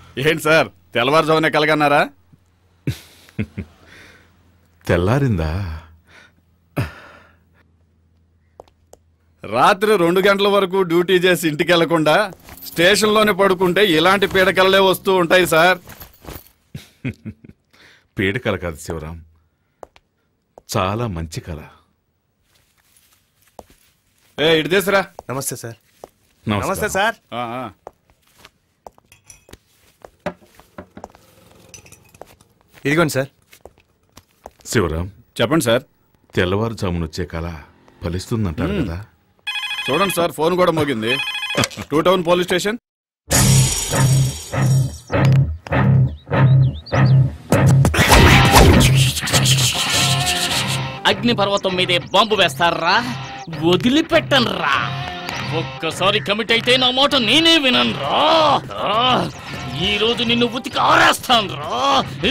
ఏంటి సార్ తెల్లవారుజామునే కలగన్నారా తెల్లారిందా రాత్రి రెండు గంటల వరకు డ్యూటీ చేసి ఇంటికి వెళ్లకుండా స్టేషన్లోనే పడుకుంటే ఇలాంటి పీడకలలే వస్తూ ఉంటాయి సార్ పీడకల కాదు శివరాం చాలా మంచి కళ ఏ ఇటు తీసురా నమస్తే సార్ నమస్కారం. నమస్తే సార్ ఆ, ఆ. ఇదిగోండి సార్ శివరాం చెప్పండి సార్ తెల్లవారుజామున వచ్చే కళ ఫలిస్తుందంటారు కదా చూడండి సార్ ఫోన్ కూడా మోగింది టూ టౌన్ పోలీస్ స్టేషన్ అగ్నిపర్వతం మీదే బాంబు వేస్తారా వదిలిపెట్టనురా ఒక్కసారి కమిట్ అయితే నా మాట నేనే విననురా ఆ, ఈ రోజు నిన్ను ఉతికి ఆరేస్తాను రా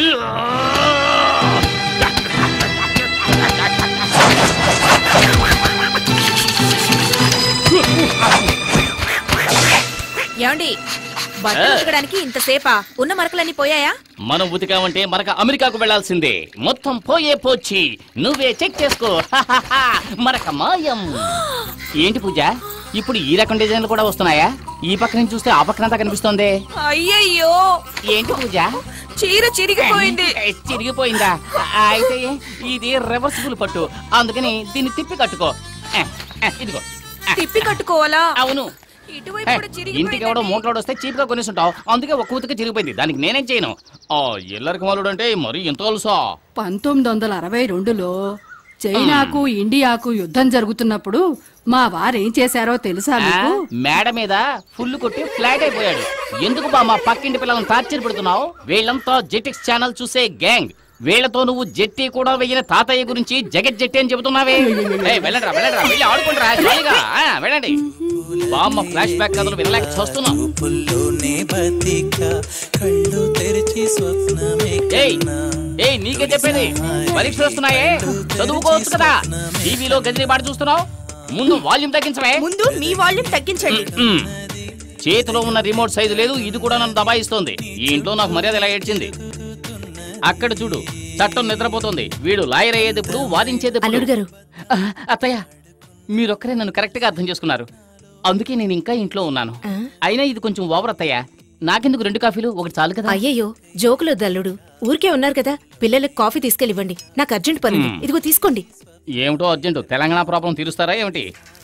ఏమండి బట్టలు ఉతకడానికి ఇంతసేపా ఉన్న మరకలన్నీ పోయాయా మనం ఉతికామంటే మనక అమెరికాకు వెళ్లాల్సిందే మొత్తం పోయే పోచి నువ్వే చెక్ చేసుకో హాహాహా, మరక మాయం ఏంటి పూజ ఇప్పుడు ఈ రకం డిజైన్లు కూడా వస్తున్నాయా ఈ పక్క నుంచి చూస్తే ఆ పక్కనంతా కనిపిస్తోంది అయ్యయ్యో ఏంటి పూజ చీర చిరిగిపోయింది ఏ, చిరిగిపోయిందా ఆ, అయితే ఇది రివర్సిబుల్ పట్టు అందుకని దీన్ని తిప్పి కట్టుకో ఏ, ఏ, ఇదిగో తిప్పి కట్టుకోవాలా అవును ఇటువైపు ఏ, కూడా ఇంటికి ఎవడో మూటలోడు వస్తే చీప్ గా కొనేసుంటావు అందుకే ఒక్క ఉతికి చిరిగిపోయింది దానికి నేనేం చేయను ఆ ఎల్లరికి మాలుడు అంటే మరి ఎంత తెలుసా పంతొమ్మిది వందల అరవై రెండులో చైనాకు ఇండియాకు యుద్ధం జరుగుతున్నప్పుడు మా వారేం చేశారో తెలుసా ఆ, మీకు మేడ మీద ఫుల్ కొట్టి ఫ్లాట్ అయిపోయాడు ఎందుకు బా మా పక్కింటి పిల్లలను టార్చర్ పెడుతున్నావు వీళ్ళంతా జెటిక్స్ ఛానల్ చూసే గ్యాంగ్ వీళ్ళతో నువ్వు జెట్టి కూడా వెయ్యిన తాతయ్య గురించి జగత్ జెట్టి అని చెబుతున్నావే ఏయ్, వెళ్ళండిరా వెళ్ళండిరా వెళ్ళి ఆడుకుంటారా జాలీగా ఆ, వెళ్ళండి బామ్మ ఫ్లాష్ బ్యాక్ కథలు వినలేక చూస్తున్నాం పుల్లోనే బతిక కళ్ళు తెరిచి స్వప్నమే ఏయ్ ఏయ్ నీకే చెప్పేది పరీక్షలు వస్తున్నాయే చదువుకోవచ్చు కదా టీవీలో గదిని పాట చూస్తున్నావు ముందు వాల్యూమ్ తగ్గించవే ముందు మీ వాల్యూమ్ తగ్గించండి మ్మ్. చేతిలో ఉన్న రిమోట్ సైజు లేదు ఇది కూడా నన్ను దబాయిస్తోంది ఈ ఇంట్లో నాకు మర్యాద ఇలా ఏడ్చింది అక్కడ చూడు చట్టం నిద్రపోతుంది వీడు లాయర్ అయ్యేది ఇప్పుడు వాదించేది అల్లుడు గారు అత్తయ్య మీరొక్కరే నన్ను కరెక్ట్ గా అర్థం చేసుకున్నారు అందుకే నేను ఇంకా ఇంట్లో ఉన్నాను అయినా ఇది కొంచెం ఓవర్ అత్తయ్య నాకెందుకు రెండు కాఫీలు ఒకటి చాలు కదా అయ్యయ్యో జోకులు దల్లుడు ఊరికే ఉన్నారు కదా పిల్లలకు కాఫీ తీసుకెళ్ళివ్వండి నాకు అర్జెంట్ పని ఉంది. మ్మ్. ఇదిగో తీసుకోండి ఏమిటో అర్జెంటు తెలంగాణ ప్రాబ్లం తీరుస్తారా ఏమిటి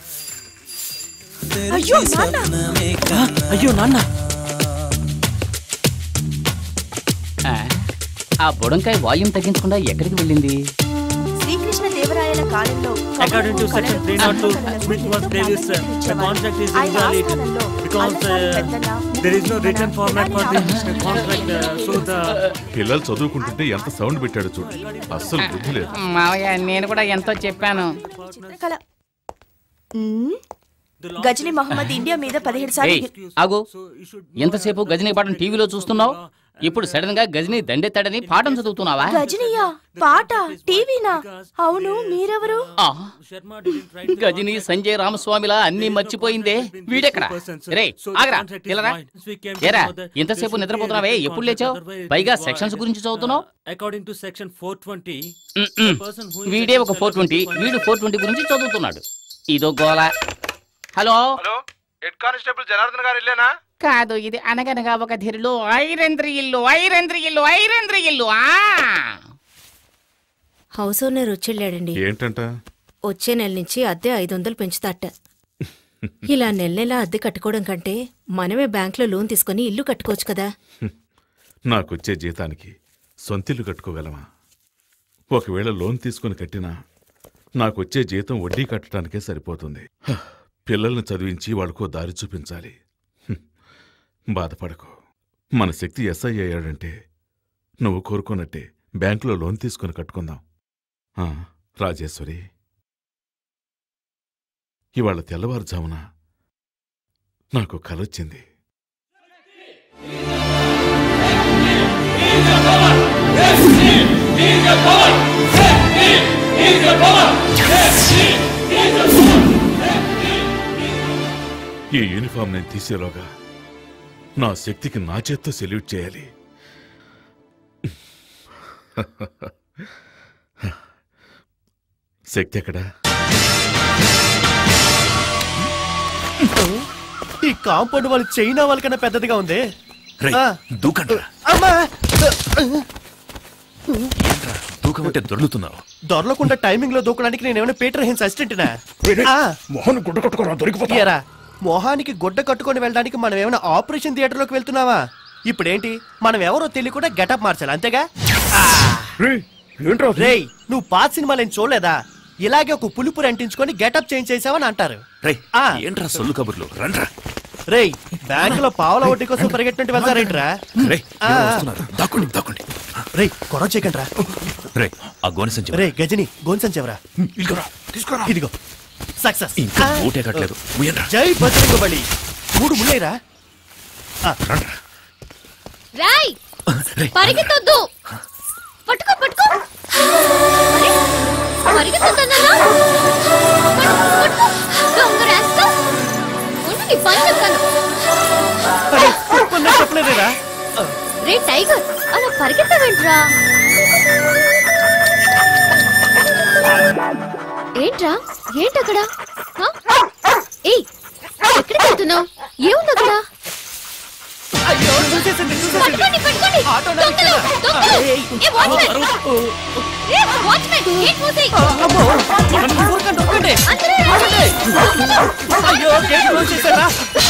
అయ్యో నాన్న అయ్యో నాన్న ఆ, ఆ బుడంకాయ వాల్యూమ్ తగ్గించకుండా ఎక్కడికి వెళ్ళింది శ్రీకృష్ణ దేవరాయల కాలంలో According to section 302, which was previous, uh, the contract is invalid because uh, there is no written format for this uh, contract. Uh, so the పిల్లలు చదువుకుంటుంటే ఎంత సౌండ్ పెట్టాడు చూడు అస్సలు బుద్ధి లేదు మావయ్య నేను కూడా ఎంతో చెప్పాను చిత్రకళ మ్మ్. గజనీ మహమ్మద్ ఇండియా మీద పదిహేడు ఏయ్, సార్లు ఆగు ఎంతసేపు గజనీ పాఠం టీవీలో చూస్తున్నావు ఇప్పుడు సడన్ గా గజనీ దండెత్తాడని పాఠం చదువుతున్నావా గజనీయా పాట టీవీనా అవును మీరెవరు ఆ, గజనీ సంజయ్ రామస్వామిలా అన్ని మర్చిపోయిందే వీడెక్కడ రే ఆగరా తెలరా ఏరా ఎంతసేపు నిద్రపోతున్నావే ఎప్పుడు లేచావు పైగా సెక్షన్స్ గురించి చదువుతున్నావు according to section 420, మ్మ్, మ్మ్. వీడే ఒక ఫోర్ ట్వంటీ వీడు ఫోర్ ట్వంటీ గురించి చదువుతున్నాడు ఇదో గోల hello hello head constable Janardhan గారు ఇల్లేనా కాదు ఇది అనగనగా ఒక ధీరులు ఐరంద్రి ఇల్లు ఐరంద్రి ఇల్లు ఐరంద్రి ఇల్లు ఆ హౌస్ ఓనర్ వచ్చెళ్ళాడండి ఏంటంట వచ్చే నెల నుంచి అద్దె ఐదు వందలు పెంచుతాట ఇలా నెల నెల అద్దె కట్టుకోవడం కంటే మనమే బ్యాంక్లో లోన్ తీసుకొని ఇల్లు కట్టుకోవచ్చు కదా నాకొచ్చే జీతానికి సొంతిల్లు కట్టుకోగలమా ఒకవేళ లోన్ తీసుకుని కట్టినా నాకొచ్చే జీతం వడ్డీ కట్టడానికే సరిపోతుంది హ, పిల్లల్ని చదివించి వాళ్ళకో దారి చూపించాలి హ్మ్. బాధపడకు మన శక్తి ఎస్ఐ అయ్యాడంటే నువ్వు కోరుకున్నట్టే బ్యాంకులో లోన్ తీసుకుని కట్టుకుందాం ఆ, రాజేశ్వరి ఇవాళ తెల్లవారుజామున నాకు కలొచ్చింది ఈ యూనిఫామ్ నేను తీసేలోగా నా శక్తికి నా చేత్తో సెల్యూట్ చేయాలి శక్తి ఎక్కడా ఈ కాంపౌండ్ వాళ్ళు చైనా వాళ్ళకన్నా పెద్దదిగా ఉంది రేయ్, ఆ. దూకండ్రా అమ్మా దూకమంటే దొర్లుతున్నావు దొరలకుండా టైమింగ్ లో దూకడానికి నేను ఏమైనా పీటర్ హిన్స్ అసిస్టెంట్నా మోహన్ గుడ్డ కొట్టుకోరా దొరికిపోతా ఏరా మొహానికి గుడ్డ కట్టుకొని వెళ్ళడానికి మనం ఏమైనా ఆపరేషన్ థియేటర్ లోకి వెళ్తున్నావా ఇప్పుడేంటి మనం ఎవరో తెలియకుండా గెటప్ మార్చాలి అంతేగా ఏంట్రా రేయ్ నువ్వు పాత సినిమాలు ఏం చూడలేదా ఇలాగే ఒక పులుపురు అంటించుకొని గెటప్ చేంజ్ చేసావని అంటారు రేయ్ ఆ. ఏంట్రా సొల్లు కబుర్లు రండ్రా రేయ్ బ్యాంక్ లో పావుల వడ్డీ కోసం పరిగెట్టినట్టు వెళ్తారేంట్రా రేయ్ ఆ. ఎవరో వస్తున్నారు దాక్కోండి దాక్కోండి రేయ్ గొడవ చేయకండి రా రేయ్ ఆ గోనె సంచి రేయ్ గజని గోన్సం చెవరా ఇదిగోరా తీసుకురా ఇదిగో సక్సెస్ ఇంకా ఊటే కట్టలేదు ముయ్యండ్రా జై బజరంగ బలి మూడు ముళ్ళేరా రండ్రా రాయ్ రేయ్ పరిగెత్తొద్దు పట్టుకో పట్టుకో అరే, పరిగెత్తొద్దన్నానా? పట్టుకో, పట్టుకో. దొంగ రాస్తా. ఉండు, నీ పని చెప్తాను కొన్ని చెప్పలేదేరా రే టైగర్ అలా పరిగెత్తవేంట్రా ఏంట్రా ఏంటక్కడ హ? ఏయ్ ఎక్కడికి వెళ్తున్నావు ఏముంది అక్కడ అయ్యో చూసేసింది చూసేసింది పట్టుకోండి పట్టుకోండి ఆటో దొంగలు దొంగలు ఏ వాచ్మెన్ ఏ వాచ్మెన్ గేట్ మూసేయ్ అమ్మో ఊరకండి ఊరకండి అందరూ ఆగండి. అయ్యో గేట్ క్లోజ్ చేశారా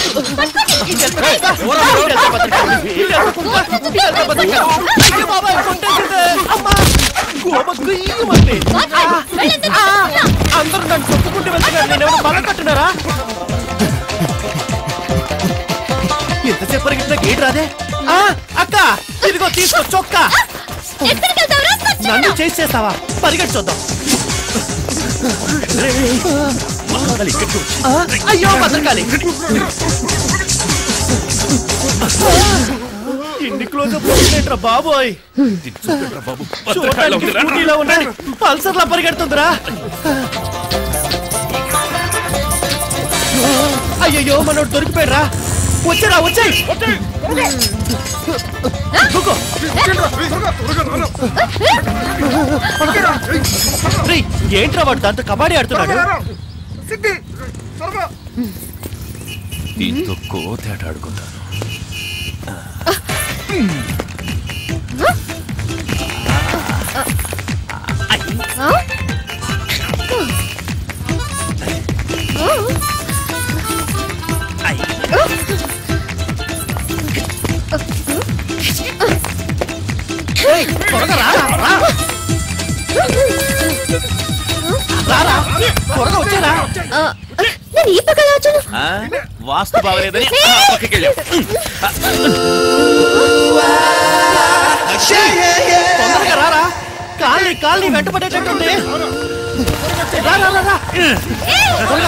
అందరూ నన్ను తొక్కుకుంటూ వెళ్తున్నారు నేను ఎవరు బాగా కట్టున్నారా ఎంతసేపు పరిగెత్తినా గేట్ రాదే ఆ, అక్క ఇదిగో తీసుకో చొక్కా ఎక్కడికి వెళ్తావురా నన్ను చేసి చేస్తావా పరిగెట్టు చూద్దాం ఆ, అయ్యో భద్రకాలి ఇన్ని క్లోజ్ అప్ బాబోయ్ బాబు చూడటానికి స్కూటీలో ఉన్నాయి పల్సర్ లా పరిగెడుతుందిరా అయ్యయ్యో మనోడు దొరికిపోయారా వచ్చారా వచ్చాయి దూకో. రేయ్, ఏంట్రా వాడు దాంతో కబడ్డీ ఆడుతున్నాడు దీంతో కోతేట ఆడుకుంటాను ఆ? రేయ్, త్వరగా రా రా. రా, రా. త్వరగా వచ్చారా ఆ, నేను ఈ పక్కన వచ్చాను వాస్తు బాగలేదని ఆ పక్కకి వెళ్ళాం తొందరగా రారా కాలి కాలి వెంట పడేటట్టుంది రా రా రా రా త్వరగా.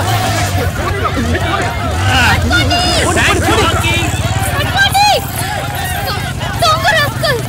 పోనీ, పోనీ, పోనీ. పట్టుకోండి దొంగ రాస్కల్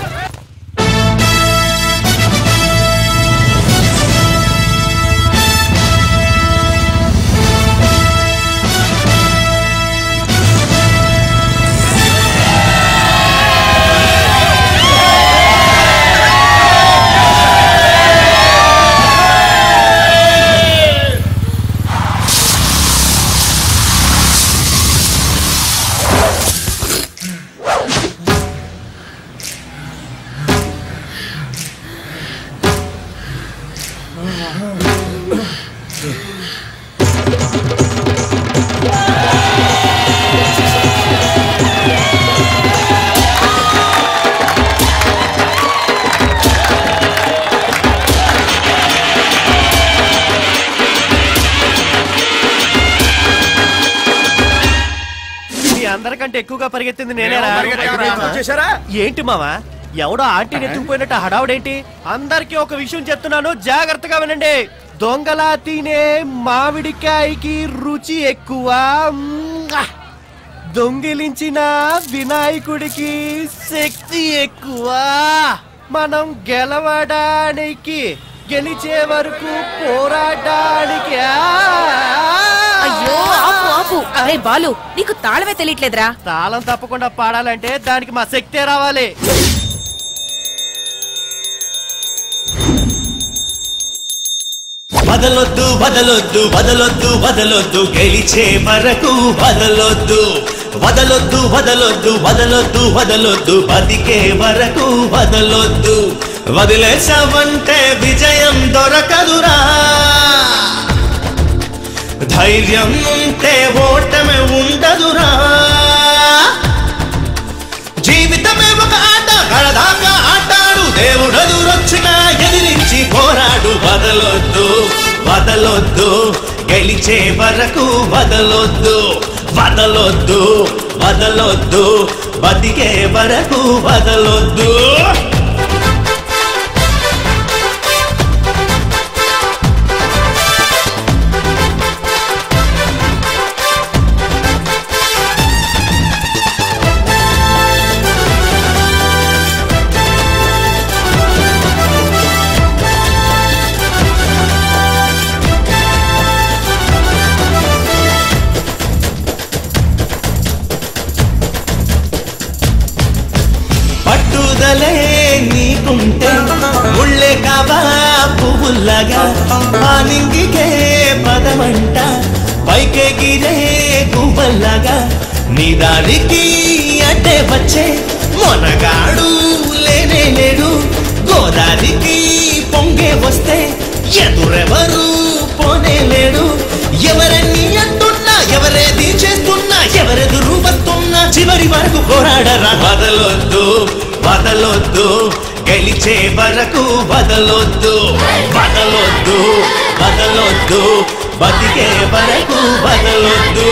మీ అందరికంటే ఎక్కువగా పరిగెత్తింది నేనేరా చేశారా ఏంటి మావా ఎవడో ఆంటీని ఎత్తుకుపోయినట్టు హడావుడేంటి అందరికీ ఒక విషయం చెప్తున్నాను జాగ్రత్తగా వినండి దొంగలా తినే మామిడికాయకి రుచి ఎక్కువ మ్మ్. దొంగిలించిన వినాయకుడికి శక్తి ఎక్కువ మనం గెలవడానికి గెలిచే వరకు పోరాడడానికి అయ్యో ఆపు ఆపు అరే బాలు నీకు తాళమే తెలియట్లేదురా తాళం తప్పకుండా పాడాలంటే దానికి మా శక్తే రావాలి వదలొద్దు వదలొద్దు వదలొద్దు వదలొద్దు గెలిచే వరకు వదలొద్దు వదలొద్దు వదలొద్దు వదలొద్దు వదలొద్దు బతికే వరకు వదలొద్దు వదిలేసావంటే విజయం దొరకదురా ధైర్యం ఉంటే ఓటమి ఉండదురా జీవితమే ఒక ఆట కడదాకా ఆటాడు దేవుడెదురొచ్చినా ఎదిరించి పోరాడు వదలొద్దు వదలొద్దు గెలిచే వరకు వదలొద్దు వదలొద్దు వదలొద్దు బతికే వరకు వదలొద్దు పట్టుదలే నీకుంటే ముళ్ళే కావా పువ్వుల్లాగా ఆ నింగికే పదమంట పైకెగిరే గువ్వల్లాగా నీ దారికి అడ్డే వచ్చే మొనగాడు లేనే లేడు గోదారికి పొంగే వస్తే ఎదురెవరు పోనే లేడు ఎవరన్నీ అంటున్నా ఎవరేది చేస్తున్నా ఎవరెదురు వస్తున్నా చివరి వరకు పోరాడరా వదలొద్దు వదలొద్దు గెలిచే వరకు వదలొద్దు వదలొద్దు వదలొద్దు బతికే వరకు వదలొద్దు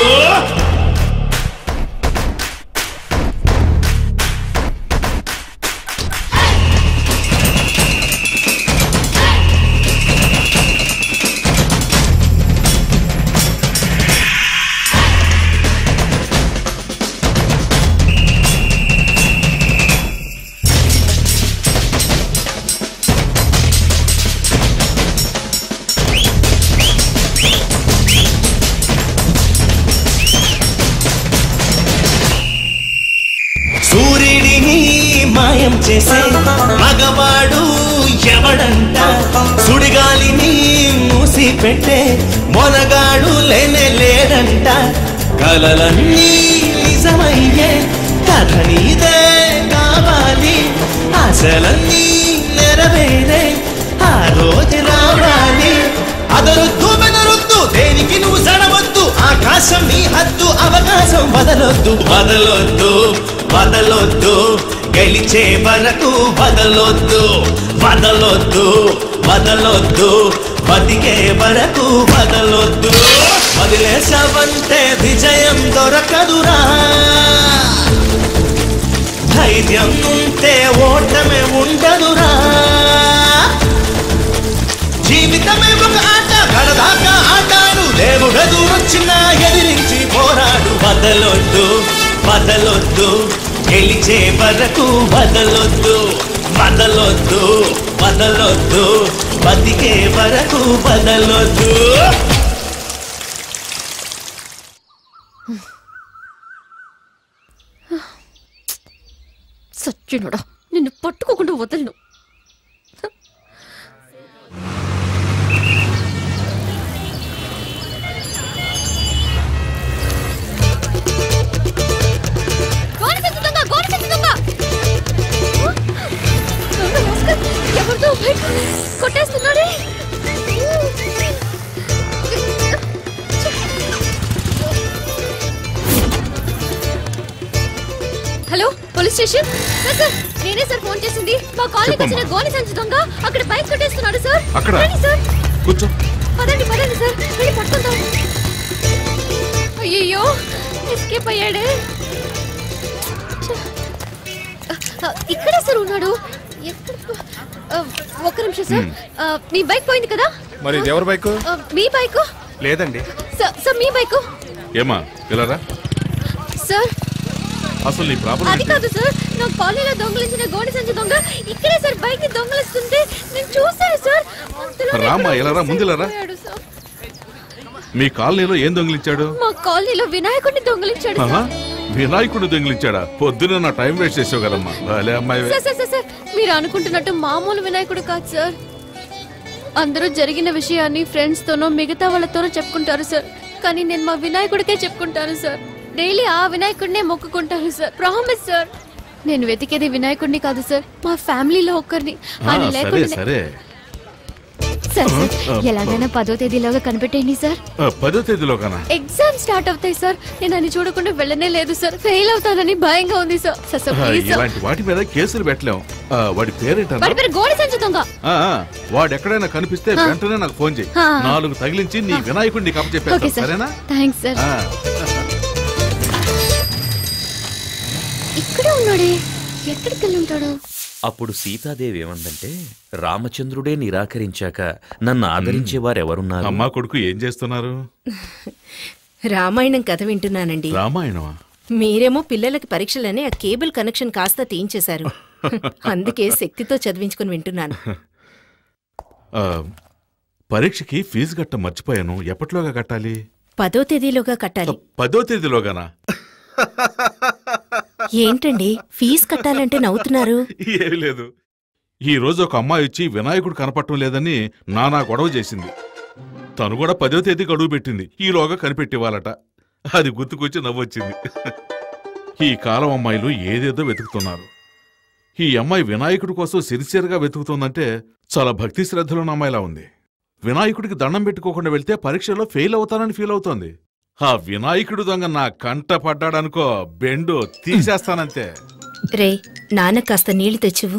సూర్యుడిని మాయం చేసే మగవాడు ఎవడంట సుడిగాలిని మూసి పెట్టే మొనగాడు లేనే లేడంట కలలన్నీ నిజమయ్యే కథ నీదే కావాలి ఆశలన్నీ నెరవేరే ఆ రోజు రావాలి అదరొద్దు బెదరొద్దు దేనికి నువ్వు సడవద్దు ఆకాశం నీ హద్దు అవకాశం వదలొద్దు వదలొద్దు వదలొద్దు గెలిచే వరకు వదలొద్దు వదలొద్దు వదలొద్దు బతికే వరకు వదలొద్దు వదిలేసావంటే విజయం దొరకదురా ధైర్యం ఉంటే ఓటమే ఉండదురా జీవితమే ఒక ఆట కడదాకా ఆటాడు దేవుడెదురొచ్చినా ఎదిరించి పోరాడు వదలొద్దు వదలొద్దు గెలిచే వరకు వదలొద్దు వదలొద్దు వదలొద్దు బతికే వరకు వదలొద్దు సచ్చినోడా నిన్ను పట్టుకోకుండా వదలను గోడ సంచి దొంగ, గోడ సంచి దొంగ! దొంగ భాస్కర్, ఎవరిదో బయట కొట్టేస్తున్నాడే hello police station sir sir నేనే సార్ ఫోన్ చేసింది మా కాలనీకి వచ్చిన గోని సంచి దొంగ అక్కడ బైక్ కొట్టేస్తున్నాడు సార్ అక్కడ? రండి సార్ కూర్చో పదండి పదండి సార్ వెళ్ళి పట్టుకుందాం అయ్యయ్యో ఎస్కేప్ అయ్యాడే ఛ. ఆ, ఇక్కడే సార్ ఉన్నాడు ఎక్కడ ఆ, ఒక్క నిమిషం సార్ ఆ, మీ బైక్ పోయింది కదా మరి ఇది ఎవరి బైక్ ఆ, మీ బైక్ లేదండి సార్ సార్ మీ బైక్ ఏమా ఇలారా సార్ అసలు నీ ప్రాబ్లం అది ఏంటి కాదు సార్ నా కాలనీలో దొంగలించిన గోడి సంచి దొంగ ఇక్కడే సార్ బైక్ ని దొంగలిస్తుంది నేను చూశాను సార్ అంతలోనే రామ్మా, ఎక్కడో ఇలా రా, ముందు ఇలా రా. పోయాడు సార్. మీ కాలనీలో ఏం దొంగిలించాడు మా కాలనీలో వినాయకుడిని దొంగిలించాడు ఆహా, సార్. వినాయకుడు దొంగిలించాడా పొద్దున నా టైం వేస్ట్ చేసావు కదమ్మా భలే అమ్మాయి సార్ సార్ సార్ సార్ మీరు అనుకుంటున్నట్టు మామూలు వినాయకుడు కాదు సార్ అందరూ జరిగిన విషయాన్ని ఫ్రెండ్స్ తోనో మిగతా వాళ్ళతోనో చెప్పుకుంటారు సార్ కానీ నేను మా వినాయకుడికే చెప్పుకుంటాను సార్ డైలీ ఆ వినాయకుడినే మొక్కుకుంటాను సార్ ప్రామిస్ సార్ నేను వెతికేది వినాయకుడిని కాదు సార్ మా ఫ్యామిలీలో ఒక్కరిని ఆ, ఆయన సరే లేకుండా సరే సార్ సార్ ఆ, ఎలాగైనా పదో తేదీలోగా కనిపెట్టేయండి సార్ ఆ, పదో తేదీలో కనా ఎగ్జామ్ స్టార్ట్ అవుతాయి సార్ నేను అని చూడకుండా వెళ్ళనే లేదు సార్ ఫెయిల్ అవుతానని భయంగా ఉంది సార్ సార్ సార్ ఆ, ప్లీజ్ సార్ ఇలాంటి వాటి మీద కేసులు పెట్టలేం ఆ, వాడి పేరేంటన్నా వాడి పేరు గోడి సంచి దొంగ ఆ, ఆ, వాడు ఎక్కడైనా కనిపిస్తే ఆ. వెంటనే నాకు ఫోన్ చేయి ఆ. నాలుగు తగిలించి నీ వినాయకుడిని ఓకే కప్పచెప్పేస్తాను సార్ సరేనా థ్యాంక్స్ సార్ ఆ. ఇక్కడే ఉన్నాడే ఎక్కడికి వెళ్ళి ఉంటాడు అప్పుడు సీతాదేవి ఏమందంటే రామచంద్రుడే నిరాకరించాక నన్ను ఆదరించే వారెవరున్నారు అమ్మా కొడుకు ఏం చేస్తున్నారు రామాయణం కథ వింటున్నానండి రామాయణమా మీరేమో పిల్లలకి పరీక్షలని ఆ కేబుల్ కనెక్షన్ కాస్త తీయించేశారు అందుకే శక్తితో చదివించుకుని వింటున్నాను ఆ, పరీక్షకి ఫీజు కట్ట మర్చిపోయాను ఎప్పటిలోగా కట్టాలి పదో తేదీలోగా కట్టాలి పదో తేదీలోగానా ఏంటండి ఫీజు కట్టాలంటే నవ్వుతున్నారు ఏమీ లేదు ఈ రోజు ఒక అమ్మాయి వచ్చి వినాయకుడు కనపడటం లేదని నానా గొడవ చేసింది తను కూడా పదో తేదీ గడువు పెట్టింది ఈలోగా కనిపెట్టివ్వాలట అది గుర్తుకొచ్చి నవ్వొచ్చింది ఈ కాలం అమ్మాయిలు ఏదేదో వెతుకుతున్నారు ఈ అమ్మాయి వినాయకుడి కోసం సిరిసియర్గా వెతుకుతోందంటే చాలా భక్తి శ్రద్ధలున్న అమ్మాయిలా ఉంది వినాయకుడికి దండం పెట్టుకోకుండా వెళ్తే పరీక్షలో ఫెయిల్ అవుతానని ఫీల్ అవుతోంది ఆ వినాయకుడు దొంగ నా కంట పడ్డాడనుకో బెండు తీసేస్తానంతే రే నాన్న కాస్త నీళ్లు తెచ్చివు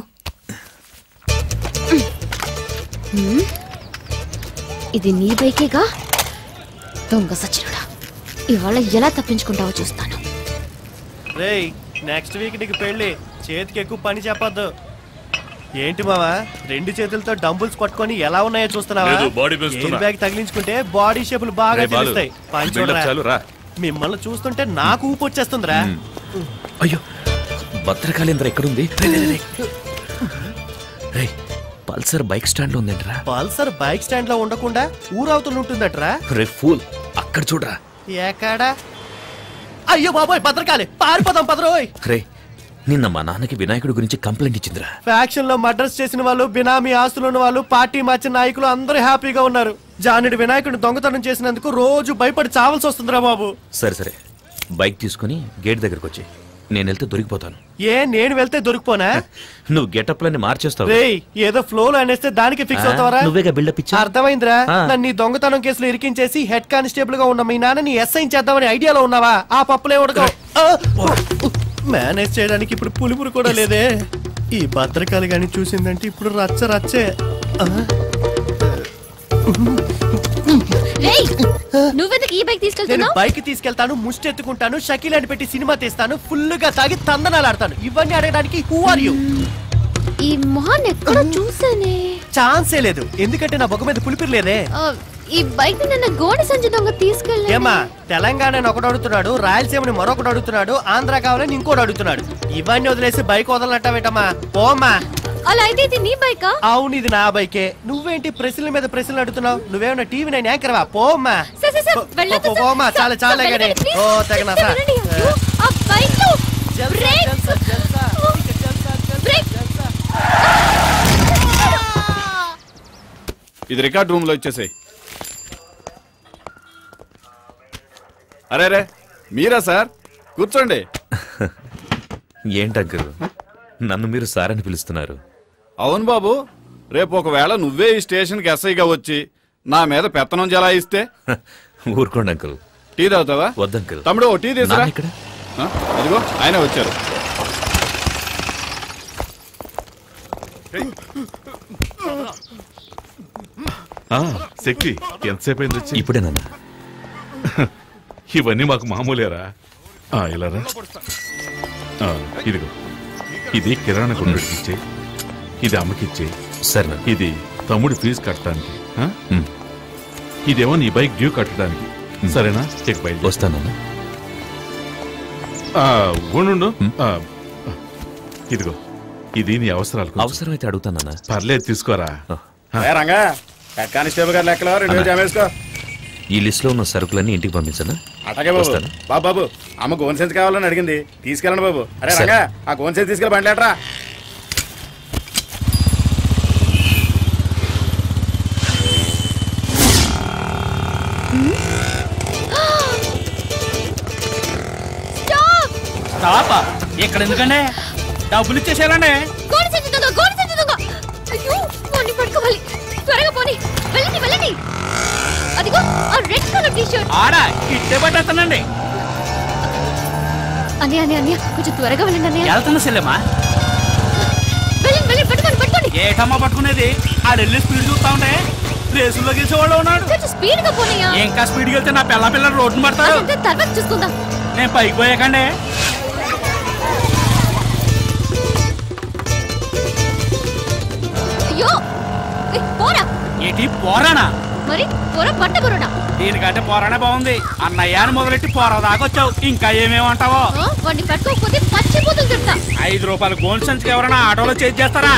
హ్మ్? ఇది నీ బైకేగా దొంగ సచినుడా ఇవాళ ఎలా తప్పించుకుంటావో చూస్తాను రేయ్ నెక్స్ట్ వీక్ నీకు పెళ్ళి చేతికి ఎక్కువ పని చెప్పొద్దు ఏంటి మావా రెండు చేతులతో డంబుల్స్ పట్టుకొని ఎలా ఉన్నాయో చూస్తున్నావా లేదు, body పెంచుతున్నా. ఎయిర్ బ్యాగ్ తగిలించుకుంటే బాడీ షేపులు బాగా రేయ్ బాలు, తెలుస్తాయి పని ఈ build-up చూడరా. చాలు, రా. మిమ్మల్ని చూస్తుంటే నాకు ఊపు వచ్చేస్తుందిరా అయ్యో భద్రకాళేంద్ర ఎక్కడుంది రే, రే, రే, రే. రేయ్, పల్సర్ బైక్ స్టాండ్ లో ఉందేంట్రా పల్సర్ బైక్ స్టాండ్ లో ఉండకుండా ఊరవతలు ఉంటుందట్రా రే ఫూల్ అక్కడ చూడరా ఎక్కడా అయ్యో బాబోయ్ భద్రకాలి పారిపోదాం పదరోయ్ రే నిన్న మా నాన్నకి వినాయకుడి గురించి కంప్లైంట్ ఇచ్చిందిరా ఫ్యాక్షన్ లో మర్డర్స్ చేసిన వాళ్ళు బినామీ ఆస్తులు ఉన్న వాళ్ళు పార్టీ మార్చిన నాయకులు అందరూ హ్యాపీగా ఉన్నారు జానుడి వినాయకుడిని దొంగతనం చేసినందుకు రోజు భయపడి చావాల్సి వస్తుందిరా బాబు సరే సరే బైక్ తీసుకుని గేట్ దగ్గరకు వచ్చి నేను వెళ్తే దొరికిపోతాను ఏ నేను వెళ్తే దొరికిపోనా నువ్వు గెటప్ లని మార్చేస్తావు రేయ్ ఏదో ఫ్లో లో అనేస్తే దానికి ఫిక్స్ ఆ, అవుతావరా నువ్వేగా బిల్డప్ ఇచ్చా అర్థమైందిరా ఆ. నన్ను ఈ దొంగతనం కేసులో ఇరికించేసి హెడ్ కానిస్టేబుల్ గా ఉన్న మీ నాన్నని ఎస్ఐ చేద్దామని ఐడియాలో ఉన్నావా ఆ పప్పులే ఉడకవు మేనేజ్ చేయడానికి ఇప్పుడు పులిపురు కూడా లేదే ఈ భద్రకాలి గాని చూసిందంటే ఇప్పుడు రచ్చ రచ్చే ఆ? రేయ్ నువ్వెందుకు ఈ బైక్ నేను తీసుకెళ్తున్నావు బైక్ తీసుకెళ్తాను ముష్టెత్తుకుంటాను షకీల్ అని పెట్టి సినిమా తీస్తాను ఫుల్ గా తాగి తందనాలు ఆడతాను ఇవన్నీ అడగడానికి హూ ఆర్ యూ ఈ మొహాన్ని ఎక్కడ చూసానే ఛాన్సే లేదు ఎందుకంటే నా బొగ్గ మీద పులిపిరి లేదే ఆ, ఈ బైక్ నిన్న గోడ సంచి దొంగ తీసుకెళ్ళి ఏమా తెలంగాణని ఒకడు అడుగుతున్నాడు రాయలసీమని మరొకడు అడుగుతున్నాడు ఆంధ్ర కావాలని ఇంకోటి అడుగుతున్నాడు ఇవన్నీ వదిలేసి బైక్ వదలనట్టవేటమ్మా పోమ్మా అలా అయితే ఇది నీ బైకా అవును ఇది నా బైకే నువ్వేంటి ప్రశ్నల మీద ప్రశ్నలు అడుగుతున్నావు నువ్వేమన్నా టీవీ నైన్ యాంకర్వా పోమ్మా సార్, సార్, సార్, పో- వెళ్ళొద్దు, పో- సార్. పోమ్మా సార్, చాలా సార్, చాలా కానీ వెళ్ళకండి, ఓ please. తెగనా సార్, వెళ్ళండి. అయ్యో, ఆ బైక్ లో బ్రేక్. బ్రేక్. ఇది రికార్డ్ రూమ్ లో ఇచ్చేసాయి అరే రే మీరా సార్ కూర్చోండి ఏంటంకుల్ నన్ను మీరు సార్ అని పిలుస్తున్నారు అవును బాబు రేపు ఒకవేళ నువ్వే ఈ స్టేషన్కి ఎస్ఐగా వచ్చి నా మీద పెత్తనం జలాయిస్తే ఊరుకోండి అంకుల్ టీ తాగుతావా వద్దంకుల్ తమ్ముడు ఓ టీ తీసురా నాన్న ఇక్కడ? ఆ, అదిగో ఆయన వచ్చారు ఆ, శక్తి ఎంతసేపు అయింది వచ్చి ఇప్పుడే నాన్న ఇవన్నీ మాకు మామూలేరా ఆ, ఇలా రా ఆ, ఇదిగో ఇది కిరాణా కొనుడికి ఇచ్చేయి ఇది అమ్మకిచ్చేయి సరే ఇది తమ్ముడి ఫీజు కట్టడానికి ఆ? ఇదేమో నీ బైక్ డ్యూ కట్టడానికి సరేనా చెక్ బయట వస్తానన్నా ఉండు ఆ, ఇదిగో ఇది నీ అవసరాలకు అవసరమైతే అడుగుతానన్నా పర్లేదు తీసుకోరా ఏ రంగా హెడ్ కానిస్టేబుల్ గారు లెక్కలో రెండు వేలు జమ వేసుకో ఈ లిస్ట్లో ఉన్న సరుకులన్నీ ఇంటికి పంపించనా అట్లాగే బాబు వస్తాను. బాబు బాబు అమ్మ గోన్ సెన్స్ కావాలని అడిగింది తీసుకెళ్ళండి బాబు అరే సరే. రంగా ఆ గోన్ సెన్స్ తీసుకెళ్ళి బండ్లేట్రా స్టాప్ స్టాప్ ఇక్కడ ఎందుకండి డబ్బులు ఇచ్చేసేయాలండి గోడ సంచి దొంగ గోడ సంచి దొంగ అయ్యో పోనీ పట్టుకోవాలి త్వరగా పోనీ వెళ్ళండి వెళ్ళండి అదిగో ఆ రెడ్ కలర్ టీ షర్ట్ ఆడ ఇట్టే పట్టేస్తానండి అన్నయ్య అన్నయ్య అన్నయ్య కొంచెం త్వరగా వెళ్ళండి అన్నయ్య వెళ్తున్నా సెల్లెమ్మా వెళ్ళండి వెళ్ళండి పట్టుకోండి పట్టుకోండి ఏటమ్మా పట్టుకునేది ఆడెళ్ళి స్పీడ్ చూస్తా ఉంటే రేసుల్లో గెలిచేవాడు ఉన్నాడు కొంచెం స్పీడ్ గా పోనీయా ఇంకా స్పీడ్కి వెళ్తే నా పిల్ల పిల్లలు రోడ్డును పడతారు అదంతా తర్వాత చూసుకుందాం నేను పైకి పోయాకండి అయ్యో ఏయ్, పోరా ఏంటి పోరానా మరి పోరా పట్ట కొరడా దీనికంటే పోరానే బాగుంది అన్నయ్య అని మొదలెట్టి పోరా దాకా వచ్చావు ఇంకా ఏమేమంటావో వాడిని పట్టుకోకపోతే పచ్చిపోతులు తిడతా ఐదు రూపాయల గోల్డ్ సంచికి ఎవరైనా ఆటోలో చేసి చేస్తారా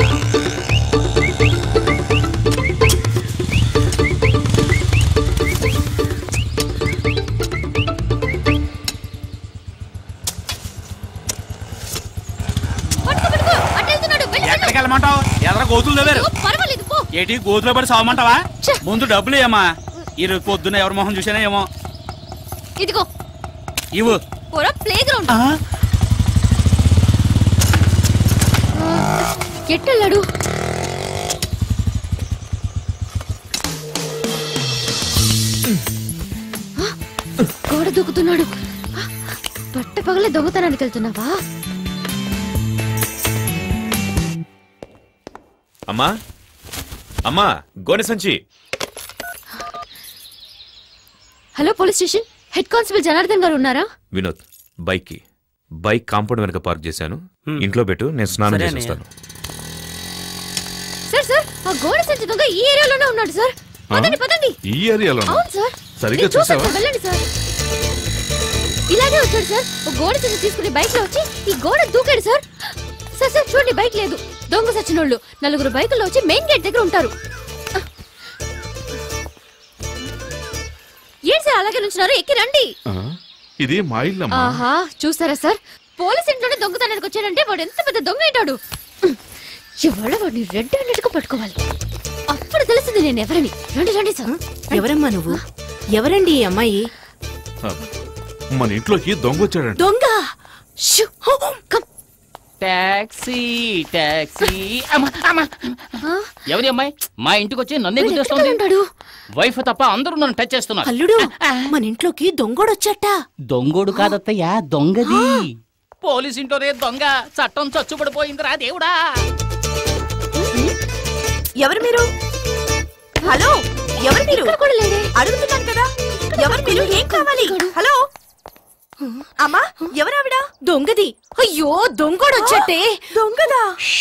పట్టుకో పట్టుకో అటు వెళ్తున్నాడు వెళ్ళి వెళ్ళు. ఎక్కడికి వెళ్ళమంటావు ఎదర గోతులు దగ్గర అయ్యో, పర్వాలేదు పో ఏంటి గోతులో పడి సావమంటావా ముందు డబ్బులు ఏమా ఈరోజు పొద్దున్న ఎవరి మొహం చూసానే ఏమో ఇదిగో ఇవ్వు పోరా ప్లే గ్రౌండ్ ఎట్టెళ్ళాడు ఆ, గోడ దూకుతున్నాడు ఆ, పట్ట పగలే దొంగతనానికి వెళ్తున్నావా అమ్మా అమ్మా గోనె సంచి hello police station head constable Janardhan గారు ఉన్నారా వినోద్ బైక్ కి బైక్ కాంపౌండ్ వెనక పార్క్ చేశాను ఇంట్లో పెట్టు నేను స్నానం సరే చేసి అన్నయ్య. వస్తాను సార్ సార్ ఆ గోడ సంచి దొంగ ఈ ఏరియాలోనే ఉన్నాడు సార్ పదండి పదండి ఈ ఏరియాలో అవును సార్ సరిగ్గా నేను చూశాను చూసావా సార్, వెళ్ళండి సార్ ఇలాగే వచ్చాడు సార్ ఒక గోడ సంచి తీసుకుని బైక్ లో వచ్చి ఈ గోడ దూకాడు సార్ సార్ సార్ చూడండి బైక్ లేదు దొంగ సచ్చినోళ్ళు నలుగురు బైకుల్లో వచ్చి మెయిన్ గేట్ దగ్గర ఉంటారు ఏంటి సార్ అలాగే నుంచున్నారు ఎక్కి రండి ఆ, ఇది మా ఇల్లమ్మా ఆహా చూసారా సార్ పోలీస్ ఇంట్లోనే దొంగతనానికి వచ్చాడంటే వాడు ఎంత పెద్ద దొంగ ఏంటాడు ఇవాళ వాడిని రెడ్ హ్యాండెడ్ పట్టుకోవాలి అప్పుడు తెలిసింది నేను ఎవరని రండి రండి సార్ ఎవరమ్మా నువ్వు ఎవరండి ఈ అమ్మాయి ఆ, మన ఇంట్లోకి దొంగ వచ్చాడంట దొంగ టాక్సీ టాక్సీ అమ్మా, అమ్మా. ఎవరి అమ్మాయి మా ఇంటికి వచ్చి నన్నే గుర్తొస్తుంది వైఫ్ తప్ప అందరూ నన్ను టచ్ చేస్తున్నారు అల్లుడు మన ఇంట్లోకి దొంగోడొచ్చట దొంగోడు కాదత్తయ్యా దొంగది పోలీస్ ఇంట్లోనే దొంగ చట్టం చచ్చుబడిపోయిందిరా దేవుడా ఎవరు మీరు హలో ఎవరు మీరు అడుగుతున్నాను కదా ఎవరు మీరు ఏం కావాలి హలో అమ్మా ఎవరావిడ దొంగది అయ్యో దొంగోడొచ్చటే దొంగదా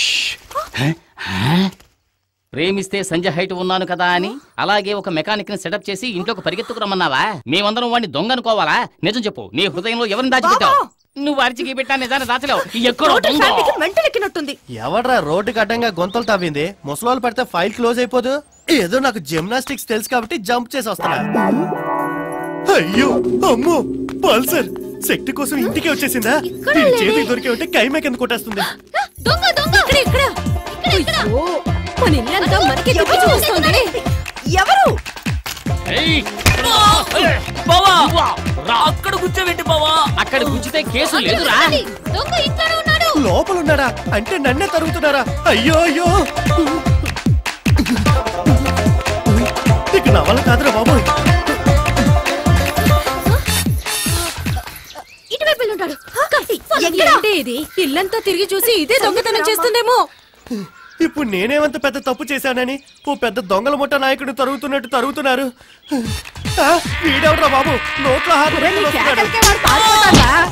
ప్రేమిస్తే సంజయ్ హైట్ ఉన్నాను కదా అని అలాగే ఒక మెకానిక్ ని సెటప్ చేసి ఇంట్లోకి పరిగెత్తుకు రమ్మన్నావా మేమందరం వాడిని దొంగ అనుకోవాలా నిజం చెప్పు నీ హృదయంలో ఎవరిని దాచిపెట్టావు నువ్వు అరిచికి పెట్టా నిజాన్ని దాచలేవు ఎక్కడో దొంగ మెంటలెక్కినట్టుంది ఎవడ్రా రోడ్డుకి అడ్డంగా గొంతలు తవ్వింది ముసలోళ్ళు పడితే ఫైల్ క్లోజ్ అయిపోదు ఏదో నాకు జిమ్నాస్టిక్స్ తెలుసు కాబట్టి జంప్ చేసి వస్తున్నా అయ్యో అమ్మో పల్సర్ శక్తి కోసం ఇంటికి వచ్చేసిందా దీని చేతికి దొరికే ఉంటే కైమే కింద కొట్టేస్తుంది దొంగ దొంగ ఇక్కడ ఇక్కడ అయ్యో మన ఇల్లంతా మనకి తిప్పి చూపిస్తోంది ఎవరు ఏయ్! బావా అక్కడ కూర్చోబెట్టి బావా అక్కడ గుంచితే కేసు లేదురా దొంగ ఇంట్లోనే ఉన్నాడు లోపల ఉన్నాడా అంటే నన్నే తరుగుతున్నారా అయ్యో అయ్యో ఇక నా వల్ల కాదురా బాబు ఇటువైపు వెళ్ళి ఉంటాడు ఏంటి ఇది ఇల్లంతా తిరిగి చూసి ఇదే దొంగతనం చేస్తుందేమో ఇప్పుడు నేనేమంత పెద్ద తప్పు చేశానని ఓ పెద్ద దొంగల ముఠ నాయకుడు తరుగుతున్నట్టు తరుగుతున్నారు ఆ, వీడెవడ్రా బాబు నోట్లో హారు పెట్టుకుని వస్తున్నాడు.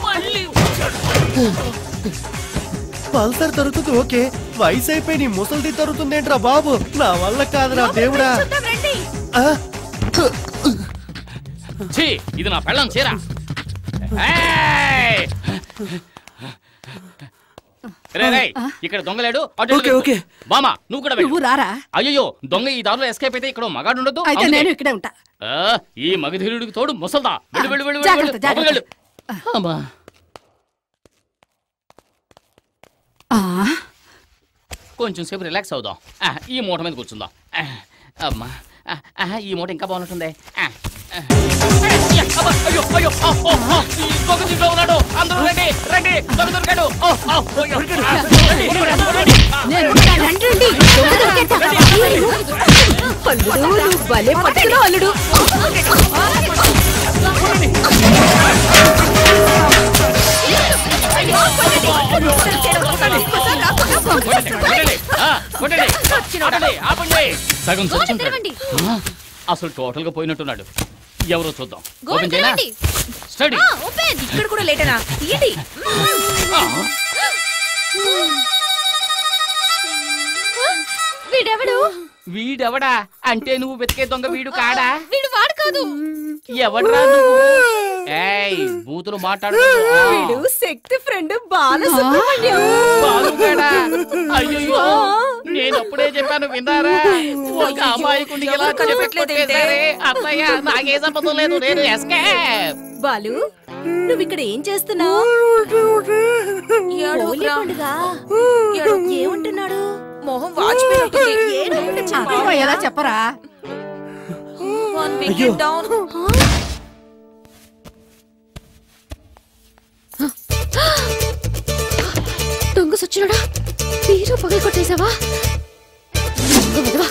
పల్సర్ తరుగుతుంది ఓకే వయసు అయిపోయి నీ ముసలిది తరుగుతుందేంట్రా బాబు నా వల్ల కాదురా దేవుడా ఆ, ఛీ ఇది నా పెళ్ళం చీర ఏయ్! రే రే ఇక్కడ దొంగలేడు అటు ఇటు వెతుకు. బామా నువ్వు కూడా వెళ్ళు. నువ్వు రారా అయ్యో దొంగ ఈ దారిలో ఎస్కేప్ అయితే ఇక్కడ మగాడు ఉండదు అయితే నేను ఇక్కడే ఉంటా ఈ మగధీరుడికి తోడు ముసల్దా వెళ్ళు వెళ్ళు వెళ్ళు జాగ్రత్త, వెళ్ళు జాగ్రత్త. వెళ్ళు అమ్మా ఆ, కొంచెం సేపు రిలాక్స్ అవుదాం ఆ, ఈ మూట మీద కూర్చుందాం ఆ, అమ్మా ఆ, ఆ, ఈ మూట ఇంకా బాగుంటుంది ఆ, ఆ. అయ్య, అబ్బా, అయ్యో, అయ్యో, ఆ, ఓ, ఆ, ఈ దొంగ దీంట్లో ఉన్నాడు అందరూ రండి రండి దొంగ దొరికాడు ఓ, ఆ, అయ్యో, ఆ, రండి, రండి, రండి. అల్లుడు నువ్వు భలే పట్టుకున్నావు అల్లుడు కొట్టండి, ఆ, కొట్టండి, ఆపండి, ఆపండి. సగం గోడ చచ్చుంటాడు. తెరవండి. ఆ, అసలు టోటల్ గా పోయినట్టున్నాడు ఎవరో చూద్దాం గోడ ఓపెన్ చేయనా తెరవండి. స్టడీ ఆ, ఓపెన్ ఇక్కడ కూడా లేటనా తీయండి వీడెవడు వీడెవడా అంటే నువ్వు వెతికే దొంగ వీడు కాడా వీడు వాడు కాదు ఎవడ్రా నువ్వు ఏయ్ బూతులు మాట్లాడు వీడు శక్తి ఫ్రెండ్ బాలసుబ్రహ్మణ్యం బాలుగాడా? అయ్యయ్యో నేను అప్పుడే చెప్పాను విన్నారా ఒక అమాయకుడిని ఇలా ఎవరు కనిపెట్టలేదేంటే? చెప్పేశారే. అత్తయ్య నాకే సంబంధం లేదు నేను ఎస్కేప్ బాలు నువ్వు ఇక్కడ ఏం చేస్తున్నావు హోలీ పండుగ ఏమంటున్నాడు మొహం వాచిపోయినట్టుంది ఏడవకుండా చెప్పు. ఎలా చెప్పరా One wicket down. దొంగ సచ్చినడా మీరు పగలు కొట్టేశావా దొంగ వదవా.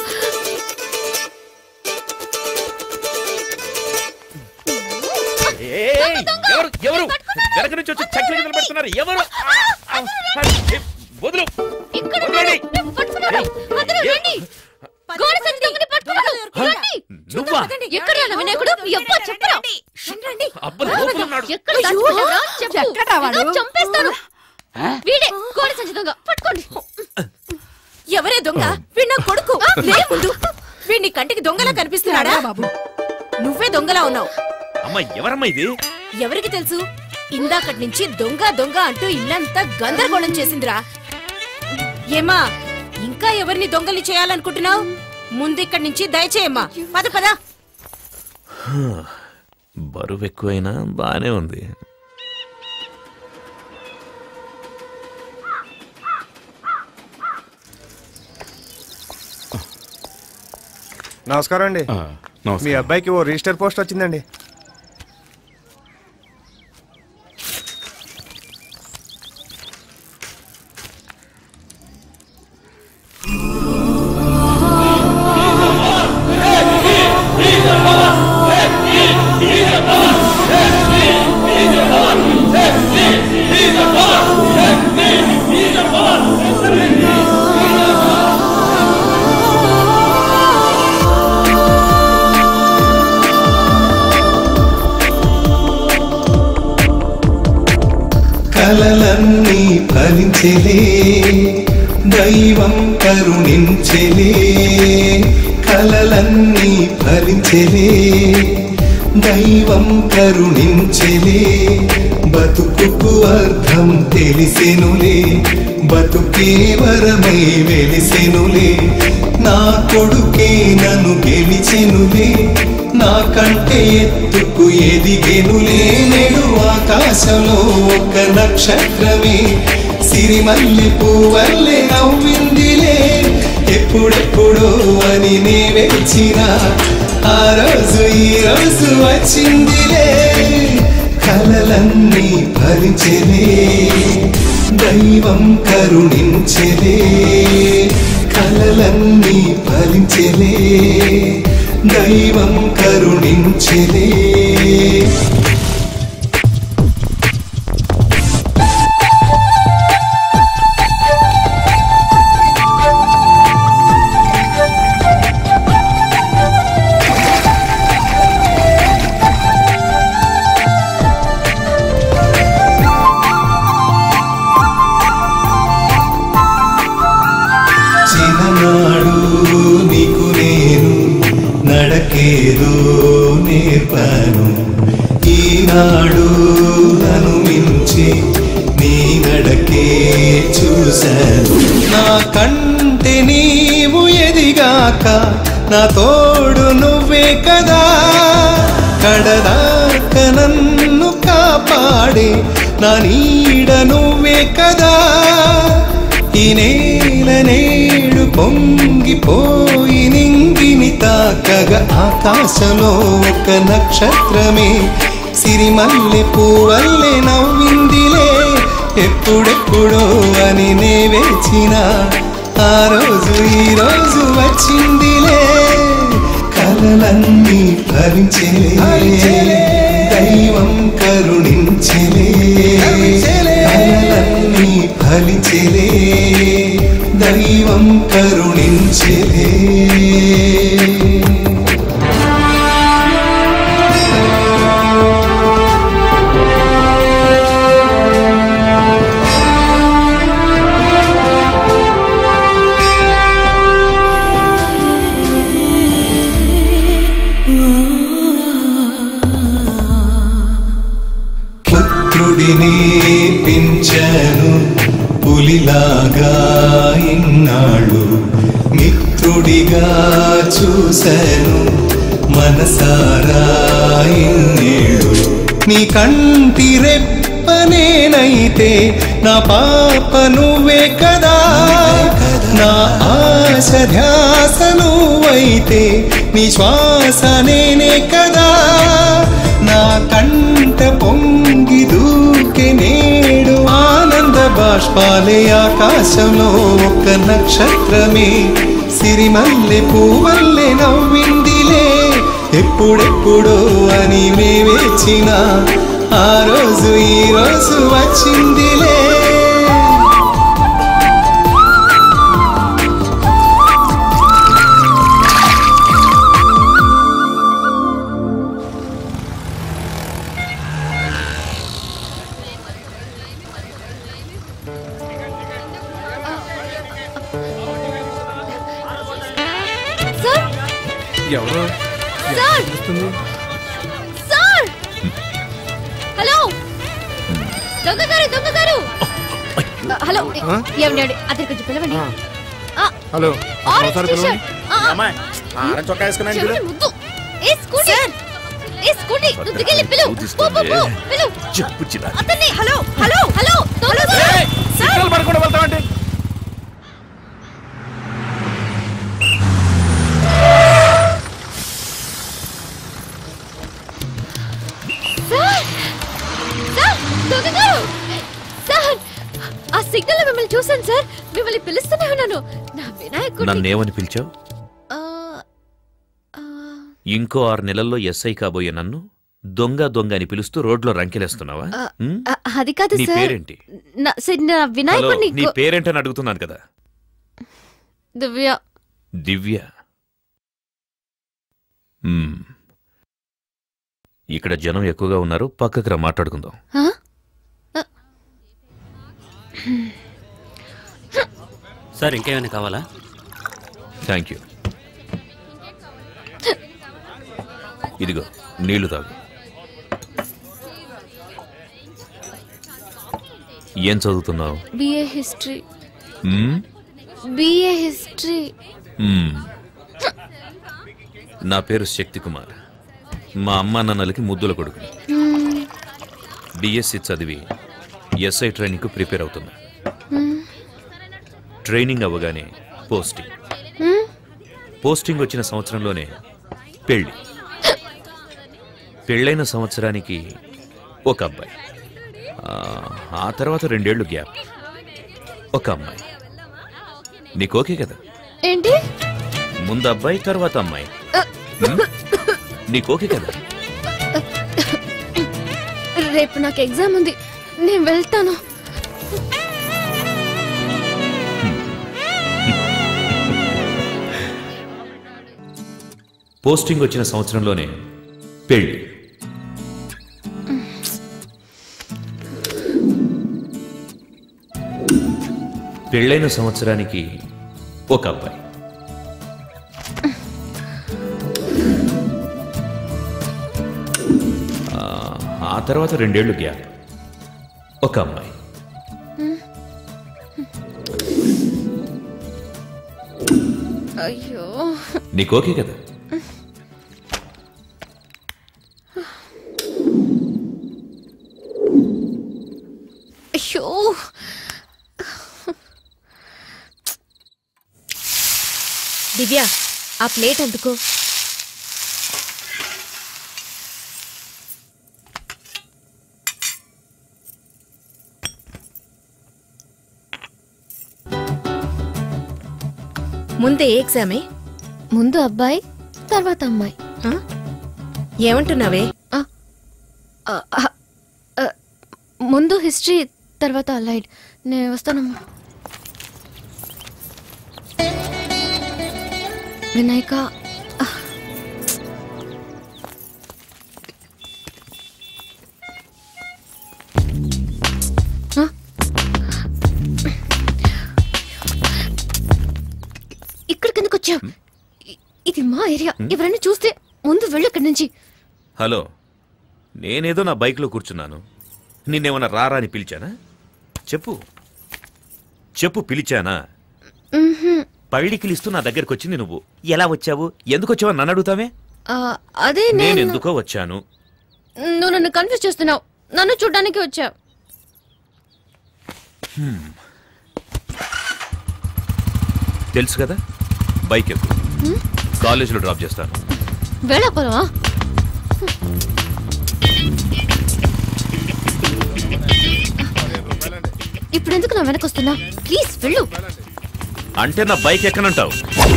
ఏయ్, ఎవరు ఎవరు వెనక నుంచి వచ్చి చక్కెర గిన్నెలు పెడుతున్నారు ఎవరు ఆ, ఆ, ఆ, ఏ, వదులు ఇక్కడ వదలండి. ఉన్నాడు. పట్టుకున్నాడు. అందరూ రండి. గోడ సంచి దొంగని పట్టుకున్నాడు. రండి. నువ్వా ఎక్కడ రా వినాయకుడు ఎవ్వా చెప్పరా అబ్బ లోపల ఉన్నాడు ఎక్కడ దాచుకున్నారా? చెప్పు ఎక్కడా వాడు? ఏదో చంపేస్తాను వీడే గోడ సంచి దొంగ పట్టుకోండి ఎవరే దొంగ వీడు నా కొడుకు లే ముందు వీడిని కంటికి దొంగలా కనిపిస్తున్నాడా బాబు నువ్వే దొంగలా ఉన్నావు అమ్మ ఎవరమ్మా ఇది ఎవరికి తెలుసు ఇందాకటి నుంచి దొంగ దొంగ అంటూ ఇల్లంతా గందరగోళం చేసిందిరా ఏమా ఇంకా ఎవరిని దొంగల్ని చేయాలనుకుంటున్నావు ముందు ఇక్కడి నుంచి దయచేయమ్మా పద పద బరువు ఎక్కువైనా బానే ఉంది నమస్కారం అండి ఆ, నమస్కారం. మీ అబ్బాయికి ఓ రిజిస్టర్ పోస్ట్ వచ్చిందండి కలలన్నీ ఫలించెలే దైవం కరుణించెలే కలలన్నీ ఫలించెలే దైవం కరుణించెలే బతుకుకు అర్థం తెలిసెనులే బతుకే వరమై వెలిసెనులే నా కొడుకే నన్ను గెలిచెనులే నా కంటే ఎత్తుకు ఎదిగెనులే నేడు ఆకాశంలో ఒక నక్షత్రమే సిరిమల్లి పువ్వల్లే నవ్విందిలే ఎప్పుడెప్పుడో అని నే వెచ్చిన ఆ రోజు ఈ రోజు వచ్చిందిలే కలలన్నీ భరించెలే దైవం కరుణించెలే కలలన్నీ ఫలించెలే దైవం కరుణించెలే చిన్ననాడు నీకు నేను నడకేదో నేర్పాను ఈ చూశాను నా కంటే నీవు ఎదిగాక నా తోడు నువ్వే కదా కడదాక నన్ను కాపాడే నా నీడ నువ్వే కదా ఈ నేల నేడు పొంగిపోయి నింగిని తాకగా ఆకాశంలో ఒక నక్షత్రమే సిరిమల్లె పువ్వల్లే నవ్విందిలే ఎప్పుడెప్పుడో అని నే వేచిన ఆ రోజు ఈ రోజు వచ్చిందిలే కలలన్నీ భరించలే దైవం కరుణించలే కలలన్నీ ఫలించలే దైవం కరుణించలే పుత్రుడిని పెంచాను పులిలాగా ఇన్నాళ్ళు మిత్రుడిగా చూశాను మనసారా ఇన్నేళ్ళు నీ కంటి రెప్పనేనైతే నా పాప నువ్వే కదా నా ఆశ ధ్యాస నువ్వైతే నీ శ్వాస నేనే కదా నా కంట పొంగి దూకే నేడు ఆనంద బాష్పాలే ఆకాశంలో ఒక నక్షత్రమే సిరిమల్లె పువ్వల్లే నవ్విందిలే ఎప్పుడెప్పుడో అని మే వేచిన ఆ రోజు ఈ రోజు వచ్చిందిలే సార్ ఎవరు సార్ సార్ హలో దొంగ గారు దొంగ గారు హలో ఆ? ఏమండి ఏమండి అతను కొంచెం పిలవండి ఆ, హలో ఆరెంజ్ ఒకసారి టీ-షర్ట్. పిలవండి. ఆ, ఆ. అమ్మాయి ఆరెంజ్ చొక్కా వేసుకున్నాను చూడు చెవిటి ముద్దు ఏ స్కూటీ ఏ స్కూటీ నువ్వు దిగెళ్ళి పిలువు పో, పో, పో, పిలువు జబ్బు చిరాకు. అతన్ని హలో హలో హలో తొందరగా. సిగ్నల్ పడకుండా వెళ్తామంటే సార్ సార్ దొంగ గారు సార్ ఆ సిగ్నల్ లో మిమ్మల్ని చూశాను సార్ మిమ్మల్ని పిలుస్తూనే ఉన్నాను నా వినాయకుడు నన్నేమని పిలిచావు ఆ, ఇంకో ఆరు నెలల్లో ఎస్ఐ కాబోయే నన్ను దొంగ దొంగ అని పిలుస్తూ రోడ్లో రంకెలేస్తున్నావా ఆ, ఉమ్? ఆ, అది కాదు నీ సార్ పేరేంటి నా సార్, నా హలో వినాయకుడిని నీ గో- పేరేంటని అడుగుతున్నాను కదా దివ్య దివ్య మ్మ్. ఇక్కడ జనం ఎక్కువగా ఉన్నారు పక్కకు రా మాట్లాడుకుందాం ఆ? సార్ ఇంకేమైనా కావాలా థ్యాంక్ యూ ఇదిగో నీళ్లు తాగు ఏం చదువుతున్నావు బిఏ హిస్టరీ మ్మ్? బిఏ హిస్టరీ మ్మ్. నా పేరు శక్తి కుమార్ మా అమ్మా నాన్నలకి ముద్దుల కొడుకు బిఎస్సి చదివి ఎస్ఐ ట్రైనింగ్కు ప్రిపేర్ అవుతున్నా ట్రైనింగ్ అవ్వగానే పోస్టింగ్ పోస్టింగ్ వచ్చిన సంవత్సరంలోనే పెళ్ళి పెళ్ళైన సంవత్సరానికి ఒక అబ్బాయి ఆ, ఆ తర్వాత రెండేళ్లు గ్యాప్ ఒక అమ్మాయి నీకు ఓకే కదా ఏంటి ముందు అబ్బాయి తర్వాత అమ్మాయి హ్మ్? నీకు ఓకే కదా రేపు నాకు ఎగ్జామ్ ఉంది నేను వెళ్తాను పోస్టింగ్ వచ్చిన సంవత్సరంలోనే పెళ్ళి పెళ్ళైన సంవత్సరానికి ఒక అబ్బాయి ఆ, ఆ తర్వాత రెండేళ్లు గ్యాప్ ఒక అమ్మాయి అయ్యో నీకు ఓకే కదా అయ్యో దివ్య ఆ ప్లేట్ అందుకో ముందే ఏ ఎగ్జామే ముందు అబ్బాయి తర్వాత అమ్మాయి ఏమంటున్నావే ఆ, ఆ, ఆ, ముందు హిస్టరీ తర్వాత అలైడ్ నేను వస్తానమ్మా వినాయక ఆ, ఆ? ఇక్కడికి ఎందుకు వచ్చావు ఇది మా ఏరియా ఎవరైనా చూస్తే ముందు వెళ్ళు ఇక్కడి నుంచి హలో నేనేదో నా బైక్లో కూర్చున్నాను నిన్నేమన్నా రారా అని పిలిచానా చెప్పు చెప్పు పిలిచానా మ్మ్హ్మ్. పళ్ళికిలిస్తూ నా దగ్గరికి వచ్చింది నువ్వు ఎలా వచ్చావు ఎందుకు వచ్చావు నన్ను అడుగుతావే ఆ, అదే నేను నేను ఎందుకో వచ్చాను నువ్వు నన్ను కన్ఫ్యూజ్ చేస్తున్నావు నన్ను చూడడానికి వచ్చావు హ్మ్. తెలుసు కదా బైక్ ఎక్కు హ్మ్? కాలేజీలో డ్రాప్ చేస్తాను వెళ్ళపోవా ఇప్పుడు ఎందుకు నా వెనక వస్తున్నా ప్లీజ్ వెళ్ళు అంటే నా బైక్ ఎక్కనంటావు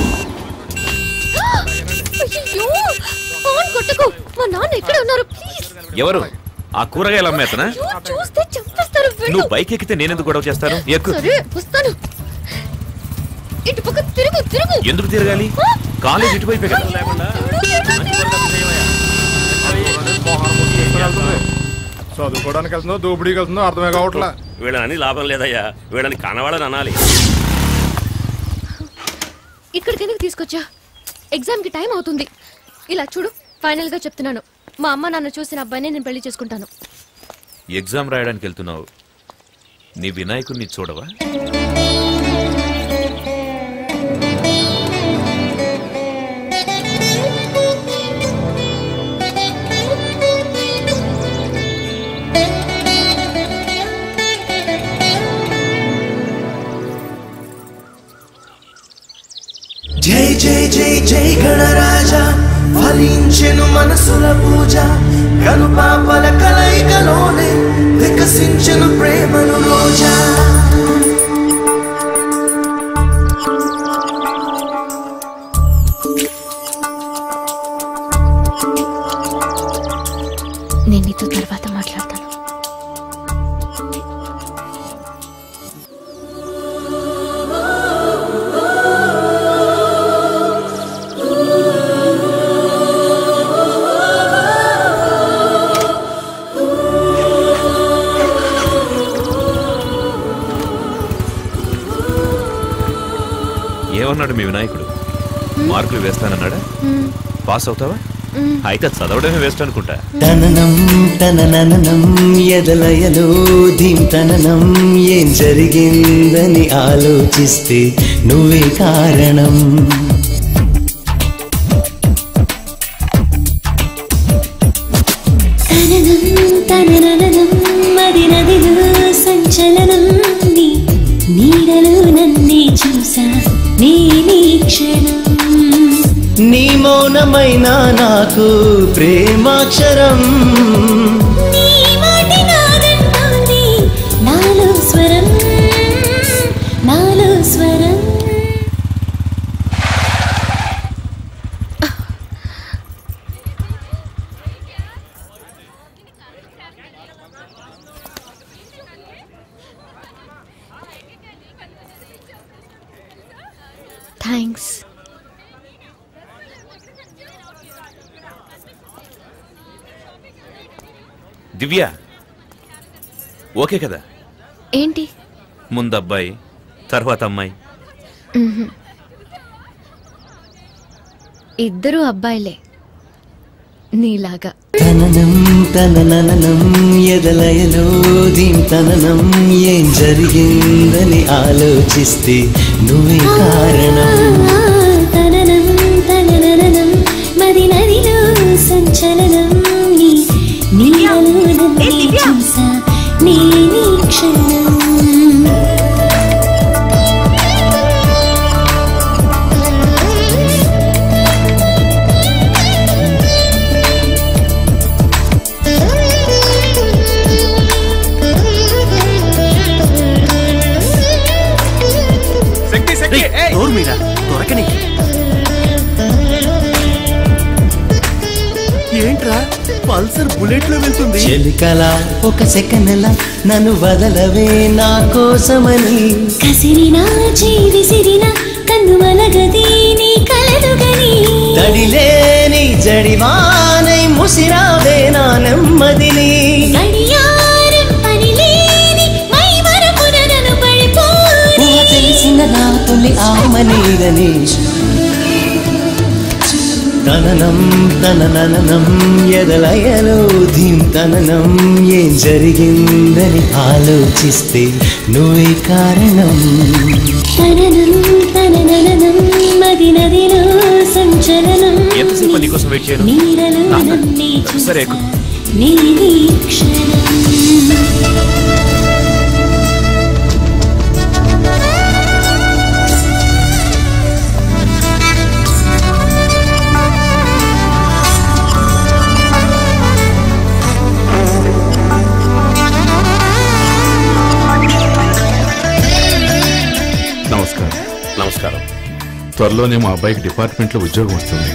అయ్యో ఫోన్ కొట్టకు మా నాన్న ఎక్కడ ఉన్నారు ప్లీజ్ ఎవరు ఆ కూరగాయలు అమ్మేతనా చూస్తే చంపేస్తారు వెళ్ళు నువ్వు బైక్ ఎక్కితే నేనెందుకు గొడవ చేస్తాను ఎక్కు సరే వస్తాను ఇటు పక్క తిరుగు తిరుగు ఎందుకు తిరగాలి కాలేజ్ ఇటువైపే కదా చదువుకోవడానికి వెళ్తుందో దోపిడీకి వెళ్తుందో అర్థమే కావట్లా వీళ్ళని లాభం లేదయ్యా వీళ్ళని కనవాడని అనాలి ఇక్కడికి ఎందుకు తీసుకొచ్చా ఎగ్జామ్ కి టైం అవుతుంది ఇలా చూడు ఫైనల్ గా చెప్తున్నాను మా అమ్మ నాన్న చూసిన అబ్బాయిని నేను పెళ్లి చేసుకుంటాను ఎగ్జామ్ రాయడానికి వెళ్తున్నావు నీ వినాయకుడిని చూడవా జై జై జై జై గణరాజా ఫలించెను మనసుల పూజ కనుపాపల కలయికలోనే వికసించెను ప్రేమను రోజా నేను నీతో తర్వాత మాట్లాడతాను ఏమన్నాడు మీ వినాయకుడు మార్కులు వేస్తానన్నాడా మ్మ్. పాస్ అవుతావా మ్మ్. అయితే చదవడమే వేస్ట్ అనుకుంటా తననం తనననం ఎదలయలో ధీంతననం ఏం జరిగిందని ఆలోచిస్తే నువ్వే కారణం తననం తనననం మది నదిలో సంచలనం నీ నీడలో నన్నే చూసా నీ నీ క్షణం నీ మౌనమైన నాకు ప్రేమాక్షరం నీ మాటి నాదంటోంది నాలో స్వరం నాలో స్వరం థ్యాంక్స్ దివ్య ఓకే కదా ఏంటి ముందు అబ్బాయి తర్వాత అమ్మాయి మ్మ్హ్మ్. ఇద్దరు అబ్బాయిలే నీలాగా తననం తనననం ఎదలయలో ధీంతననం ఏం జరిగిందని ఆలోచిస్తే నువ్వే కారణం తననం సంచలనం నీ నీడలో నన్నే చూసా నేని క్షణం శక్తి శక్తి డోర్ మీద దొరకని ఏంట్రా పల్సర్ బుల్లెట్ లో వెళ్తుంది చెలికల ఒక సెకనల నన్ను వదలవే నా కోసమని కసిరినా చేవిసిరినా కన్ను మలగది నీ కలదుగని తడిలేని జడివానై ముసిరావే నా నెమ్మదిని గడియారం పనిలేని మై వరపున నన్ను పడిపోని ఊహ తెలిసిన నా తొలి ఆమనీదని తననం తనననం ఎదలయలో ధీం తననం ఏం జరిగిందని ఆలోచిస్తే నువ్వే కారణం తననం తనననం మది నదిలో సంచలనం ఎంతసేపు నీకోసం వెయిట్ చేయను నీడలో నాన్న, నన్నే సరే ఎక్కు. నీ వీక్షణం నమస్కారం నమస్కారం త్వరలోనే మా అబ్బాయికి డిపార్ట్మెంట్లో ఉద్యోగం వస్తుంది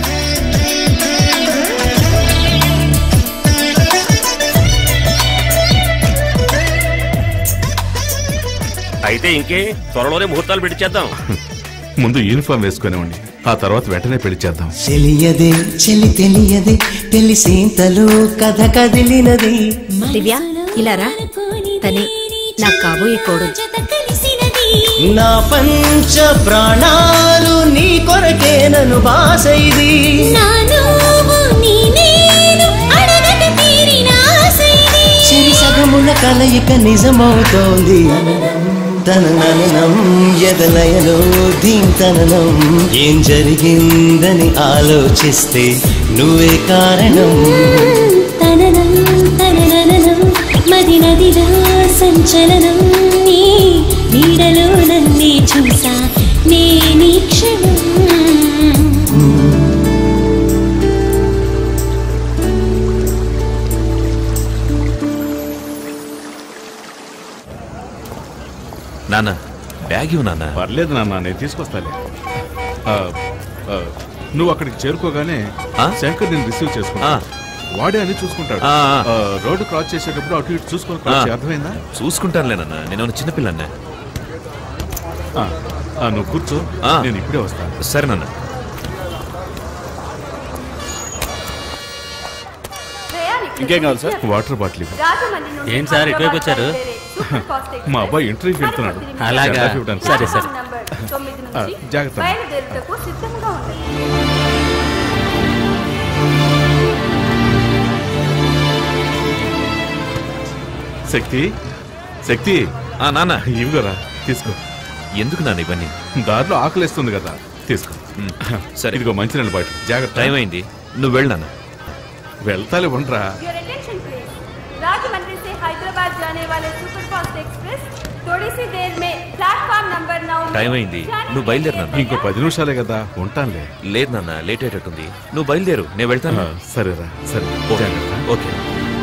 అయితే ఇంకే త్వరలోనే ముహూర్తాలు పెట్టించేద్దాం ముందు యూనిఫామ్ వేసుకునేవ్వండి ఆ తర్వాత వెంటనే పెళ్లి చేద్దాం తెలియదే చెలి తెలియదే తెలిసేంతలో కథ కదిలినది దివ్య ఇలా రా తనే నాకు కాబోయే కోడలు నా పంచ ప్రాణాలు నీ కొరకే నన్ను బాస ఇది నా నువ్వు నీ నేను అడగక తీరిన ఆశ ఇది. చెరి సగముల కలయిక నిజమవుతోంది తననం ఎదలయలో దీంతనం ఏం జరిగిందని ఆలోచిస్తే నువ్వే కారణం తననం తనననం మది నదిలో సంచలనం నీ నీడలో నన్నే చూసా నేనీ క్షణం నాన్న బ్యాగ్ ఇవ్వు నాన్న పర్లేదు నాన్న నేను తీసుకొస్తాలే ఆ, ఆ, నువ్వు అక్కడికి చేరుకోగానే శంకర్ నేను రిసీవ్ చేసుకుంటా వాడే అని చూసుకుంటాడు ఆ, ఆ. ఆ, రోడ్డు క్రాస్ చేసేటప్పుడు అటు ఇటు చూసుకొని cross చేయి. అర్థమైందా చూసుకుంటానులేనన్న నేను చిన్నపిల్లన్న ఆ, ఆ, నువ్వు కూర్చో నేను ఇప్పుడే వస్తాను సరే నాన్న ఇంకేం కావాలి సార్ వాటర్ బాటిల్ ఇవ్వు. ఏం సార్ ఇటువైపు వచ్చారు మా అబ్బాయి ఇంటర్వ్యూకి వెళ్తున్నాడు అలాగా? సెండ్ ఆఫ్ ఇవ్వడానికి సరే, సరే. ఆ, జాగ్రత్త బయలుదేరుటకు సిద్ధంగా ఉంది శక్తి శక్తి ఆ నాన్న ఇవ్వరా తీసుకో ఎందుకు నాన్న ఇవన్నీ దారిలో ఆకలిస్తుంది కదా తీసుకో సరే ఇదిగో మంచినీళ్ళ బాటిల్ జాగ్రత్త టైం అయింది నువ్వు వెళ్ళు నాన్న వెళ్తాలే ఉండరా Your attention please. राजमंड्री से हैदराबाद जाने वाले सुपरफास्ट एक्सप्रेस थोड़ी सी देर में प्लेटफॉर्म नंबर नौ में టైం అయింది నువ్వు బయలుదేరు నాన్న ఇంకో పది నిమిషాలే కదా ఉంటానులే లేదు నాన్న లేట్ అయ్యేటట్టుంది నువ్వు బయలుదేరు నేను వెళ్తాను ఆ, సరేరా సరే ఓకే. జాగ్రత్త ఓకే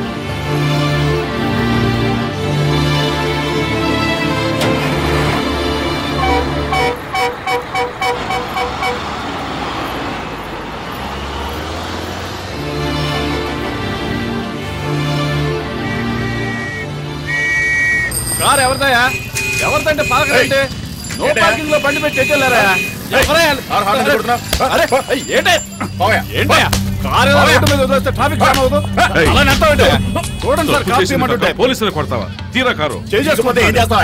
కారు ఎవరిదయా ఎవరిదంటే పార్కంటే నో ఏంటయ్యా? పార్కింగ్ లో బండి పెట్టి ఎట్టెళ్ళారా ఎవరయ్యా? కారు హార్న్ ఎందుకు కొడుతున్నావ్? అరే, ఏయ్, ఏంటయ్యా? ఏంటయ్యా? కారు ఏదో రోడ్డు మీద వదిలేస్తే ట్రాఫిక్ జామ్ అవుతుంది ఏయ్. అలా నెట్టవేంటయ్యా? చూడండి సార్ తప్పు కారు చేసిన తీయమంటుంటే తర్వాత పోలీసులు కొడతావా తీరా కారు చేసుకుంటే ఏం చేస్తావా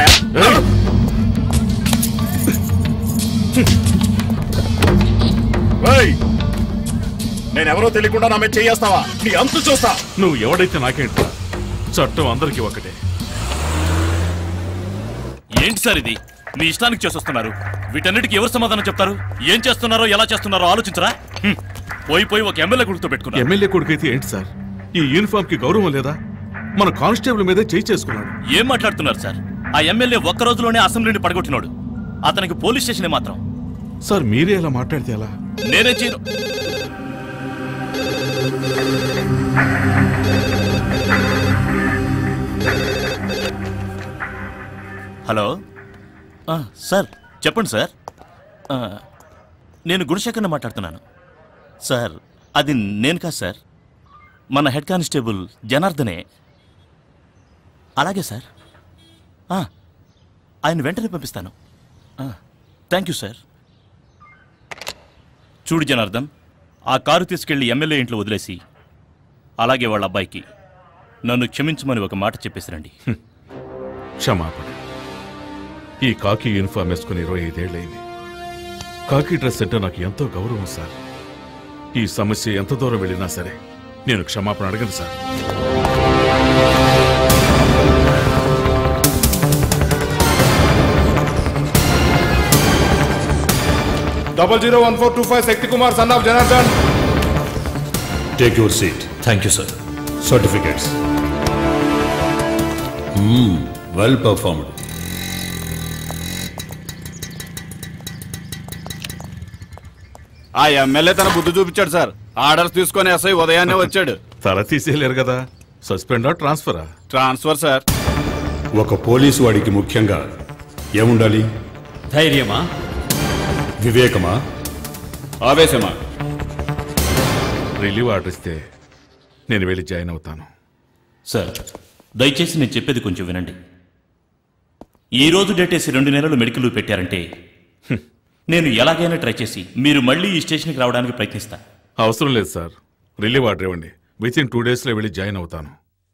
నేనెవరో తెలియకుండా నా మీద చేయేస్తావా నీ అంతు చూస్తా నువ్వు ఎవడైతే నాకేంట్రా చట్టం అందరికీ ఒకటే ఏంటి సార్ ఇది మీ ఇష్టానికి చేసొస్తున్నారు వీటన్నిటికీ ఎవరు సమాధానం చెప్తారు ఏం చేస్తున్నారో ఎలా చేస్తున్నారో ఆలోచించరా హ్మ్. పోయి పోయి ఒక ఎమ్మెల్యే కొడుకుతో పెట్టుకున్నా ఎమ్మెల్యే కొడుకైతే ఏంటి సార్ ఈ యూనిఫామ్ కి గౌరవం లేదా మన కానిస్టేబుల్ మీదే చేయి చేసుకున్నాడు ఏం మాట్లాడుతున్నారు సార్ ఆ ఎమ్మెల్యే ఒక్క రోజులోనే అసెంబ్లీని పడగొట్టినాడు అతనికి పోలీస్ స్టేషనే మాత్రం సార్ మీరే ఇలా మాట్లాడితే ఎలా నేనే చేయను హలో ఆ, సార్ చెప్పండి సార్ ఆ, నేను గుణశేఖర్ని మాట్లాడుతున్నాను సార్ అది నేను కాదు సార్ మన హెడ్ కానిస్టేబుల్ జనార్దనే అలాగే సార్ ఆ, ఆయన వెంటనే పంపిస్తాను థ్యాంక్ యూ సార్ చూడు జనార్దన్ ఆ కారు తీసుకెళ్లి ఎమ్మెల్యే ఇంట్లో వదిలేసి అలాగే వాళ్ళ అబ్బాయికి నన్ను క్షమించమని ఒక మాట చెప్పేసిరండి క్షమాపణ ఈ కాకి యూనిఫామ్ వేసుకుని ఇరవై ఐదేళ్లయింది కాకి డ్రెస్ అంటే నాకు ఎంతో గౌరవం సార్ ఈ సమస్య ఎంత దూరం వెళ్ళినా సరే నేను క్షమాపణ అడగను sir double zero one four two five Shakti Kumar son of Janardhan Take your seat. Thank you, sir. Certificates. Hmm, well performed. ఆ ఎమ్మెల్యే తన బుద్ధి చూపించాడు సార్ ఆర్డర్స్ తీసుకొని ఎస్ఐ ఉదయాన్నే వచ్చాడు తల తీసేయలేరు కదా సస్పెండా ట్రాన్స్ఫరా ట్రాన్స్ఫర్ సార్ ఒక పోలీసు వాడికి ముఖ్యంగా ఏముండాలి ధైర్యమా వివేకమా ఆవేశమా రిలీవ్ ఆర్డర్ ఇస్తే నేను వెళ్ళి జాయిన్ అవుతాను సార్ దయచేసి నేను చెప్పేది కొంచెం వినండి ఈ రోజు డేట్ వేసి రెండు నెలలు మెడికల్ లీవ్ పెట్టారంటే హ్మ్, నేను ఎలాగైనా ట్రై చేసి మీరు మళ్ళీ ఈ స్టేషన్కి రావడానికి ప్రయత్నిస్తా అవసరం లేదు సార్ రిలీవ్ ఆర్డర్ ఇవ్వండి విత్ ఇన్ టూ డేస్లో వెళ్ళి జాయిన్ అవుతాను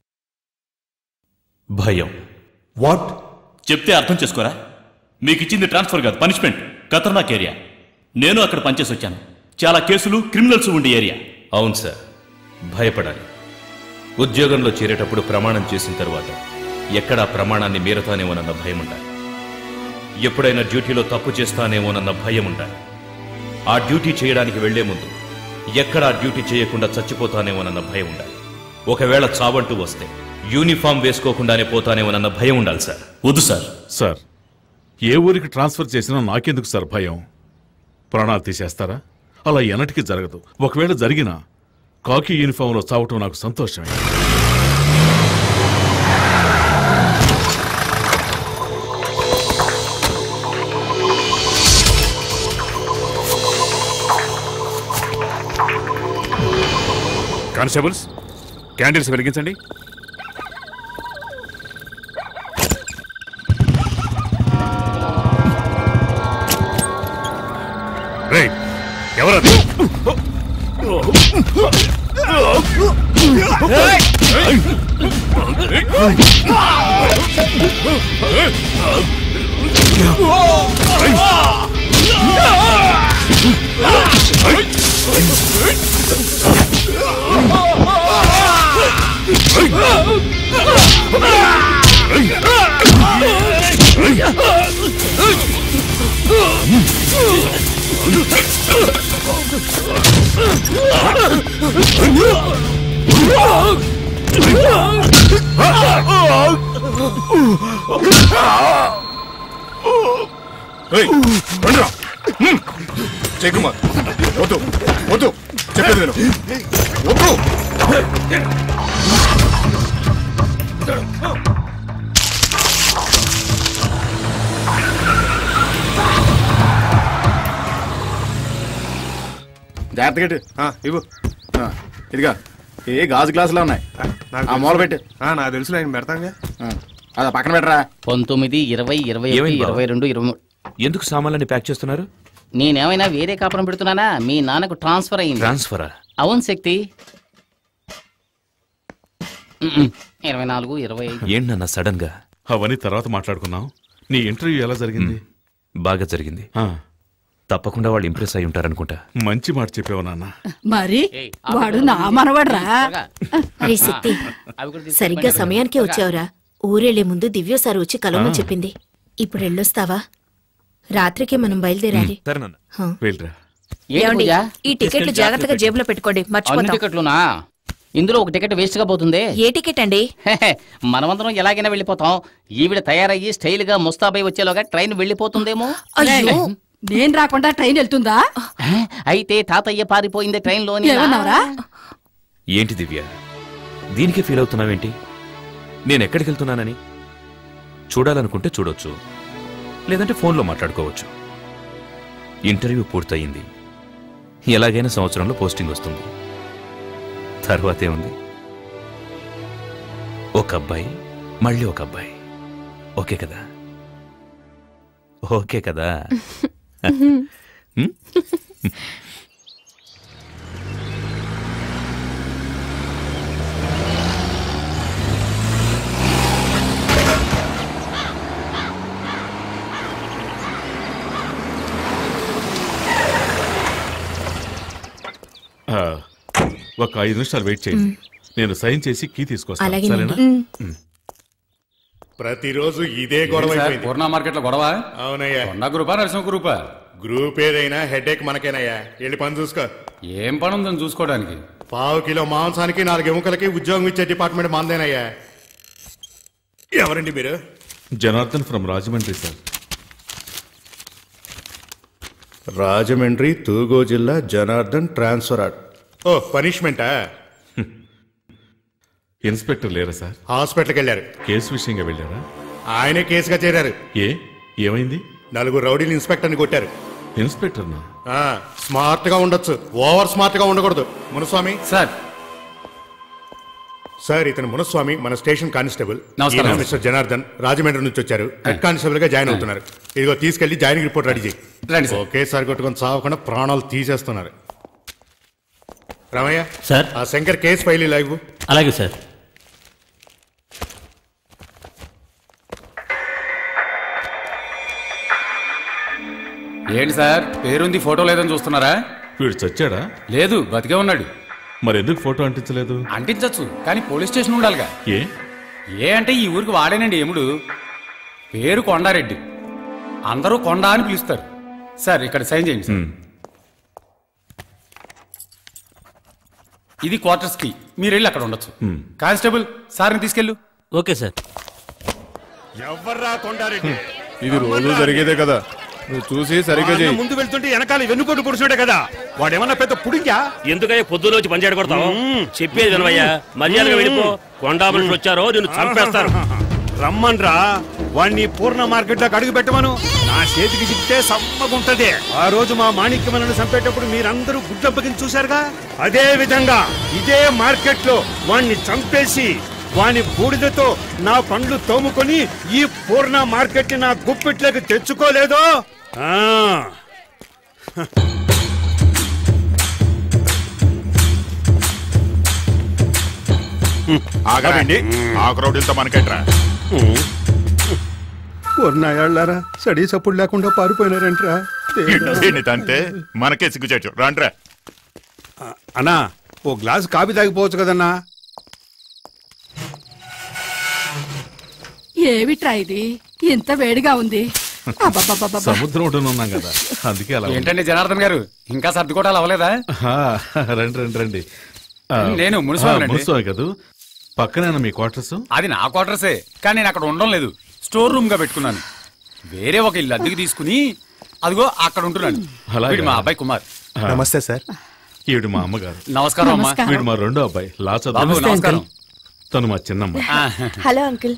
భయం వాట్ చెప్తే అర్థం చేసుకోరా మీకు ఇచ్చింది ట్రాన్స్ఫర్ కాదు పనిష్మెంట్ ఖతర్నాక్ ఏరియా నేను అక్కడ పనిచేసి వచ్చాను చాలా కేసులు క్రిమినల్స్ ఉండే ఏరియా అవును సార్ భయపడాలి ఉద్యోగంలో చేరేటప్పుడు ప్రమాణం చేసిన తర్వాత ఎక్కడా ప్రమాణాన్ని మీరతానేమోనన్న భయం ఉండాలి ఎప్పుడైనా డ్యూటీలో తప్పు చేస్తానేమోనన్న భయం ఉండాలి ఆ డ్యూటీ చేయడానికి వెళ్లే ముందు ఎక్కడ ఆ డ్యూటీ చేయకుండా చచ్చిపోతానేమోనన్న భయం ఉండాలి ఒకవేళ చావంటూ వస్తే యూనిఫామ్ వేసుకోకుండానే పోతానేమోనన్న భయం ఉండాలి సార్ వద్దు సార్ సార్ ఏ ఊరికి ట్రాన్స్ఫర్ చేసినా నాకెందుకు సార్ భయం ప్రాణాలు తీసేస్తారా అలా ఎన్నటికీ జరగదు ఒకవేళ జరిగినా కాకి యూనిఫామ్లో చావటం నాకు సంతోషమే కానిస్టేబుల్స్ క్యాండిల్స్ వెలిగించండి రేయ్, ఎవరది ఏయ్, రండిరా. హ్మ్. జై కుమార్ వద్దు వద్దు చెప్పేది విను వద్దు జాగ్రత్తగా ఇటు. ఆ, ఇవ్వు ఆ, ఇదిగా ఏ గాజు గ్లాసులో ఉన్నాయి ఆ మూల పెట్టు నాకు తెలుసు నేను పెడతాంగా అదా పక్కన పెట్టరా పంతొమ్మిది ఇరవై ఇరవై ఒకటి ఏమైంది బావ? ఇరవై రెండు ఇరవై మూడు ఎందుకు సామాన్లని ప్యాక్ చేస్తున్నారు నేనేమైనా వేరే కాపురం పెడుతున్నానా మీ నాన్నకు ట్రాన్స్ఫర్ అయింది ట్రాన్స్ఫరా అవును శక్తి ఉమ్మ్. ఇరవై నాలుగు ఇరవై ఐదు ఏంటన్నా సడన్ గా అవన్నీ తర్వాత మాట్లాడుకున్నాం నీ ఇంటర్వ్యూ ఎలా జరిగింది బాగా జరిగింది తప్పకుండా వాళ్ళు ఇంప్రెస్ అయి ఉంటారనుకుంటా మంచి మాట చెప్పావు నాన్న మరి వాడు నా మనవడ్రా రే శక్తి సరిగ్గా సమయానికే వచ్చావురా ఊరెళ్లే ముందు దివ్య సార్ వచ్చి కలవమని ఆ. చెప్పింది ఇప్పుడు వెళ్ళొస్తావా రాత్రికి మనం బయలుదేరాలి సరేనన్న హా. వెళ్ళరా ఏంటి ఏమండి పూజ? ఈ టికెట్లు జాగ్రత్తగా జేబులో పెట్టుకోండి అన్ని మర్చిపోతాం టికెట్లునా ఇందులో ఒక టికెట్ వేస్ట్ గా పోతుంది ఏ టికెట్ అండి హెహె, మనమందరం ఎలాగైనా వెళ్ళిపోతాం ఈవిడ తయారయ్యి స్టైల్ గా ముస్తాబై వచ్చేలోగా ట్రైన్ వెళ్ళిపోతుందేమో అయ్యో నేను రాకుండా ట్రైన్ వెళ్తుందా అయితే తాతయ్య పారిపోయింది ట్రైన్ లోని ఏమన్నావురా ఏంటి దివ్య దీనికి ఫీల్ అవుతున్నావేంటి నేను ఎక్కడికి వెళ్తున్నానని చూడాలనుకుంటే చూడొచ్చు లేదంటే ఫోన్లో మాట్లాడుకోవచ్చు ఇంటర్వ్యూ పూర్తయింది ఎలాగైనా సంవత్సరంలో పోస్టింగ్ వస్తుంది తర్వాతే ఉంది ఒక అబ్బాయి మళ్ళీ ఒక అబ్బాయి ఓకే కదా ఓకే కదా హ్మ్? ఆ, ఒక ఐదు నిమిషాలు వెయిట్ చేయండి నేను సైన్ చేసి కీ తీసుకొస్తాను అలాగేనండి. సరేనా మ్. ప్రతిరోజు ఇదే గొడవ ఏంటి సార్, అయిపోయింది. పూర్ణ మార్కెట్ లో గొడవ అవునయ్యా కొండ గ్రూపా నరసింహ గ్రూపా గ్రూప్ ఏదైనా హెడేక్ మనకేనయ్యా వెళ్ళి పని చూసుకో ఏం పని ఉందని చూసుకోవడానికి పావు కిలో మాంసానికి నాలుగు ఎముకలకి ఉద్యోగం ఇచ్చే డిపార్ట్మెంట్ మందేనయ్యా ఎవరండి మీరు జనార్దన్ ఫ్రమ్ రాజమండ్రి సార్ రాజమండ్రి తూగో జిల్లా జనార్దన్ ట్రాన్స్ఫర్ ఓ పనిష్మెంటా ఇన్స్పెక్టర్ లేరా సార్ హాస్పిటల్కి వెళ్ళారు కేసు విషయంగా వెళ్ళారా ఆయనే కేసుగా చేరారు ఏ ఏమైంది నలుగురు రౌడీలు ఇన్స్పెక్టర్ని కొట్టారు ఇన్స్పెక్టర్నా ఆ, స్మార్ట్ గా ఉండొచ్చు ఓవర్ స్మార్ట్ గా ఉండకూడదు మునుస్వామి సార్ సార్ ఇతను మునుస్వామి మన స్టేషన్ కానిస్టేబుల్ నమస్కారం. ఈయన మిస్టర్ జనార్దన్ రాజమండ్రి నుంచి వచ్చారు హెడ్ కానిస్టేబుల్ గా జాయిన్ అవుతున్నారు ఇదిగో తీసుకెళ్లి జాయినింగ్ రిపోర్ట్ రెడీ చేయి రండి సార్. ఒకేసారి కొట్టుకొని చావకుండా ప్రాణాలు తీసేస్తున్నారు రామయ్య సార్ ఆ శంకర్ కేసు ఫైల్ లైవ్ అలాగే సార్ ఏంటి సార్ పేరుంది ఫోటో లేదని చూస్తున్నారా వీడు చచ్చాడా లేదు బతికే ఉన్నాడు మరి ఎందుకు ఫోటో అంటించలేదు అంటించచ్చు కానీ పోలీస్ స్టేషన్ ఉండాలిగా ఏ ఏ అంటే ఈ ఊరికి వాడేనండి ఎముడు పేరు కొండారెడ్డి అందరూ కొండ అని పిలుస్తారు సార్ ఇక్కడ సైన్ చేయండి సార్ ఇది క్వార్టర్స్ కి మీరు వెళ్ళి అక్కడ ఉండొచ్చు కానిస్టేబుల్ సార్ని తీసుకెళ్ళు ఓకే సార్ ఎవర్రా కొండారెడ్డి ఇది రోజు జరిగేదే కదా నువ్వు చూసి సరిగ్గా మా అన్న చేయి ముందు వెళ్తుంటే వెనకాల వెన్నుపోటు పురుషుడే కదా వాడేమన్నా పెద్ద పుడింగా ఎందుకయ్యా పొద్దులోచి పంచాడు కొడతావు చెప్పేది వినవయ్యా మర్యాదగా వెళ్ళిపో కొండా మనుషులు వచ్చారో నిన్ను చంపేస్తారు రమ్మన్రా వాణ్ణి పూర్ణ మార్కెట్ లోకి అడుగు పెట్టమను నా చేతికి చిక్కితే సమ్మగుంటది ఆ రోజు మా మాణిక్యమలను చంపేటప్పుడు మీరందరూ గుడ్లప్పకిని చూశారుగా అదే విధంగా ఇదే మార్కెట్ లో వాణ్ణి చంపేసి వాని బూడిదతో నా పండ్లు తోముకొని ఈ పూర్ణ మార్కెట్ నా గుప్పిట్లోకి తెచ్చుకోలేదో ఆ ఆగరండి ఆ క్రౌడీలతో మనకెట్రా పూర్ణాయాళ్ళారా సడీ సప్పుడు లేకుండా పారిపోయినారంట్రా అంటే మనకే సిగ్గుచేటు రాండ్రా అన్నా ఓ గ్లాస్ కాఫీ తాగిపోవచ్చు కదన్నా ఏమిట్రా ఇది ఇంత వేడిగా ఉంది అబ్బబ్బబ్బబ్బబ్బ. సముద్రం ఒడ్డున ఉన్నాం కదా అందుకే అలా ఉంది. ఏంటండి జనార్దన్ గారు ఇంకా సర్దుకోవటాలు అవ్వలేదా ఆ, రండి రండి రండి ఆ, నేను మునిస్వామినండి. ఆ, మునిస్వామి కదూ పక్కనేనా మీ క్వార్టర్స్ అది నా క్వార్టర్సే కానీ నేను అక్కడ ఉండడం లేదు స్టోర్ రూమ్ గా పెట్టుకున్నాను వేరే ఒక ఇల్లు అద్దెకి తీసుకుని అదిగో అక్కడ ఉంటున్నాను అలాగా? వీడు మా అబ్బాయి కుమార్ నమస్తే సార్ ఈవిడ మా అమ్మగారు నమస్కారం అమ్మా. నమస్కారం. వీడు మా రెండో అబ్బాయి లాచ బాబు, నమస్కారం. తను మా చిన్నమ్మ హలో అంకుల్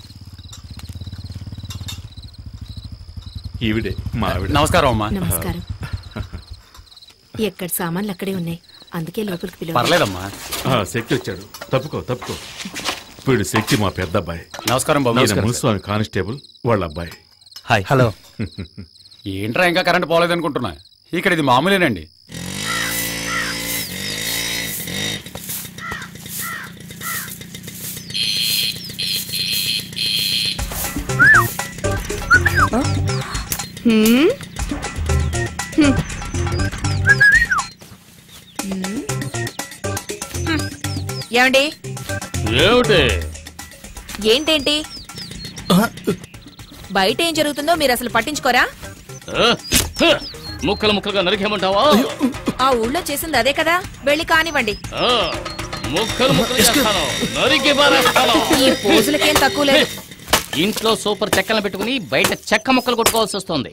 ఈవిడే మా ఆవిడ నమస్కారం అమ్మా నమస్కారం ఎక్కడ సామాన్లు అక్కడే ఉన్నాయి అందుకే లోపలికి పిలువ పర్లేదమ్మా ఆ, శక్తి వచ్చాడు తప్పుకో తప్పుకో వీడు శక్తి మా పెద్ద అబ్బాయి నమస్కారం బాబు. ఈయన నమస్కారం, మున్స్వామి కానిస్టేబుల్ వాళ్ళ అబ్బాయి హాయ్ హలో ఏంట్రా ఇంకా కరెంట్ పోలేదనుకుంటున్నా ఇక్కడ ఇది మామూలేనండి హ్మ్? హ్మ్. హ్మ్. హ్మ్. ఏమండి ఏమిటి ఏంటేంటి బయట ఏం జరుగుతుందో మీరు అసలు పట్టించుకోరా ముక్కలు ముక్కలుగా నరికేమంటావా ఆ ఊళ్ళో చేసింది అదే కదా వెళ్ళి కానివ్వండి ఆ, ముక్కలు ముక్కలు చేస్తాను నరికి పారేస్తాను ఈ పోజులకేం తక్కువ లేదు ఇంట్లో సూపర్ చెక్కలను పెట్టుకుని బయట చెక్క ముక్కలు కొట్టుకోవాల్సి వస్తుంది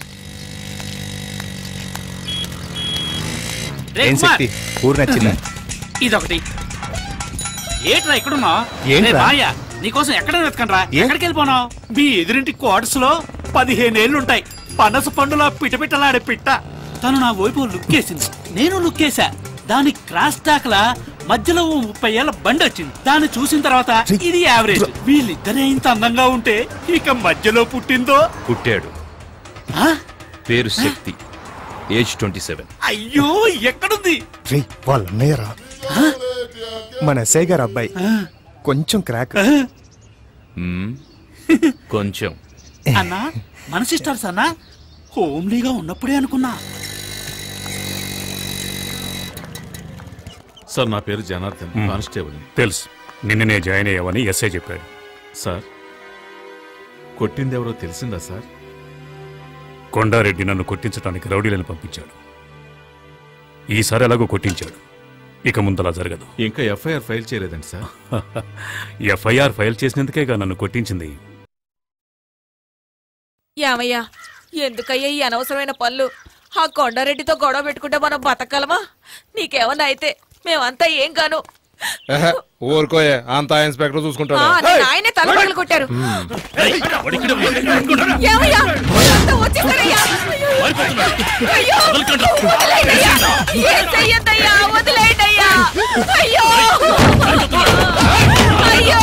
రే ఏం కుమార్, శక్తి ఊరు నచ్చిందా ఇదొకటి ఏట్రా ఇక్కడున్నా ఏంట్రా? బాయ్యా నీకోసం ఎక్కడ వెతకండ్రా ఏ? ఎక్కడికి వెళ్ళిపోనావు మీ ఎదురింటి క్వార్టర్స్ లో పదిహేనేళ్లు ఉంటాయి పనస పండులా పిటపిటలాడే పిట్ట తను నా వైపు లుక్కేసింది నేను లుక్కేసా దాని క్రాస్ టాక్లా మధ్యలో ఓ ముప్పై ఏళ్ల బండి వచ్చింది దాన్ని చూసిన తర్వాత ఇది యావరేజ్ వీళ్ళిద్దరే ఇంత అందంగా ఉంటే ఇక మధ్యలో పుట్టిందో పుట్టాడు పేరు శక్తి ఏజ్ ట్వంటీ సెవెన్ అయ్యో ఎక్కడుంది రే వాళ్ళ అన్నయ్యరా మన ఎస్ఐ గారు అబ్బాయి కొంచెం క్రాక్ కొంచెం అన్నా మన సిస్టర్స్ అన్నా హోమ్లీగా ఉన్నప్పుడే అనుకున్నా సార్ నా పేరు జనార్దన్ కానిస్టేబుల్ తెలుసు నిన్ననే జాయిన్ అయ్యావని ఎస్ఐ చెప్పాడు సార్ కొట్టింది ఎవరో తెలిసిందా సార్ కొండారెడ్డి నన్ను కొట్టించడానికి రౌడీలను పంపించాడు ఈసారి ఎలాగో కొట్టించాడు ఇక ముందలా జరగదు ఇంకా ఎఫ్ఐఆర్ ఫైల్ చేయలేదండి సార్ ఎఫ్ఐఆర్ ఫైల్ చేసినందుకేగా నన్ను కొట్టించింది యామయ్యా ఎందుకయ్యా ఈ అనవసరమైన పనులు ఆ కొండారెడ్డితో గొడవ పెట్టుకుంటే మనం బతకగలమా నీకేమన్నా అయితే మేమంతా ఏం కాను ఎహె, ఊరుకోయే అంతా ఇన్స్పెక్టర్ ఆ, చూసుకుంటాడు నన్ను ఆయనే తల పగలు కొట్టారు ఏమయ్యా అంతా వచ్చేసారయ్యా అయ్యో వదిలేయండయ్యా. ఏం చెయ్యొద్దయ్యా వదిలేయండయ్యా అయ్యో అయ్యో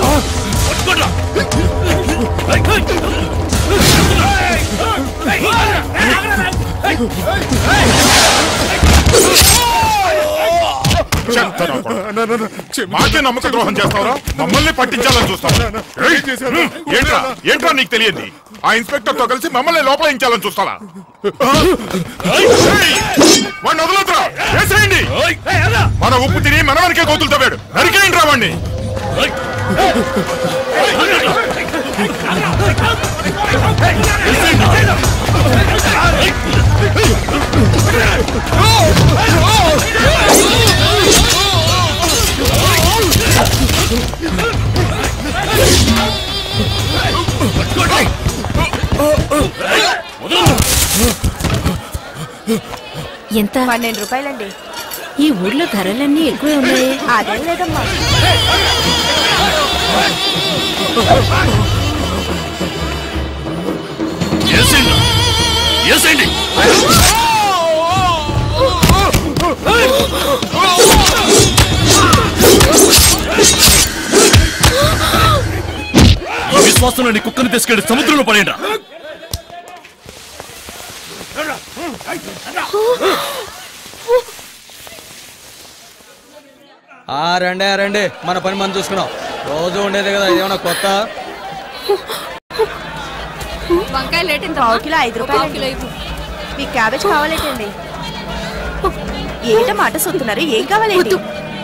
మాకే నమ్మక ద్రోహం చేస్తావరా మమ్మల్ని పట్టించాలని చూస్తావు ఏయ్, హ్మ్, ఏంట్రా ఏంట్రా నీకు తెలియదు ఆ ఇన్స్పెక్టర్ తో కలిసి మమ్మల్ని లోపలించాలని చూస్తావా ఏయ్, వాడిని వదలొద్దురా వేసేయండి మన ఉప్పు తిని మన వెనకే కోతులు తవ్వాడు నరికేయండి రా వాడిని ఎంత పన్నెండు రూపాయలండి ఈ ఊర్లో ధరలన్నీ ఎక్కువే ఉన్నాయి అదేం లేదమ్మా ఈ విశ్వాసంలో నీ కుక్కను తీసుకెళ్లి సముద్రంలో పడేయండి ఆ రండే రండి మన పని మనం చూసుకున్నాం రోజు ఉండేదే కదా ఏమన్నా కొత్త వంకాయలు రేట్ ఎంత పావు కిలో ఐదు రూపాయలు మీ క్యాబేజ్ కావాలేటండి ఏంటో మాట సొత్తున్నారు ఏం కావాలండి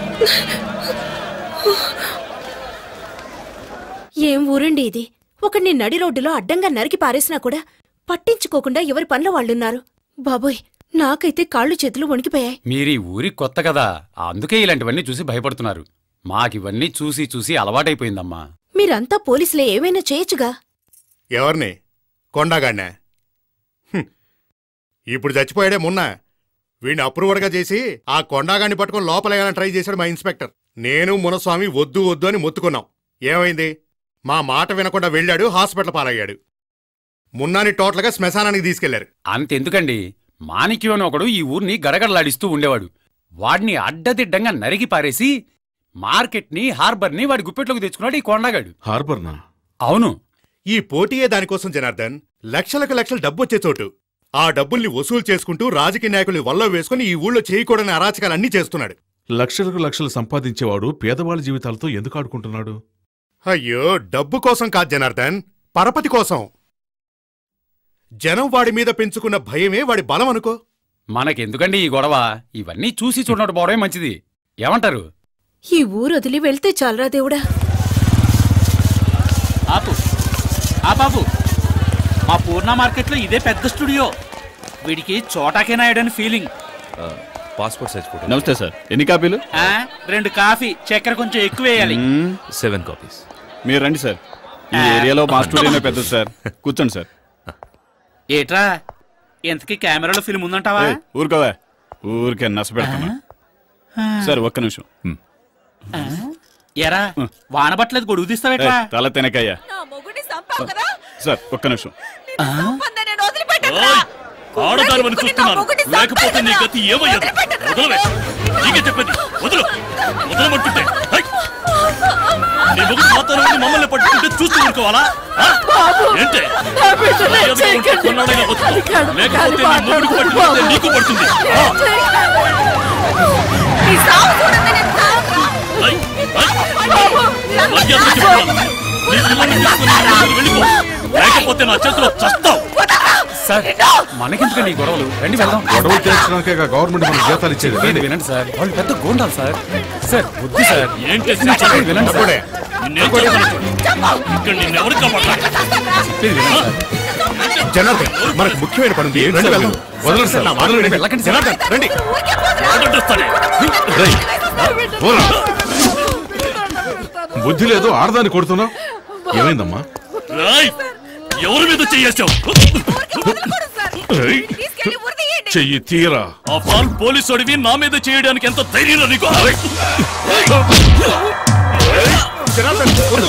ఏం ఊరండి ఇది ఒకడిని నడి రోడ్డులో అడ్డంగా నరికి పారేసినా కూడా పట్టించుకోకుండా ఎవరి పనిలో వాళ్ళున్నారు బాబోయ్ నాకైతే కాళ్ళు చేతులు వణికిపోయాయి మీరు ఈ ఊరికి కొత్త కదా అందుకే ఇలాంటివన్నీ చూసి భయపడుతున్నారు మాకివన్నీ చూసి చూసి అలవాటైపోయిందమ్మా మీరంతా పోలీసులే ఏమైనా చేయొచ్చుగా ఎవరిని కొండగాడినా హ్మ్. ఇప్పుడు చచ్చిపోయాడే మొన్న వీడిని అప్రూవర్గా చేసి ఆ కొండగాడిని పట్టుకొని లోపలేయాలని ట్రై చేశాడు మా ఇన్స్పెక్టర్ నేను మునస్వామి వద్దు వద్దు అని మొత్తుకున్నాం ఏమైంది మా మాట వినకుండా వెళ్ళాడు హాస్పిటల్ పాలయ్యాడు మున్నాని టోటల్గా శ్మశానానికి తీసుకెళ్లారు అంతెందుకండి మాణిక్యం అని ఒకడు ఈ ఊరిని గడగడలాడిస్తూ ఉండేవాడు వాడిని అడ్డదిడ్డంగా నరికి పారేసి మార్కెట్ని హార్బర్ని వాడి గుప్పెట్లోకి తెచ్చుకున్నాడు ఈ కొండగాడు హార్బర్నా అవును ఈ పోటీయే దానికోసం జనార్దన్ లక్షలకు లక్షలు డబ్బు వచ్చే చోటు ఆ డబ్బుల్ని వసూలు చేసుకుంటూ రాజకీయ నాయకుల్ని వల్ల వేసుకుని ఈ ఊళ్ళో చేయకూడని అరాచకాలన్నీ చేస్తున్నాడు లక్షలకు లక్షలు సంపాదించేవాడు పేదవాళ్ళ జీవితాలతో ఎందుకు ఆడుకుంటున్నాడు అయ్యో డబ్బు కోసం కాదు జనార్దన్ పరపతి కోసం జనం వాడి మీద పెంచుకున్న భయమే వాడి బలం అనుకో మనకెందుకండి ఈ గొడవ ఇవన్నీ చూసి చూడటం పోవడమే మంచిది ఏమంటారు ఈ ఊరు వదిలి వెళ్తే చాలరా దేవుడా ఆపు ఆ బాబు మా పూర్ణ మార్కెట్లో ఇదే పెద్ద స్టూడియో వీడికి చోటాకే నాయుడని ఫీలింగ్ పాస్పోర్ట్ సైజ్ ఫోటో నమస్తే సార్ ఎన్ని కాపీలు ఆ, రెండు కాఫీ చక్కెర కొంచెం ఎక్కువ వేయాలి సెవెన్ కాపీస్ మీరు రండి సార్ ఈ ఏరియాలో మా స్టూడియోనే పెద్దది సార్ కూర్చోండి సార్ ఏట్రా ఎంతకీ కెమెరాలో ఫిల్మ్ ఉందంటావా ఏయ్, ఊరుకోవా ఊరికే నస పెడతాను సార్ ఒక్క నిమిషం ఆ? ఎరా వాన పట్టలేదు గొడుగు తీస్తావేట్రా ఏయ్, తల తినకయ్యా నా మొగుడిని చంపావు కదా సార్ ఒక్క నిమిషం సంపందని నేను వదిలిపెట్టనురా. ఆడదానివని చూస్తున్నాను మొగుడిని లేకపోతే నీ గతి ఏమయ్యదు వదలవే నీకే చెప్పేది వదులు వదలమంటుంటే హై! నీ మొగుడు మాత్రం మమ్మల్ని పట్టుకుంటే చూస్తూ ఊరుకోవాలా ఆ? ఏంటే మర్యాదగా ఉంటే కొన్నాళ్ళైనా బతుకు. లేకపోతే నీ మొగుడికి పట్టుకుంటే నీకు పడుతుంది ఆ? ఈ సావు చూడండి నేను చావనురా. హై! హై! మర్యాదగా చెప్తున్నాను. నీ పిల్లల్ని తీసుకుని నీ మొగుడు వెళ్ళిపో లేకపోతే నా చేతిలో చస్తావు సార్ మనకెందుకండి ఈ గొడవలు రండి వెళ్దాం గొడవలు తీర్చడానికే గవర్నమెంట్ మనకు జీతాలు ఇచ్చేది వినండి, వినండి సార్ వాళ్ళు పెద్ద గోండాలు సార్ సార్ వద్దు సార్ ఏంటి చెప్పండి, వినండి సార్ అప్పుడే. నిన్నేం చేస్తాను? ఇక్కడ నిన్నెవరు కాపాడాలి చెప్పేది వినండి సార్ జనార్దన్ మనకు ముఖ్యమైన పని ఉంది ఏంటి రండి సార్ వెళ్దాం. మీరు? వదలండి సార్, నా మాట వదలండి, వినండి. వెళ్ళకండి సార్. జనార్దన్ రండి ఎవడొస్తాడే? రేయ్, పోరా. బుద్ధి లేదు ఆడదాన్ని కొడుతున్నావు ఏమైందమ్మా రాయ్ ఎవరి మీద చెయ్యేశావు ఏయ్, చెయ్యి తీరా ఆ ఫాల్ పోలీసు అడివి నా మీద చేయడానికి ఎంత ధైర్యం నీకు జనార్దన్ వద్దు.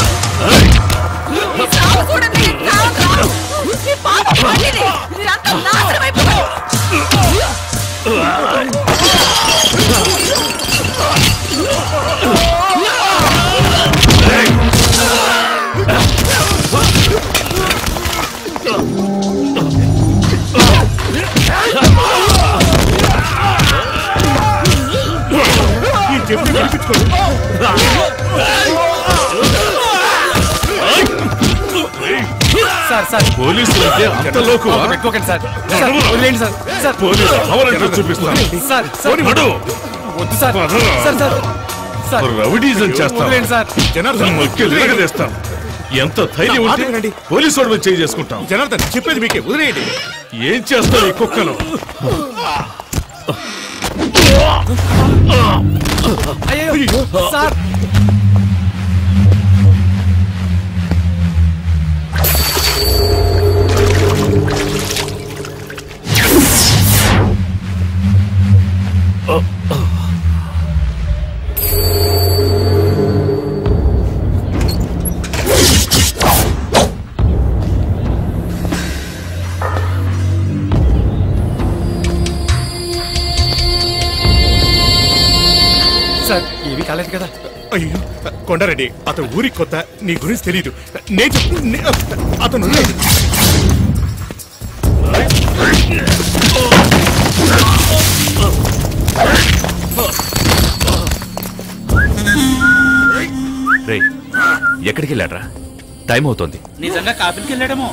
ఈ సావు చూడండి నేను చావనురా. ఈ పాప పండిది. మీరంతా నాశనం అయిపోతారు. ఈ చెప్పు వినిపించుకోండి సార్ సార్ పోలీసులు అంటే అంత లోకువా? పెట్టుకోకండి సార్ సార్ వదిలేయండి సార్ సార్ పోలీసు అవరంటూ చూపిస్తాను సార్ సార్ నడు. వద్దు సార్ పదరా. సార్ సార్ సార్ రౌడీజం చేస్తాం వదిలేయండి సార్ జనార్దన్ మొక్కి విరగదేస్తాం ఎంత ధైర్యం నా మాట ఉంటే వినండి. పోలీసు వాడి మీద చేయి చేసుకుంటాం జనార్దన్ చెప్పేది మీకే వదిలేయండి ఏం చేస్తావు ఈ కుక్కను అయ్యో సార్ సార్ ఏమీ కాలేదు కదా అయ్యో కొండారెడ్డి అతను ఊరికి కొత్త నీ గురించి తెలియదు నేను చెప్- నే- అతను ఉన్నాడు. రే ఎక్కడికి వెళ్ళాడ్రా టైం అవుతోంది నిజంగా కాఫీకి వెళ్ళాడేమో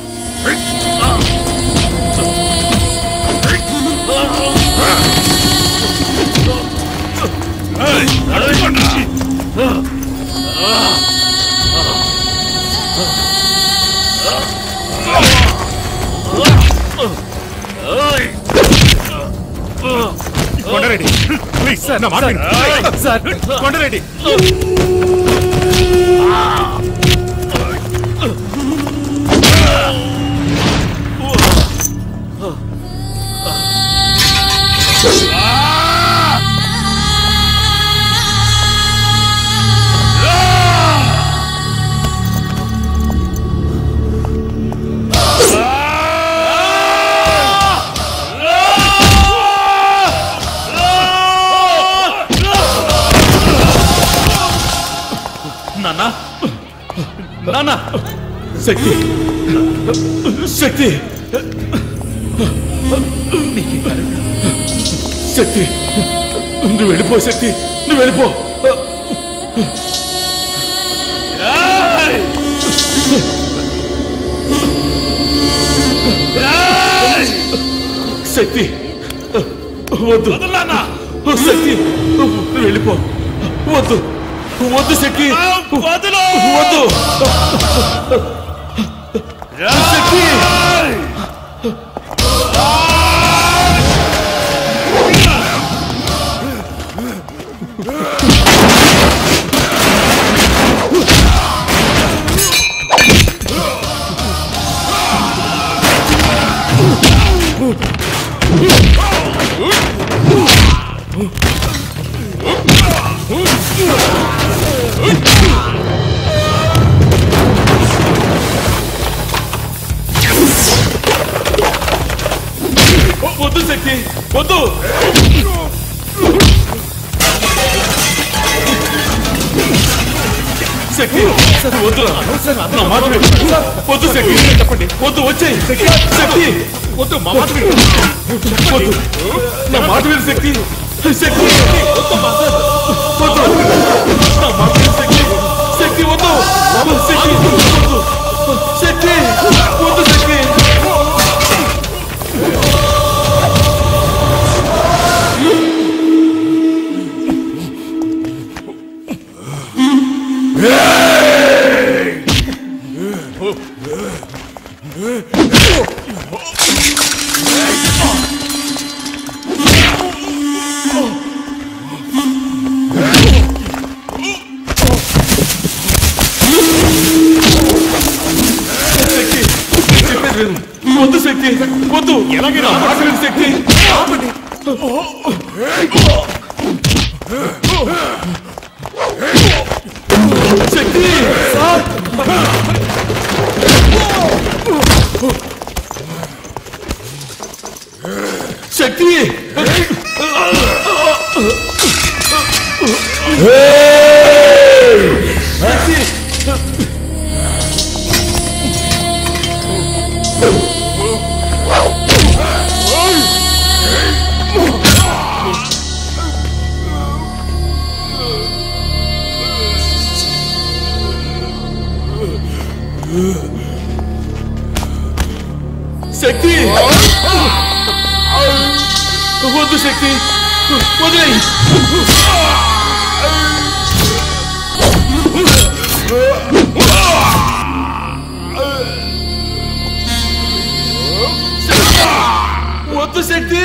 కొండారెడ్డి ప్లీజ్ నా మాట విను. సార్ కొండారెడ్డి నాన్న నాన్న శక్తి శక్తి శక్తి నువ్వు వెళ్ళిపో శక్తి నువ్వు వెళ్ళిపో శక్తి వద్దు శక్తి నువ్వు వెళ్ళిపో వద్దు వద్దు శక్తి వద్దు శక్తి వద్దు శక్తి వద్దు శక్తి వద్దురా నా మాట విను. వద్దు శక్తి చెప్పండి వద్దు వచ్చేయ్ శక్తి వద్దు మా మాట విను. వద్దు నా మాట విను శక్తి శక్తి వద్దమ్మా. వద్దు నా మాట విను శక్తి శక్తి వద్దు శక్తి వద్దు శక్తి వద్దు శక్తి చెప్పేది విను. వద్దు శక్తి వద్దు ఎలాగైనా మాట విను శక్తి శక్తి శక్తి శక్తి వద్దు శక్తి వదిలేయ్ వద్దు శక్తి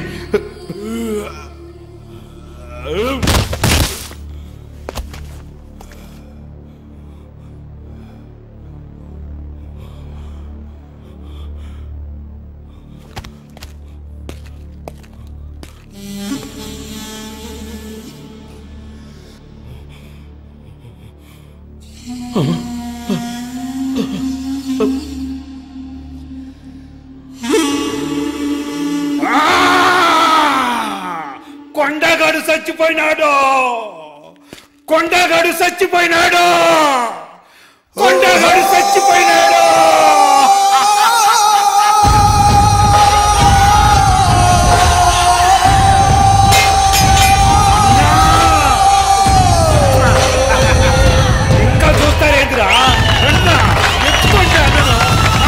కొండగాడు చచ్చిపోయినాడు కొండగాడు చచ్చిపోయినాడు కొండగాడు చచ్చిపోయినాడు ఇంకా చూస్తారేంటిరా రండ్రా, ఎత్తుకోండి అన్నను.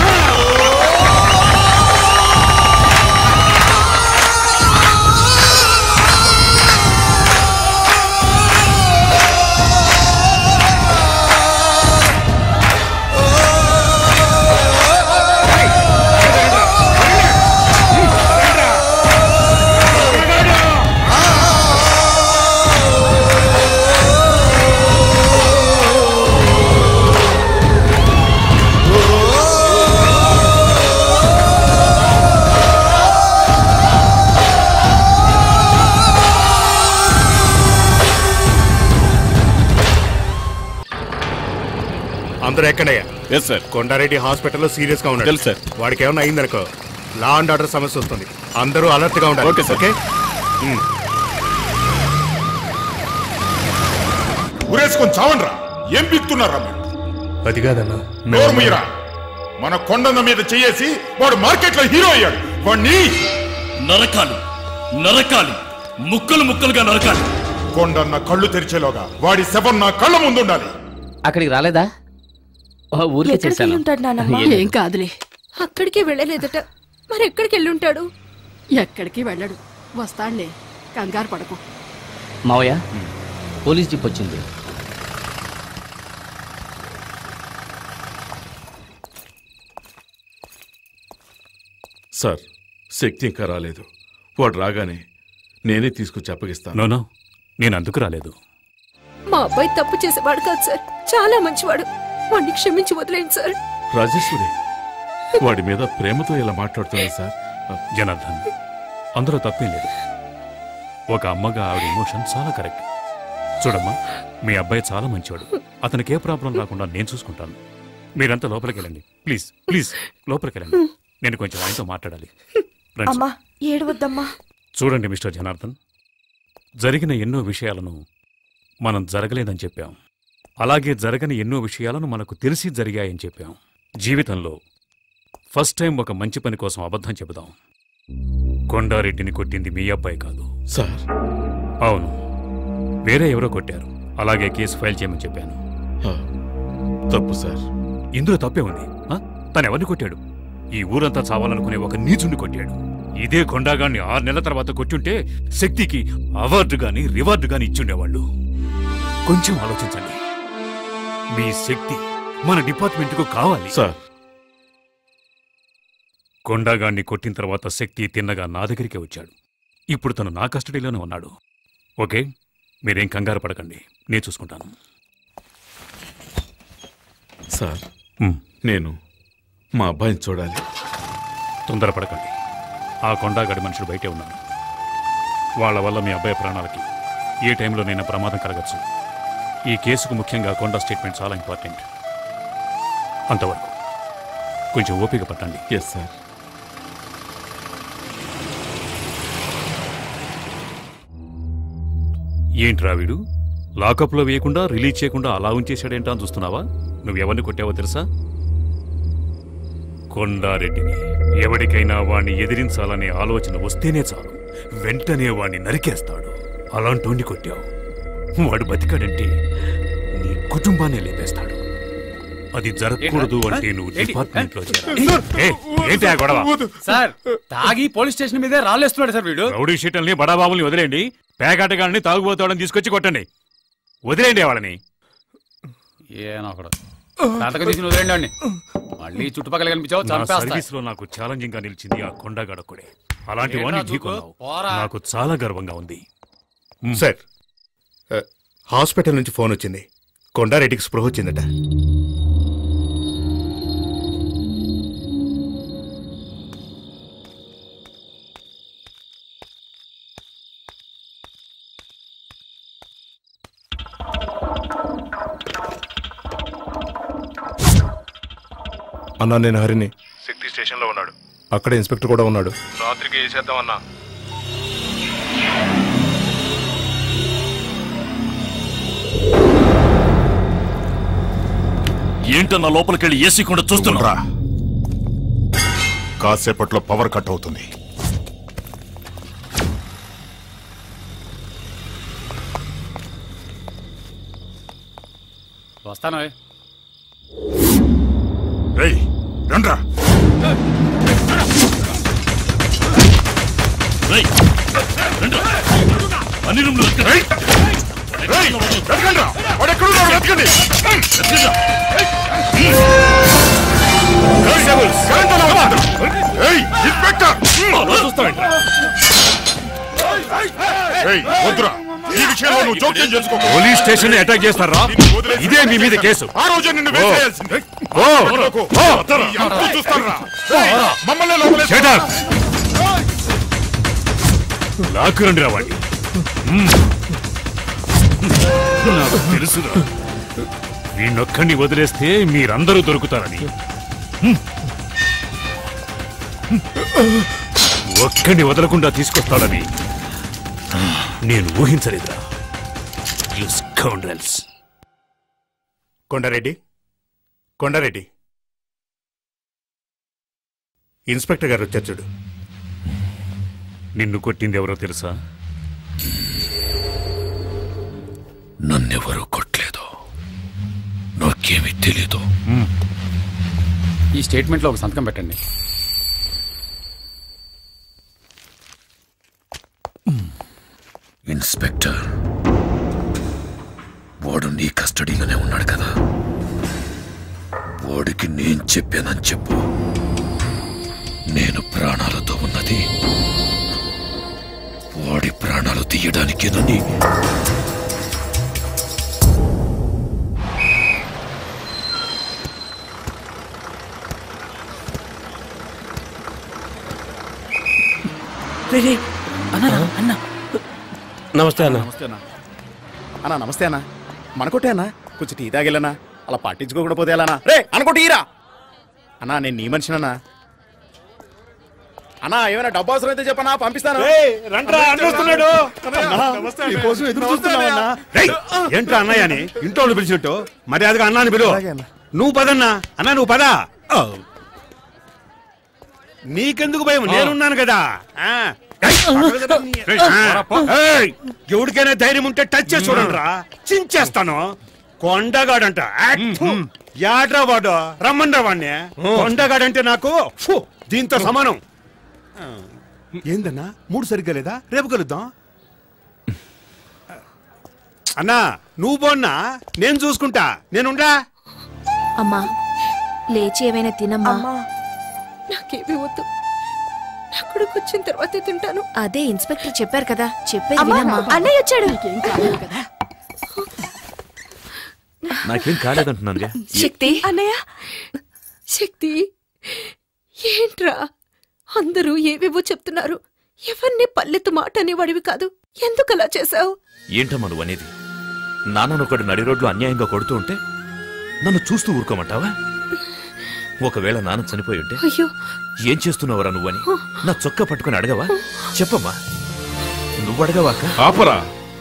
అందరూ ఎక్కడయ్యా ఎస్ సార్ కొండారెడ్డి హాస్పిటల్లో సీరియస్ గా ఉన్నాడు తెలుసు సార్. వాడికి ఏమైనా అయిందనుకో లా అండ్ ఆర్డర్ సమస్య వస్తుంది అందరూ అలర్ట్ గా ఉండాలి ఓకే సార్. Okay um. ఉరేసుకొని చావండ్రా ఏం బిక్తున్నారా మీరు అది కాదన్నా నోరు మీరా మన కొండన్న మీద చేయేసి వాడు మార్కెట్ లో హీరో అయ్యాడు వాడిని నరకాలి నరకాలి ముక్కలు ముక్కలుగా నరకాలి కొండన్న కళ్ళు తెరిచేలోగా వాడి శవం నా కళ్ళ ముందుండాలి అక్కడికి రాలేదా ఆ, ఊరికే ఎక్కడికి చేశాను వెళ్ళుంటాడు నానమ్మ? ఏం లేదు. ఏం కాదులే అక్కడికే వెళ్ళలేదట మరి ఎక్కడికి వెళ్ళుంటాడు ఎక్కడికి వెళ్ళడు వస్తాడులే కంగారు పడకు మావయ్య పోలీస్ జీప్ వచ్చింది సార్ శక్తి ఇంకా రాలేదు వాడు రాగానే నేనే తీసుకొచ్చి అప్పగిస్తాను నోనో నేను అందుకు రాలేదు మా అబ్బాయి తప్పు చేసేవాడు కాదు సార్ చాలా మంచివాడు వాడిని క్షమించి వదిలేండి సార్ రాజేశ్వరి వాడి మీద ప్రేమతో ఇలా మాట్లాడుతున్నాడు సార్ జనార్దన్ అందులో తప్పేం లేదు ఒక అమ్మగా ఆవిడ ఎమోషన్ చాలా కరెక్ట్ చూడమ్మా మీ అబ్బాయి చాలా మంచివాడు అతనికి ఏ ప్రాబ్లం రాకుండా నేను చూసుకుంటాను మీరంతా లోపలికి వెళ్ళండి ప్లీజ్ ప్లీజ్ లోపలికి వెళ్ళండి నేను కొంచెం ఆయనతో మాట్లాడాలి రండి అమ్మా ఏడవద్దమ్మా చూడండి మిస్టర్ జనార్దన్ జరిగిన ఎన్నో విషయాలను మనం జరగలేదని చెప్పాం అలాగే జరగని ఎన్నో విషయాలను మనకు తెలిసి జరిగాయని చెప్పాం జీవితంలో ఫస్ట్ టైం ఒక మంచి పని కోసం అబద్ధం చెబుదాం కొండారెడ్డిని కొట్టింది మీ అబ్బాయి కాదు సార్ అవును వేరే ఎవరో కొట్టారు అలాగే కేసు ఫైల్ చేయమని చెప్పాను తప్పు సార్ ఇందులో తప్పే ఉంది ఆ? తను ఎవరిని కొట్టాడు ఈ ఊరంతా చావాలనుకునే ఒక నీచుని కొట్టాడు ఇదే కొండాగాన్ని ఆరు నెలల తర్వాత కొట్టుంటే శక్తికి అవార్డు గాని రివార్డు గాని ఇచ్చుండేవాళ్ళు కొంచెం ఆలోచించండి మీ శక్తి మన డిపార్ట్మెంట్కు కావాలి సార్ కొండాగాన్ని కొట్టిన తర్వాత శక్తి తిన్నగా నా దగ్గరికి వచ్చాడు ఇప్పుడు తను నా కస్టడీలోనే ఉన్నాడు ఓకే మీరేం కంగారు పడకండి నేను చూసుకుంటాను సార్ హ్మ్. నేను మా అబ్బాయిని చూడాలి తొందరపడకండి ఆ కొండాగడి మనుషులు బయటే ఉన్నారు వాళ్ళ వల్ల మీ అబ్బాయి ప్రాణాలకి ఏ టైంలోనైనా ప్రమాదం కలగచ్చు ఈ కేసుకు ముఖ్యంగా కొండ స్టేట్మెంట్ చాలా ఇంపార్టెంట్ అంతవరకు కొంచెం ఓపిక పట్టండి ఎస్ సార్ ఏంట్రా వీడు లాకప్లో వేయకుండా రిలీజ్ చేయకుండా అలా ఉంచేశాడేంటా అని చూస్తున్నావా నువ్వు ఎవరిని కొట్టావో తెలుసా కొండారెడ్డిని ఎవరికైనా వాణ్ణి ఎదిరించాలనే ఆలోచన వస్తేనే చాలు వెంటనే వాణ్ణి నరికేస్తాడు అలాంటోండి కొట్టావు వాడు బతికాడంటే నీ కుటుంబాన్ని లేపేస్తాడు అది జరగకూడదు అంటే నువ్వు ఏంటి? డిపార్ట్మెంట్ లో ఏంటి ఆ గొడవ సార్ తాగి పోలీస్ స్టేషన్ మీదే రాళ్ళేస్తున్నాడు సార్ వీడు రౌడీ షీటల్ని బడాబాబుల్ని వదిలేండి పేకాటగాళ్ళని తాగుబోతాడని తీసుకొచ్చి కొట్టండి వదిలేండి వాళ్ళని ఏనో ఒకడు తాతక తీసిన వదిలేండి వాడిని. మళ్ళీ చుట్టుపక్కల కనిపించావు నా చంపేస్తా సర్వీస్ లో నాకు ఛాలెంజింగ్ గా నిలిచింది ఆ కొండగడొక్కడే అలాంటి ఏంట్రా వాడిని దూకు? ఢీకొన్నావు పోరా. నాకు చాలా గర్వంగా ఉంది సార్ ఆ, హాస్పిటల్ నుంచి ఫోన్ వచ్చింది కొండారెడ్డికి స్పృహ వచ్చిందట అన్నా నేను హరిని శక్తి స్టేషన్ లో ఉన్నాడు అక్కడ ఇన్స్పెక్టర్ కూడా ఉన్నాడు రాత్రికి వేసేద్దాం అన్నా ఏంటన్నా లోపలికెళ్ళి ఏసీ కూడా చూస్తున్నా కాసేపట్లో పవర్ కట్ అవుతుంది వస్తాను రేయ్ రండ్రా అన్ని రూమ్లు రేయ్ రేయ్ వెతకండ్రా వాడు ఎక్కడున్నాడు వెతకండి కరెంట్ అలా వదలొద్దు. ఏయ్ ఇన్స్పెక్టర్ ఏయ్ వద్దురా ఈ విషయంలో నువ్వు జోక్యం చేసుకో పోలీస్ స్టేషన్ అటాక్ చేస్తారా ఇదే మీ మీద కేసు ఆ రోజే నిన్ను ఓ. వేసేయాల్సింది ఓ. వదలకు. ఓ. ఈ అంతు చూస్తానురా. ఏయ్, మమ్మల్ని లోపలేసుకో. Shut up. లాక్కురండి రా వాడిని మ్మ్. నాకు తెలుసురా వీణొక్కడిని వదిలేస్తే మీరందరూ దొరుకుతారని హ్మ్. ఒక్కడిని వదలకుండా తీసుకొస్తాడని నేను ఊహించలేదురా you scoundrels Kondareddy Kondareddy inspector గారు వచ్చారు చూడు నిన్ను కొట్టింది ఎవరో తెలుసా నన్నెవరూ కొట్టలేదు నాకేమీ తెలీదు ఈ స్టేట్మెంట్ లో ఒక సంతకం పెట్టండి ఇన్స్పెక్టర్ వాడు నీ కస్టడీలోనే ఉన్నాడు కదా వాడికి నేను చెప్పానని చెప్పు నేను ప్రాణాలతో ఉన్నది వాడి ప్రాణాలు తీయడానికేనని రే రే అన్న అన్న నమస్తే అన్న నమస్తే అన్న అన్నా నమస్తే అన్నా మనకొట్టే అన్నా కొంచెం టీ తాగిల్లనా అలా పట్టించుకోకుండా పోతే ఎలానా రే అనుకోటి ఈరా అన్నా నేను నీ మనిషినన్నా అన్నా ఏమైనా డబ్బు అవసరం అయితే చెప్పనా పంపిస్తాను రండ్రా, అన్న వస్తున్నాడు. నీకోసం ఎదురు చూస్తున్నామన్నా రేయ్, ఏంట్రా అన్నయ్య అని ఇంట్లో వాళ్ళు పిలిచినట్టు మర్యాదగా అన్నాని పిలువు నువ్వు పదన్నా అన్నా నువ్వు పద ఆ. నీకెందుకు భయం నేనున్నాను కదా ఆ. ఏయ్, రేయ్, ఆ. ఏయ్, ఎవరికైనా ధైర్యం ఉంటే టచ్ చేసి చూడండి రా చించేస్తాను కొండగాడంట యాక్ఫు. యాడ్రా వాడు రమ్మండ్రా వాడిని కొండగాడంటే నాకు ఫు, దీంతో సమానం ఏందన్నా మూడు సరిగ్గా లేదా రేపు కలుద్దాం అన్నా నువ్వు పోన్నా నేను చూసుకుంటా నేనుండా అమ్మా లేచి ఏమైనా తినమ్మా నాకేమీ వద్దు నా కొడుకు వచ్చిన తర్వాతే తింటాను అదే ఇన్స్పెక్టర్ చెప్పారు కదా చెప్పేది అమ్మా, వినమ్మా అన్నయ్య వచ్చాడు నీకేం కాలేదు కదా నాకేం కాలేదంటున్నాను శక్తి అన్నయ్య శక్తి ఏంట్రా అందరూ ఏవేవో చెప్తున్నారు ఎవరిని పల్లెత్తు మాట అనేవాడివి కాదు ఎందుకు అలా చేశావు ఏంటమ్మా నువ్వు అనేది నాన్నను ఒకడు నడి రోడ్లు అన్యాయంగా కొడుతూ ఉంటే నన్ను చూస్తూ ఊరుకోమంటావా ఒకవేళ నాన్న చనిపోయి ఉంటే అయ్యో ఏం చేస్తున్నావురా నువ్వని నా చొక్కా పట్టుకుని అడగవా చెప్పమ్మా నువ్వు అడగవా అక్క? ఆపరా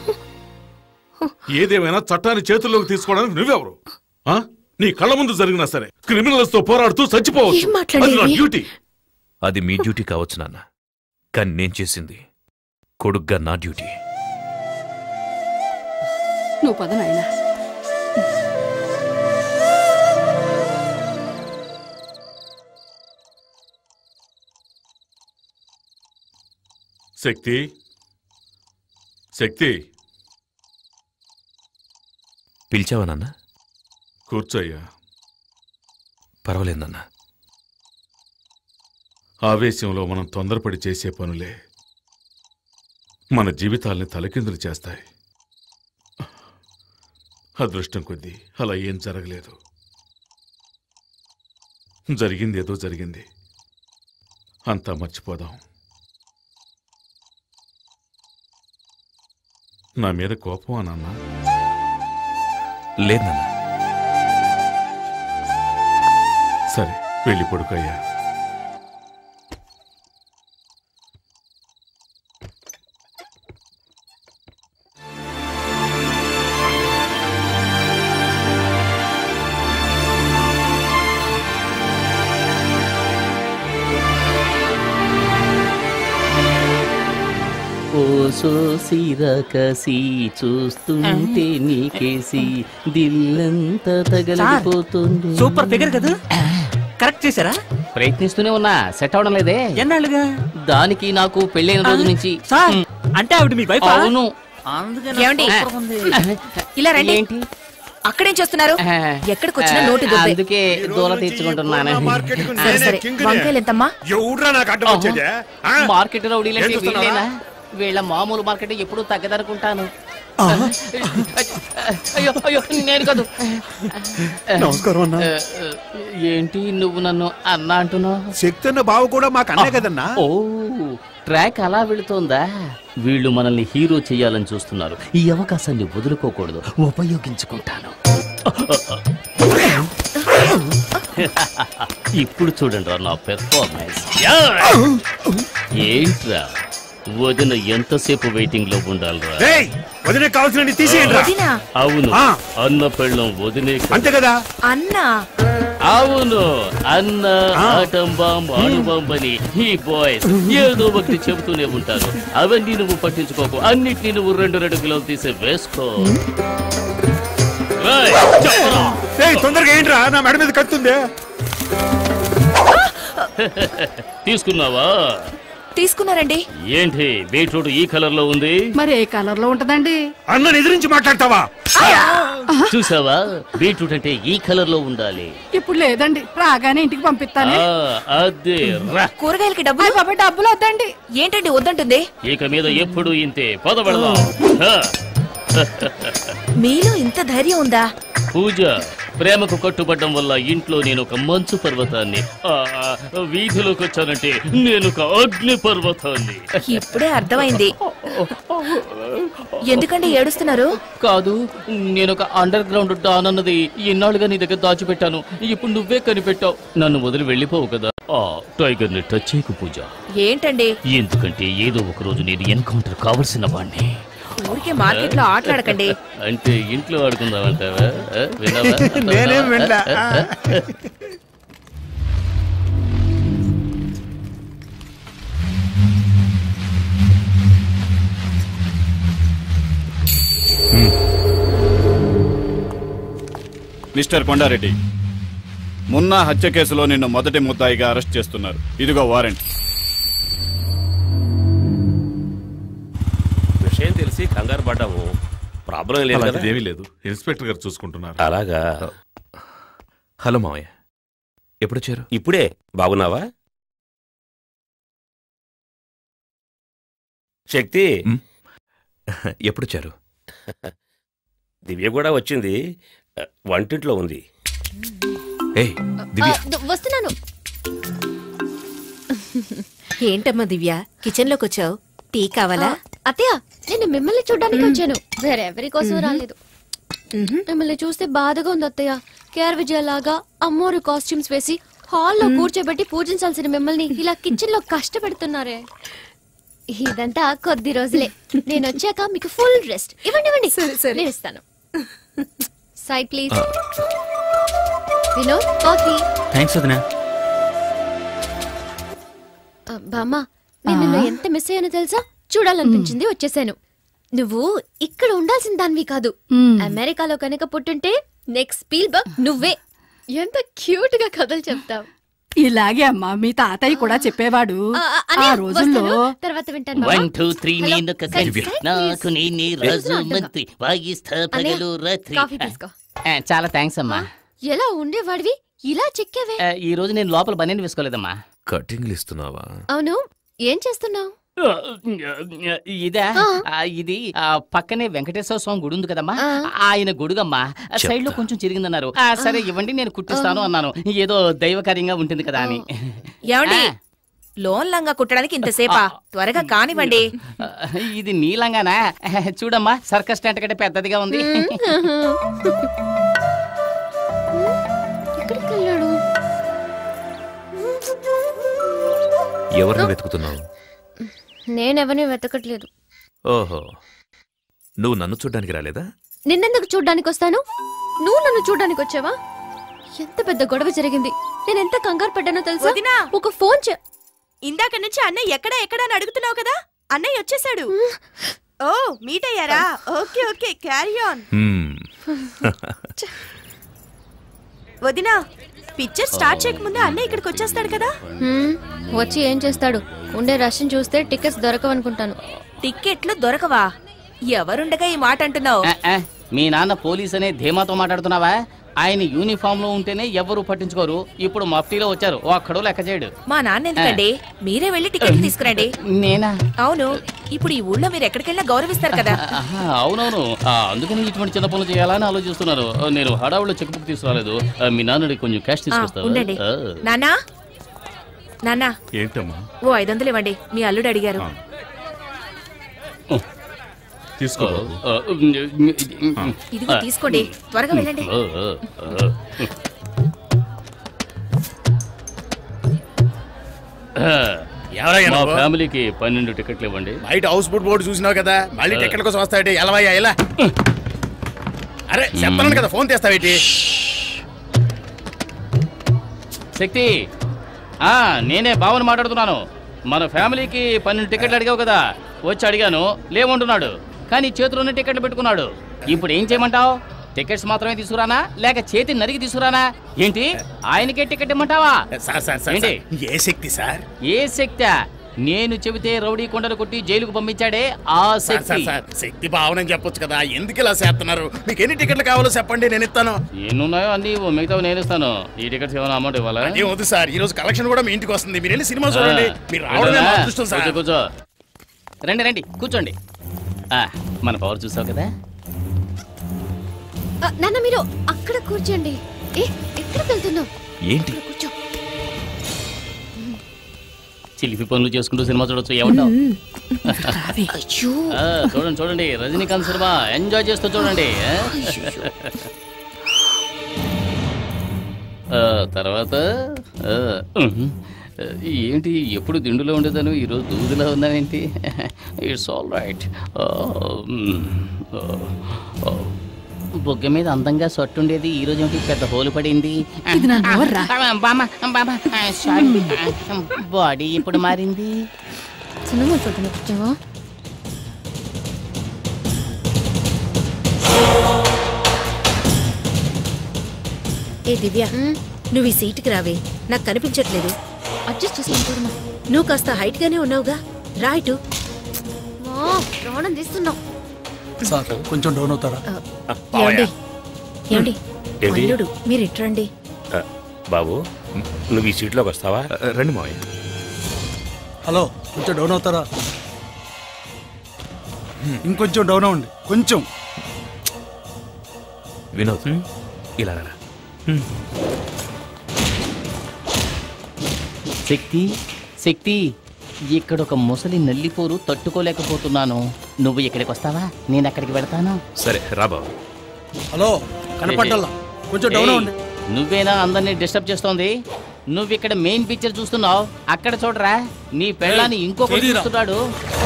ఏదేమైనా చట్టాన్ని చేతుల్లోకి తీసుకోవడానికి నువ్వెవరు ఆ? నీ కళ్ళ ముందు జరిగినా సరే క్రిమినల్స్ తో పోరాడుతూ చచ్చిపోవచ్చు ఏం మాట్లాడేది? అది నా డ్యూటీ అది మీ డ్యూటీ కావచ్చు నాన్న కానీ నేను చేసింది కొడుగ్గా నా డ్యూటీ నువ్వు పద నాయనా శక్తి శక్తి పిలిచావా నాన్న కూర్చోయ్యా పర్వాలేదు నాన్న ఆవేశంలో మనం తొందరపడి చేసే పనులే మన జీవితాల్ని తలకిందులు చేస్తాయి అదృష్టం కొద్దీ అలా ఏం జరగలేదు జరిగింది ఏదో జరిగింది అంతా మర్చిపోదాం నా మీద కోపమా నాన్న లేదు నాన్న సరే వెళ్ళి పడుకోయ్యా ఓ సోసిరకసి చూస్తుంటే నీకేసి దిల్లంతా తగలడిపోతుంది సూపర్ ఫిగర్ కదా కరెక్ట్ చేశారా ప్రయత్నిస్తూనే ఉన్నా సెట్ అవడం లేదే ఎన్నాళ్ళుగా దానికి నాకు పెళ్ళైన రోజు నుంచి సార్ అంటే ఆవిడ మీ వైఫ్ అవును ఏమండి ఇలా రండి ఏంటి అక్కడేం చేస్తున్నారు ఎక్కడికి వచ్చినా నోటి దుబ్బే అందుకే దూల తీర్చుకుంటున్నాను సరే సరే వంకాయలు ఎంతమ్మా ఎవడ్రా నాకు అడ్డం వచ్చేది ఆ? మార్కెట్ రౌడీలంటే ఏం చూస్తున్నావా? వీళ్ళేనా వీళ్ళ మామూలు మార్కెట్ ఎప్పుడు తగ్గదనుకుంటాను అయ్యో అయ్యో నేను కాదు నమస్కారం అన్నా. ఆ, ఆ, ఏంటి నువ్వు నన్ను అన్న అంటున్నావు శక్తి అన్న బావ కూడా మాకు అన్నే కదన్నా ఓ ట్రాక్ అలా వెళుతోందా వీళ్ళు మనల్ని హీరో చేయాలని చూస్తున్నారు ఈ అవకాశాన్ని వదులుకోకూడదు ఉపయోగించుకుంటాను ఇప్పుడు చూడండి రా నా పెర్ఫార్మెన్స్ ఏంట్రా వదిన ఎంతసేపు వెయిటింగ్ లో ఉండాలిరా రేయ్, వదినకి కావాల్సిన తీసేయండి వదినా? అవును ఆ. అన్న పెళ్ళం వదినే అంతే కదా అన్నా అవును అన్న ఆటం బాంబ్ అణు బాంబ్ అని ఈ బాయ్స్ ఏదో ఒకటి చెబుతూనే ఉంటారు అవన్నీ నువ్వు పట్టించుకోకు అన్నిటినీ నువ్వు రెండు రెండు కిలోలు తీసి వేసుకో రేయ్, చెప్పరా. ఏయ్, తొందరగా ఏంట్రా నా మెడ మీద కత్తుంది తీసుకున్నావా తీసుకున్నారండి ఏంటి బీట్రూట్ ఈ కలర్ లో ఉంది మరి ఏ కలర్ లో ఉంటదండి అన్నని ఎదిరించి మాట్లాడతావా చూసావా బీట్రూట్ అంటే ఈ కలర్ లో ఉండాలి ఇప్పుడు లేదండి రాగానే ఇంటికి పంపిస్తాను ఆ, అదే రా కూరగాయలకి డబ్బులు బాబా డబ్బులు వద్దండి ఏంటండి వద్దంటుంది ఇక మీద ఎప్పుడు ఇంతే పదబడదాం హ. మీలో ఇంత ధైర్యం ఉందా పూజ ప్రేమకు కట్టుబడ్డం వల్ల ఇంట్లో నేను ఒక మంచు పర్వతాన్ని ఆ, వీధిలోకి వచ్చానంటే నేను ఒక అగ్ని పర్వతాన్ని ఇప్పుడే అర్థమైంది ఎందుకండి ఏడుస్తున్నారు కాదు నేను ఒక అండర్ గ్రౌండ్ డాన్ అన్నది ఇన్నాళ్ళుగా నీ దగ్గర దాచిపెట్టాను ఇప్పుడు నువ్వే కనిపెట్టావు నన్ను వదిలి వెళ్ళిపోవు కదా ఆ టైగర్ ని టచ్ చేయకు పూజ ఏంటండి ఎందుకంటే ఏదో ఒక రోజు నేను ఎన్కౌంటర్ కావలసిన వాడిని ఊరికే మార్కెట్ లో ఆటలాడకండి అంటే ఇంట్లో ఆడుకుందామంటావా ఆ, విన్నావా? నేనేం వినలా. ఆ, ఆ, ఆ. మిస్టర్ కొండారెడ్డి మున్నా హత్య కేసులో నిన్ను మొదటి ముద్దాయిగా అరెస్ట్ చేస్తున్నారు ఇదిగో వారెంట్ విషయం తెలిసి కంగారు పడ్డాము ప్రాబ్లం లేదు కదా అలాంటిదేమీ లేదు ఇన్స్పెక్టర్ గారు చూసుకుంటున్నారు అలాగా హలో మావయ్య ఎప్పుడొచ్చారు ఇప్పుడే బాగున్నావా శక్తి ఎప్పుడొచ్చారు దివ్య కూడా వచ్చింది వంటింట్లో ఉంది ఏయ్ దివ్య వస్తున్నాను ఏంటమ్మా దివ్య కిచెన్ లోకి వచ్చావు టీ కావాలా అత్తయ్య నేను మిమ్మల్ని చూడడానికి వచ్చాను వేరెవరి కోసం మ్మ్. రాలేదు మిమ్మల్ని చూస్తే బాధగా ఉంది అత్తయ్య కేఆర్ విజయలాగా అమ్మోరు కాస్ట్యూమ్స్ వేసి హాల్లో కూర్చోబెట్టి పూజించాల్సిన మిమ్మల్ని ఇలా కిచెన్ లో కష్టపెడుతున్నారే ఇదంతా కొద్ది రోజులే నేను వచ్చాక మీకు ఫుల్ రెస్ట్ ఇవ్వండి ఇవ్వండి నేను ఇస్తాను side please Vinod coffee thanks వదినా బామ్మ నేను నిన్ను ఎంత మిస్ అయ్యానో తెలుసా చూడాలనిపించింది వచ్చేసాను నువ్వు ఇక్కడ ఉండాల్సిన దానివి కాదు మ్మ్. అమెరికాలో కనుక పుట్టుంటే నెక్స్ట్ స్పీల్ బగ్ నువ్వే ఎంత క్యూట్ గా కథలు చెప్తావు ఇలాగే అమ్మా మీ తాతయ్య కూడా చెప్పేవాడు ఆ, ఆ, ఆ అన్నయ్య, రోజుల్లో వస్తాను. తర్వాత వింటాను బామ్మ. వన్ టూ త్రీ హలో, నేను ఒక సరే, కవి. సరే, నాకు ప్లీజ్. నేనే ప్లీజ్ రాజు అడ్డుగా. మంత్రి వాయిస్తా పగలు రాత్రి కాఫీ తీసుకో ఆ, చాలా థ్యాంక్స్ అమ్మా ఎలా ఉండేవాడివి ఇలా చెక్కావే ఆ, ఈ రోజు నేను లోపల బనీని వేసుకోలేదమ్మా కటింగ్లు ఇస్తున్నావా అవును ఏం చేస్తున్నావు ఇదా ఆ, ఇది ఆ, పక్కనే వెంకటేశ్వర స్వామి గుడి ఉంది కదమ్మా ఆయన గుడుగమ్మా సైడ్ లో కొంచెం చిరిగిందన్నారు ఆ, సరే ఇవ్వండి నేను కుట్టిస్తాను అన్నాను ఏదో దైవకార్యంగా ఉంటుంది కదా అని ఏమండి లోన్ లంగా కుట్టడానికి ఇంతసేపా త్వరగా కానివ్వండి ఆ, ఇది నీలంగానా చూడమ్మా సర్కస్ టెంట్ కంటే పెద్దదిగా ఉంది ఎక్కడికి వెళ్ళాడు ఎవరిని వెతుకుతున్నావు నేనెవరిని వెతకట్లేదు ఓహో నువ్వు నన్ను చూడ్డానికి రాలేదా నిన్నెందుకు చూడ్డానికి వస్తాను నువ్వు నన్ను చూడ్డానికి వచ్చావా ఎంత పెద్ద గొడవ జరిగింది నేను ఎంత కంగారు పడ్డానో తెలుసా ఒక ఫోన్ చే ఇందాక నుంచి అన్నయ్య ఎక్కడ ఎక్కడ అని అడుగుతున్నావు కదా అన్నయ్య వచ్చేసాడు ఓ మీట్ అయ్యారా okay okay carry on hmm. వదినా పిక్చర్ స్టార్ట్ చేయకముందే అన్నయ్య ఇక్కడికి వచ్చేస్తాడు కదా హ్మ్, వచ్చి ఏం చేస్తాడు ఉండే రష్ని చూస్తే టికెట్స్ దొరకవనుకుంటాను టిక్కెట్లు దొరకవా ఎవరుండగా ఈ మాట అంటున్నావు ఆ, ఆ, మీ నాన్న పోలీస్ అనే ధీమాతో మాట్లాడుతున్నావా ఆయన యూనిఫామ్ లో ఉంటేనే ఎవరు పట్టించుకోరు ఇప్పుడు మఫ్టీలో వచ్చారు ఒక్కడో లెక్క చేయడు మా నాన్న ఎందుకండి మీరే వెళ్ళి టికెట్లు తీసుకురండి నేనా అవును ఇప్పుడు ఈ ఊళ్ళో మీరు ఎక్కడికెళ్ళినా గౌరవిస్తారు కదా ఆహా, అవునవును ఆ, అందుకని ఇటువంటి చిన్న పనులు చేయాలని ఆలోచిస్తున్నారు ఆ, నేను హడావులో చెక్ బుక్ తీసుకురాలేదు ఆ, మీ నాన్నడి కొంచెం క్యాష్ ఆ, తీసుకొస్తావా ఉండండి ఆ. నానా నాన్నా ఏంటమ్మా ఓ ఐదు వందలు ఇవ్వండి మీ అల్లుడు అడిగారు తీసుకో ఆ, ఆ, ఇదిగో తీసుకోండి త్వరగా వెళ్ళండి ఆ, ఆ, ఆ. ఆ, ఎవరయ్యా మా నువ్వు? ఫ్యామిలీకి పన్నెండు టికెట్లు ఇవ్వండి బయట హౌస్ బోట్ బోర్డు చూసినావు కదా మళ్ళీ టికెట్ కోసం వస్తాయంటే ఎలవయ్యా ఎలా అరే చెప్తాను కదా ఫోన్ తెస్తావేటి శక్తి ఆ నేనే భావన మాట్లాడుతున్నాను మన ఫ్యామిలీకి పన్నెండు టికెట్లు అడిగావు కదా వచ్చి అడిగాను లేవంటున్నాడు కానీ చేతిలోనే టికెట్లు పెట్టుకున్నాడు ఇప్పుడు ఏం చేయమంటావు టికెట్స్ మాత్రమే తీసుకురానా లేక చేతి నరికి తీసుకురానా ఏంటి ఆయనకే టికెట్ ఇమ్మంటావా సార్ సార్ సార్ ఏంటి సార్, ఏ శక్తి సార్ ఏ శక్తి నేను చెబితే రౌడీ కొండలు కొట్టి జైలుకు పంపించాడే ఆ sir, sir, Shakti sir, Shakti భావనని చెప్పొచ్చు కదా ఎందుకు ఇలా చేస్తున్నారు మీకు ఎన్ని టికెట్లు కావాలో చెప్పండి నేను ఇస్తాను ఎన్నున్నాయో అన్ని మిగతా నేను ఇస్తాను ఈ టికెట్స్ ఏమైనా అమౌంట్ ఇవ్వాలా ఏం వద్దు సార్ ఈ రోజు కలెక్షన్ కూడా మీ ఇంటికి వస్తుంది మీరు వెళ్ళి సినిమా చూడండి మీరు రావడమే మా అదృష్టం సార్ కూర్చో, కూర్చో రండి రండి కూర్చోండి ఆ, మన పవర్ చూసావు కదా ఆ, నాన్న మీరు అక్కడ కూర్చోండి ఏ ఎక్కడికి వెళ్తున్నావు ఏంటి కూర్చో చిలిపి పనులు చేసుకుంటూ సినిమా చూడొచ్చు ఏమంటావు అయ్యో ఆ, చూడండి చూడండి రజనీకాంత్ సినిమా ఎంజాయ్ చేస్తూ చూడండి ఆ? ఆ, తర్వాత ఆ, ఉహు. ఏంటి ఎప్పుడు దిండులో ఉండేదాను ఈరోజు దూదిలో ఉన్నావేంటి ఇట్స్ ఆల్ రైట్ బొగ్గ మీద అందంగా సొట్టు ఉండేది ఈ రోజు ఏంటి పెద్ద హోలు పడింది ఇది నా నోర్రా. బామా బామా సారీ బాడీ ఇప్పుడు మారింది సినిమా చూడడానికి వచ్చావా ఏ దివ్య నువ్వు ఈ సీటుకి రావే నాకు కనిపించట్లేదు అడ్జస్ట్ చేసుకుని చూడమా నువ్వు కాస్త హైట్ గానే ఉన్నావుగా రా ఇటు వా, ప్రాణం తీస్తున్నావు సార్ కొంచెం డౌన్ అవుతారా ఏమండి ఏమండి ఏంటి? అల్లుడు మీరు ఇట్రండి ఆ, బాబు నువ్వు ఈ సీట్లోకి వస్తావా రండి మావయ్య హలో కొంచెం డౌన్ అవుతారా ఇంకొంచెం డౌన్ అవ్వండి కొంచెం వినోద్ ఇలా రా శక్తి శక్తి ఇక్కడ ఒక ముసలి నల్లిపోరు తట్టుకోలేకపోతున్నాను నువ్వు ఇక్కడికి వస్తావా నేను అక్కడికి వెళతాను సరే రా బాబు హలో కనపడ్డల్లా కొంచెం డౌన్ ఏయ్, అవ్వండి నువ్వేనా అందరినీ డిస్టర్బ్ చేస్తోంది నువ్వు ఇక్కడ మెయిన్ పిక్చర్ చూస్తున్నావు అక్కడ చూడరా నీ పెళ్ళాన్ని ఇంకొకటి తెలీరా? చూస్తున్నాడు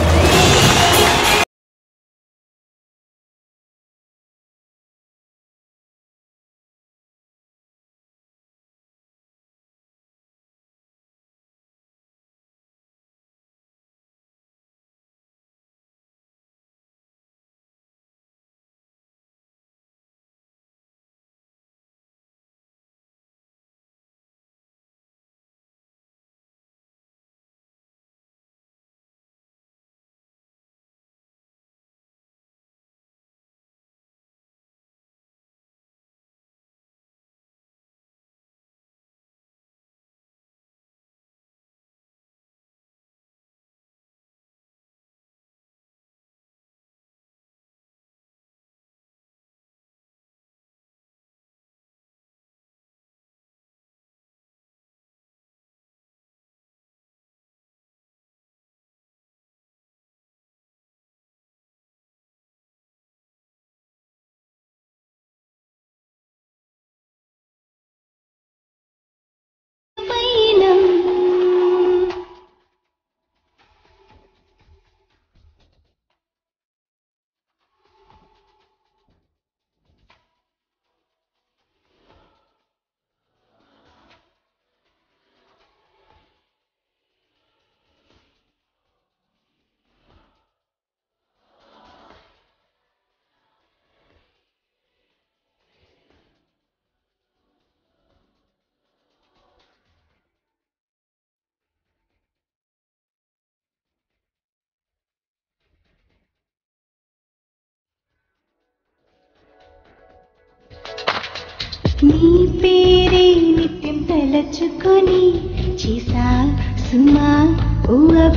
నీ పేరే నిత్యం తలచుకొని చేసా సుమా ఓ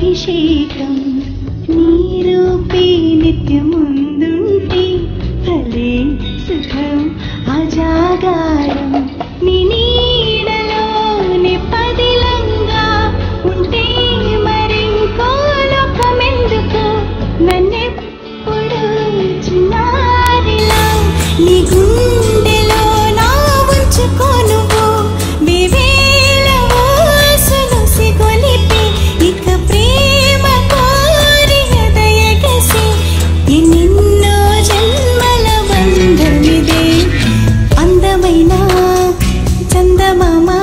అభిషేకం నీ రూపే నిత్యం ముందుంటే భలే సుఖం అజాగారం నీ నీడలో నీ పదిలంగా ఉంటే మరింకో లోకమెందుకు నన్నెప్పుడు చిన్నారిలా నీ గుండెలో నా ఉంచుకో నువ్వు వివేల ఊసులు సిగొలిపి ఇక ప్రేమ కోరి హృదయగసి ఎన్నెన్నో జన్మల బంధమిదే అందమైన చందమామ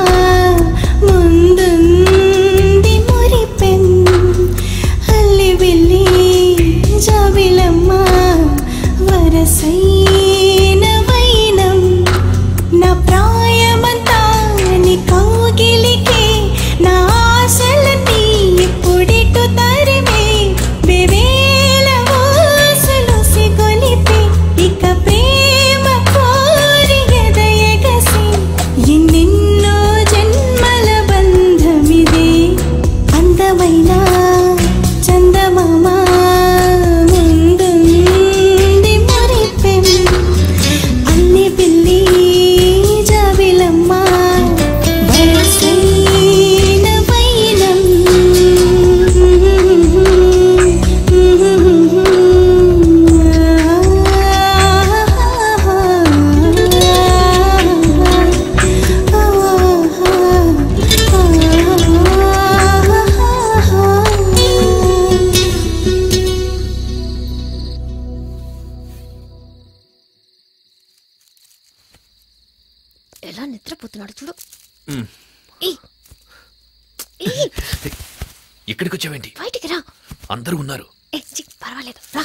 ఇక్కడికి వచ్చావేంటి బయటికి రా అందరూ ఉన్నారు ఏ, చి, పర్వాలేదు రా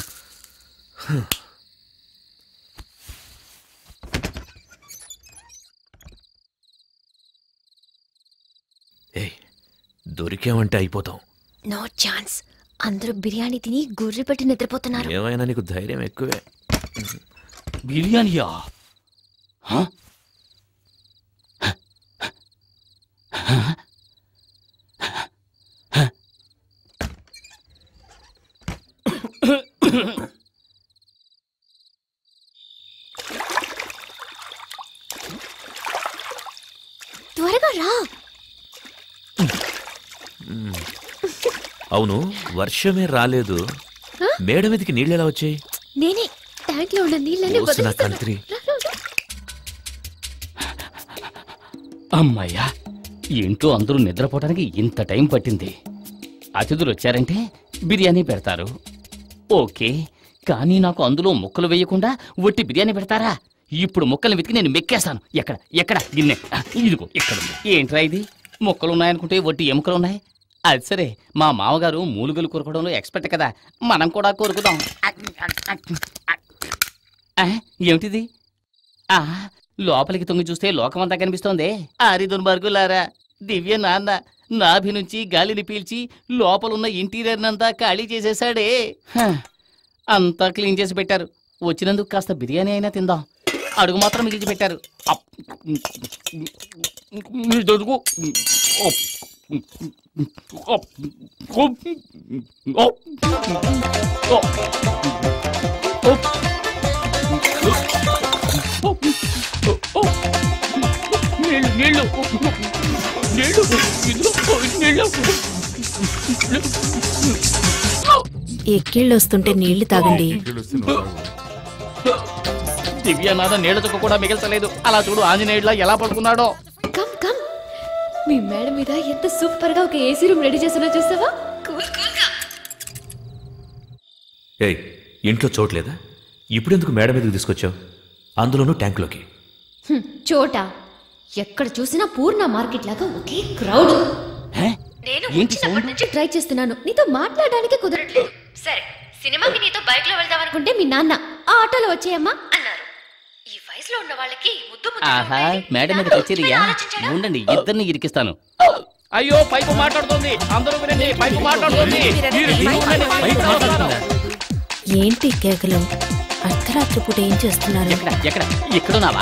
ఏయ్ దొరికామంటే అయిపోతాం నో ఛాన్స్ అందరూ బిర్యానీ తిని గుర్రి పెట్టి నిద్రపోతున్నారు ఏమైనా నీకు ధైర్యం ఎక్కువే బిర్యానీయా హ? త్వరగా రా మ్మ్. అవును వర్షమే రాలేదు మేడ మీదకి నీళ్ళు ఎలా వచ్చాయి నేనే ట్యాంక్ లో ఉన్న నీళ్ళని ఓసిన వదిలేస్తాను కంత్రి అమ్మాయ్యా ఇంట్లో అందరూ నిద్రపోవడానికి ఇంత టైం పట్టింది అతిథులు వచ్చారంటే బిర్యానీ పెడతారు ఓకే కానీ నాకు అందులో ముక్కలు వేయకుండా ఒట్టి బిర్యానీ పెడతారా ఇప్పుడు ముక్కలు వెతికి నేను మెక్కేస్తాను ఎక్కడ ఎక్కడ గిన్నె ఆ, ఇదిగో ఇక్కడ ఉంది. ఏంట్రా ఇది ముక్కలు ఉన్నాయనుకుంటే ఒట్టి ఎముకలు ఉన్నాయి అది సరే మా మామగారు మూలుగలు కొరకడంలో ఎక్స్పర్ట్ కదా మనం కూడా కొరుకుదాం ఆ, ఏమిటిది ఆ లోపలికి తొంగి చూస్తే లోకమంతా కనిపిస్తోంది ఆరి దుర్మార్గులారా దివ్య నాన్న నాభి నుంచి గాలిని పీల్చి లోపలున్న ఇంటీరియర్ అంతా ఖాళీ చేసేశాడే హ, అంతా క్లీన్ చేసి పెట్టారు వచ్చినందుకు కాస్త బిర్యానీ అయినా తిందాం అడుగు మాత్రం మిగిల్చి పెట్టారు అప్. ఇదడుగు. అప్. అప్. అప్. అప్. నీళ్ళు నీళ్ళు నీళ్ళు ఇందులో నీళ్ళు ఎక్కిళ్ళొస్తుంటే నీళ్లు తాగండి దివ్యనాథ నీళ్ళతో కూడా మిగల్చలేదు అలా చూడు ఆంజనేయుడిలా ఎలా పడుకున్నాడో కమ్ కమ్ మీ మేడ మీద ఎంత సూపర్ గా ఒక ఏసీ రూమ్ రెడీ చేస్తున్నా చూస్తావా కూల్ కూల్ గా ఏయ్ ఇంట్లో చోట్లేదా ఇప్పుడెందుకు మేడ మీదకి తీసుకొచ్చావు అందులోనూ ట్యాంకులోకి హ్మ్, చోట ఎక్కడ చూసినా పూర్ణ మార్కెట్ లాగా ఒకే క్రౌడ్ నేను ఏంటి వచ్చినప్పటి నుంచి ట్రై చేస్తున్నాను నీతో మాట్లాడడానికి కుదరట్లేదు సరే సినిమాకి నీతో బైక్ లో వెళ్దాం అనుకుంటే మీ నాన్న ఆ ఆటోలో వచ్చేయమ్మా అన్నారు ఈ వయసులో ఉన్న వాళ్ళకి ముద్దు ముద్దు ఆహా మేడ మీద కచేరియా ఉండండి ఇద్దరిని ఇరికిస్తాను అయ్యో పైపు మాట్లాడుతుంది అందరూ వినండి పైపు మాట్లాడుతుంది మీరు విని ఉండండి, నేను ఇప్పుడే వస్తాను. ఏంటి కేకలు అర్ధరాత్రి పూట ఏం చేస్తున్నారు ఎక్కడ ఎక్కడున్నావా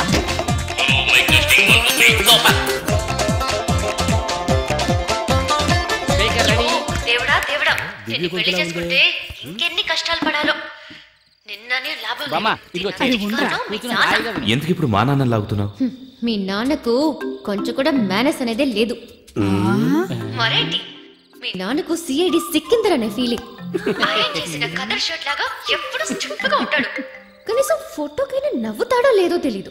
స్పీకర్ రెడీ దేవుడా దేవుడా దివ్య నిన్ను పెళ్లి గొంతులా చేసుకుంటే ఇంకెన్ని కష్టాలు పడాలో నిన్ననే లాభం బామ్మ లేదు. ఇదిగో తినడానికి చెయ్యి. కాదు, మీ కూర్చుని నాన్న. హాయిగా విను. ఎందుకు ఇప్పుడు మా నాన్న లాగుతున్నావు మీ నాన్నకు కొంచెం కూడా మేనస్ అనేదే లేదు మరేంటి మీ నాన్నకు సిఐడి సిక్కిందరనే ఫీలింగ్ ఆయన చేసిన కదర్ షర్ట్ లాగా ఎప్పుడు స్ట్రిప్గా ఉంటాడు కనీసం ఫోటోకైనా నవ్వుతాడో లేదో తెలీదు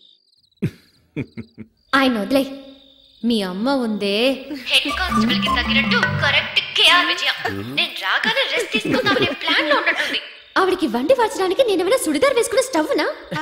ఆయన వదిలే మీ అమ్మ ఉందే హెడ్ కానిస్టేబుల్ కి తగినట్టు కరెక్ట్ కేఆర్ విజయ నేను రాగానే రెస్ట్ తీసుకుందామనే ప్లాన్ లో ఉన్నట్టుంది ఆవిడికి వండి వార్చడానికి నేను ఏమైనా సుడిదార్ వేసుకున్న స్టవ్నా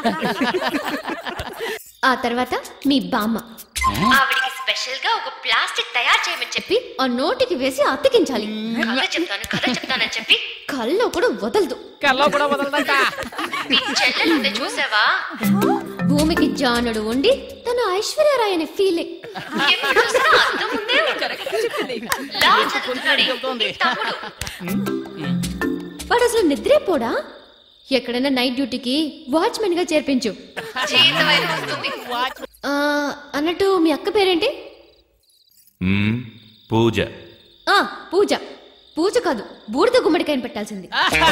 ఆ తర్వాత మీ బామ్మ ఆవిడికి స్పెషల్ గా ఒక ప్లాస్టిక్ తయారు చేయమని చెప్పి ఆ నోటికి వేసి అతికించాలి కథ చెప్తాను కథ చెప్తానని చెప్పి కల్లో కూడా వదలదు కల్లో కూడా వదలదంట మీ చెల్లెలుంది చూసావా భూమికి జానుడు ఉండి తన ఐశ్వర్యరాయ్ అనే ఫీలింగ్ ఎప్పుడు చూసినా అద్దం ముందే ఉంటాడు. లా చదువుతున్నాడే, ఈ తమ్ముడు. వాడు అసలు నిద్రే పోడా ఎక్కడైనా నైట్ డ్యూటీకి వాచ్మెన్ గా చేర్పించు జీతమైనా వస్తుంది. ఆ, అన్నట్టు మీ అక్క పేరేంటి మ్మ్, పూజ ఆ పూజ పూజ కాదు బూడిద గుమ్మడికాయని పెట్టాల్సింది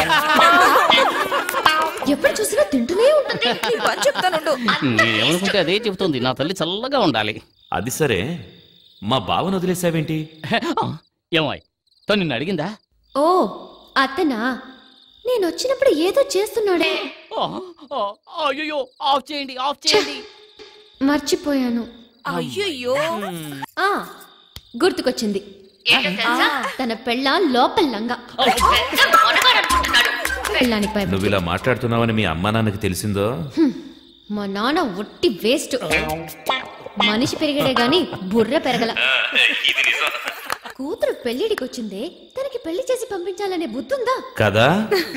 ఎప్పుడు చూసినా తింటూనే ఉంటుంది చెప్తానుండు నేనేమనుకుంటే అదే చెబుతుంది నా తల్లి చల్లగా ఉండాలి అది సరే మా బావను వదిలేసావేంటి ఏమాయ్ తను నిన్ను అడిగిందా ఓ అతనా నేను వచ్చినప్పుడు ఏదో చేస్తున్నాడే అయ్యో ఆఫ్ చేయండి ఆఫ్ చేయండి మర్చిపోయాను అయ్యయ్యో ఆ గుర్తుకొచ్చింది ఏంటో తెలుసా? తన పెళ్ళ లోపల లంగా పెద్ద మొనగాడు అనుకుంటున్నాడు. పెళ్ళానికి భయపడి నువ్వు ఇలా మాట్లాడుతున్నావని మీ అమ్మా నాన్నకి తెలిసిందో మా నాన్న ఒట్టి వేస్ట్ మనిషి పెరిగాడే గాని బుర్ర పెరగల కూతురు పెళ్లిడికి వచ్చిందే తనకి పెళ్లి చేసి పంపించాలనే బుద్ధి ఉందా కదా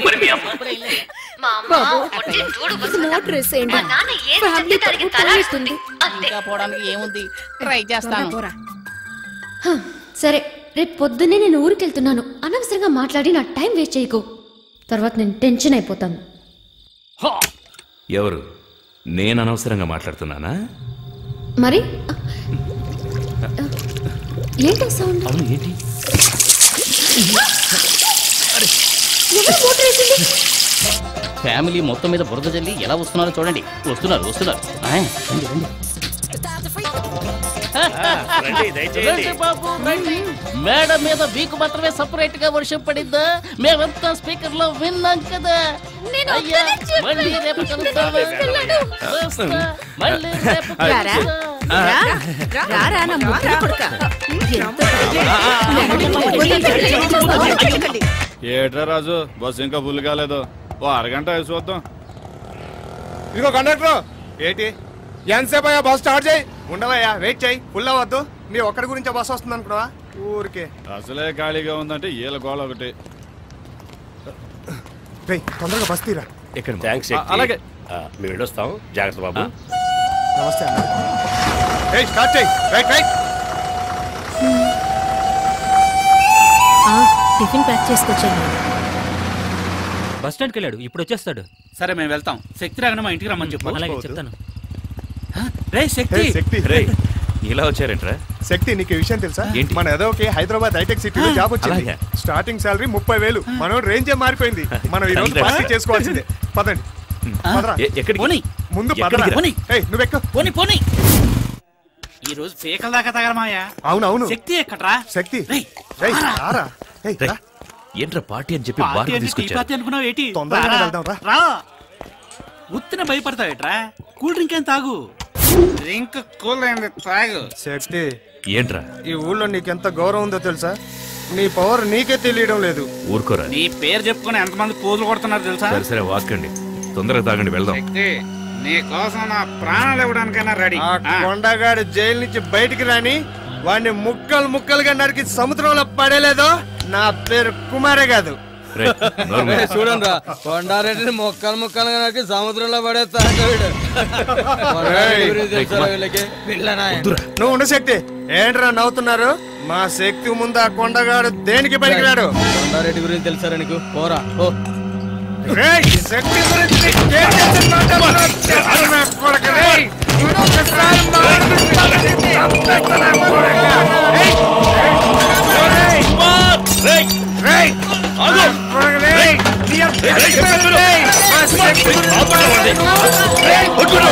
నో డ్రెస్ ఏంటి ఫ్యామిలీ తరపు పోయిస్తుంది ఇంకా పోవడానికి ఏముంది ట్రై చేస్తాను హ, సరే రేపు పొద్దున్నే నేను ఊరికి వెళ్తున్నాను అనవసరంగా మాట్లాడి నా టైం వేస్ట్ చేయకు తర్వాత నేను టెన్షన్ అయిపోతాను ఎవరు నేను అనవసరంగా మాట్లాడుతున్నానా మరి ఏంటో సౌండ్ అవును ఏంటి ఎవరు మోటార్ వేసింది ఫ్యామిలీ మొత్తం మీద బురద జల్లి ఎలా వస్తున్నారో చూడండి వస్తున్నారు వస్తున్నారు ఆ, రండి, రండి. రండి, దయచేయండి. రండి బాబు రండి మేడం మీద వీకు మాత్రమే సపరేట్ గా వర్షం పడిందా మేమంతా స్పీకర్ లో విన్నాం కదా అయ్యా మళ్ళీ రేపు కలుద్దామా? వస్తా. మళ్ళీ రేపు రారా? కలుద్దాం. రా, రా, రా, నా ముద్ర కొడుక. ఎంత ఏట్రా రాజు బస్సు ఇంకా ఫుల్ కాలేదు ఓ అరగంట వేసి చూద్దాం ఇదిగో కండక్టర్ ఏంటి ఎంతసేపు అయ్యా బస్ స్టార్ట్ చేయి ఉండవయ్యా వెయిట్ చేయి ఫుల్ అవ్వద్దు నీ ఒక్కడి గురించే బస్ వస్తుంది అనుకున్నావా ఊరికే అసలే ఖాళీగా ఉందంటే ఈల గోల ఒకటి రేయ్ తొందరగా బస్ తీరా ఎక్కడ థ్యాంక్స్ ఆ, అలాగే. మేము వెళ్ళొస్తాం జాగ్రత్త బాబు నమస్తే అన్న ఏయ్ స్టార్ట్ చేయి రైట్ రైట్ టిఫిన్ ప్యాక్ చేసుకొచ్చాను బస్ స్టాండ్కి వెళ్ళాడు ఇప్పుడు వచ్చేస్తాడు సరే మేము వెళ్తాం శక్తి రాగానే మా ఇంటికి రమ్మని చెప్పు అలాగే చెప్తాను రే శక్తి ఏయ్, శక్తి రే ఇలా వచ్చారేంట్రా శక్తి నీకు ఈ విషయం తెలుసా ఏంటి? మన ఏదోకి హైదరాబాద్ హైటెక్ సిటీలో జాబ్ వచ్చింది అలాగా? స్టార్టింగ్ సాలరీ ముప్పై వేలు మనం రేంజే మారిపోయింది మనం ఈ రోజు Congrats. పార్టీ చేసుకోవాల్సిందే పదండి పదరా. ఎ- ఎక్కడికి? పోనీ ముందు ఎక్కడికి పదరా రా? పోనీ. ఏయ్ నువ్వెక్క పోనీ పోనీ ఈ రోజు పీకల దాకా తగలమాయా అవును అవును శక్తి ఎక్కడ్రా శక్తి రేయ్, రేయ్, రారా. రారా. ఏయ్, రేయ్, రా. ఏంట్రా పార్టీ అని చెప్పి పార్టీ బార్కు అంటే టీ తీసుకొచ్చారు పార్టీ అనుకున్నావు ఏంటి తొందరగా రారా. వెళ్దాం, రా. రా ఉత్తిన భయపడతావేట్రా కూల్ డ్రింక్ ఏం తాగు డ్రింక్ కూల్ అయింది తాగు శక్తి ఏంట్రా ఈ ఊళ్ళో నీకెంత గౌరవం ఉందో తెలుసా నీ పవర్ నీకే తెలియడం లేదు ఊరుకోరా నీ పేరు చెప్పుకొని ఎంతమంది పోజులు కొడుతున్నారు తెలుసా సరే సరే వాక్కండి తొందరగా తాగండి వెళ్దాం శక్తి నీ కోసం నా ప్రాణాలు ఇవ్వడానికైనా రెడీ ఆ కొండగాడు జైలు నుంచి బయటికి రాని వాడిని ముక్కలు ముక్కలుగా నరికి సముద్రంలో పడేలేదో నా పేరు కుమారే కాదు రేయ్, నోరు మూయి. చూడండి రా కొండారెడ్డిని మొక్కలు ముక్కలుగా నాకు సముద్రంలో పడేస్తాడు వీడు కొండారెడ్డి గురించి తెలుసా వీళ్ళకి పిల్లనా నువ్వు ఉండు శక్తి ఏంట్రా నవ్వుతున్నారు మా శక్తి ముందు ఆ కొండగాడు దేనికి పనికిరాడు కొండారెడ్డి గురించి తెలుసా నీకు పోరా ఓ రేయ్, శక్తి గురించి నీకేం తెలుసు మాట్లాడుతున్నావు? చెప్పు నా కొడుకు, రేయ్. ఇంకొకసారి మాట్లాడితే చంపేస్తా నా కొడుకు. రేయ్, రేయ్, రేయ్, రేయ్, నా కొడుకు, రేయ్. నీ అబ్బ- రేయ్, మా శక్తి గురించి రేయ్,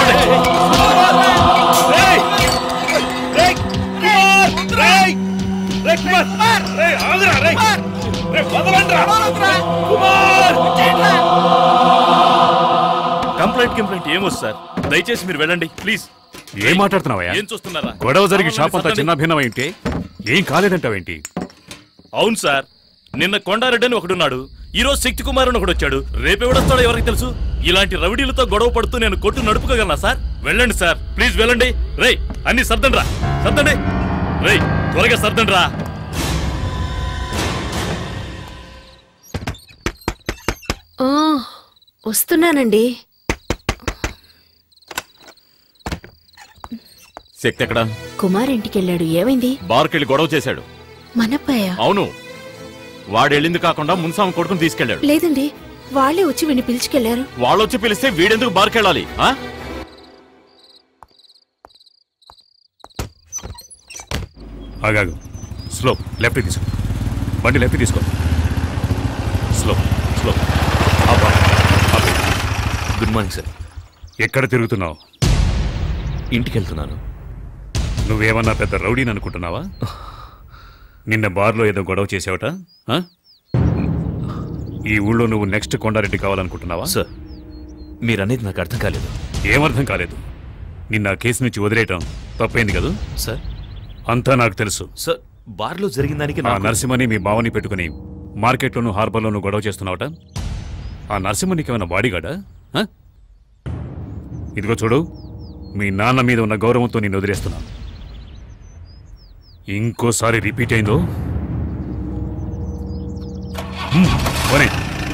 రేయ్! రేయ్! కుమార్! రేయ్! రేయ్, కుమార్! రేయ్, ఆగురా, రేయ్! రేయ్, వదలండ్రా! కుమార్! కంప్లైంట్ కంప్లైంట్ ఏమొస్తుంది సార్ దయచేసి మీరు వెళ్ళండి ప్లీజ్ ఏం మాట్లాడుతున్నావయ్యా ఏం చూస్తున్నారా గొడవ జరిగి షాప్ అంతా సర్దండి. చిన్న భిన్నమైంటే ఏం కాలేదంటావేంటి అవును సార్ నిన్న కొండారెడ్డి అని ఒకడున్నాడు ఈ రోజు శక్తి కుమార్ అని ఒకడు వచ్చాడు రేపెవడొస్తాడో ఎవరికి తెలుసు ఇలాంటి రౌడీలతో గొడవ పడుతూ నేను కొట్టు నడుపుకోగలనా సార్ వెళ్ళండి సార్ ప్లీజ్ వెళ్ళండి రేయ్ అన్ని సర్దండి రా సర్దండి రేయ్ త్వరగా సర్దండి రా ఆ, వస్తున్నానండి శక్తి ఎక్కడ కుమార్ ఇంటికి వెళ్ళాడు ఏమైంది బార్కెళ్ళి గొడవ చేశాడు మనప్పయ్య అవును వాడు వెళ్ళింది కాకుండా మున్సాం కొడుకుని తీసుకెళ్ళాడు లేదండి వాళ్ళే వచ్చి వీడిని పిలుచుకెళ్లారు వాళ్ళొచ్చి పిలిస్తే వీడెందుకు బార్కెళ్ళాలి ఆ? ఆగాగు స్లో లెఫ్ట్ తీసుకో బండి లెఫ్ట్ తీసుకో స్లో స్లో ఆపా. ఆపు. గుడ్ మార్నింగ్ సార్ ఎక్కడ తిరుగుతున్నావు ఇంటికి వెళ్తున్నాను నువ్వేమన్నా పెద్ద రౌడీని అనుకుంటున్నావా నిన్న బార్లో ఏదో గొడవ చేసావట ఆ? ఈ ఊళ్ళో నువ్వు నెక్స్ట్ కొండారెడ్డి కావాలనుకుంటున్నావా సార్ మీరనేది నాకు అర్థం కాలేదు ఏమర్థం కాలేదు నిన్న ఆ కేసు నుంచి వదిలేయటం తప్పైంది కదా సార్ అంతా నాకు తెలుసు సార్ బార్లో జరిగిన దానికి ఆ నాకు- నరసింహని మీ బావని పెట్టుకుని మార్కెట్లోను హార్బర్లోను గొడవ చేస్తున్నావట ఆ నరసింహ నీకేమైనా బాడీగాడా ఆ? ఇదిగో చూడు మీ నాన్న మీద ఉన్న గౌరవంతో నేను వదిలేస్తున్నాను ఇంకోసారి రిపీట్ అయిందో పోనీ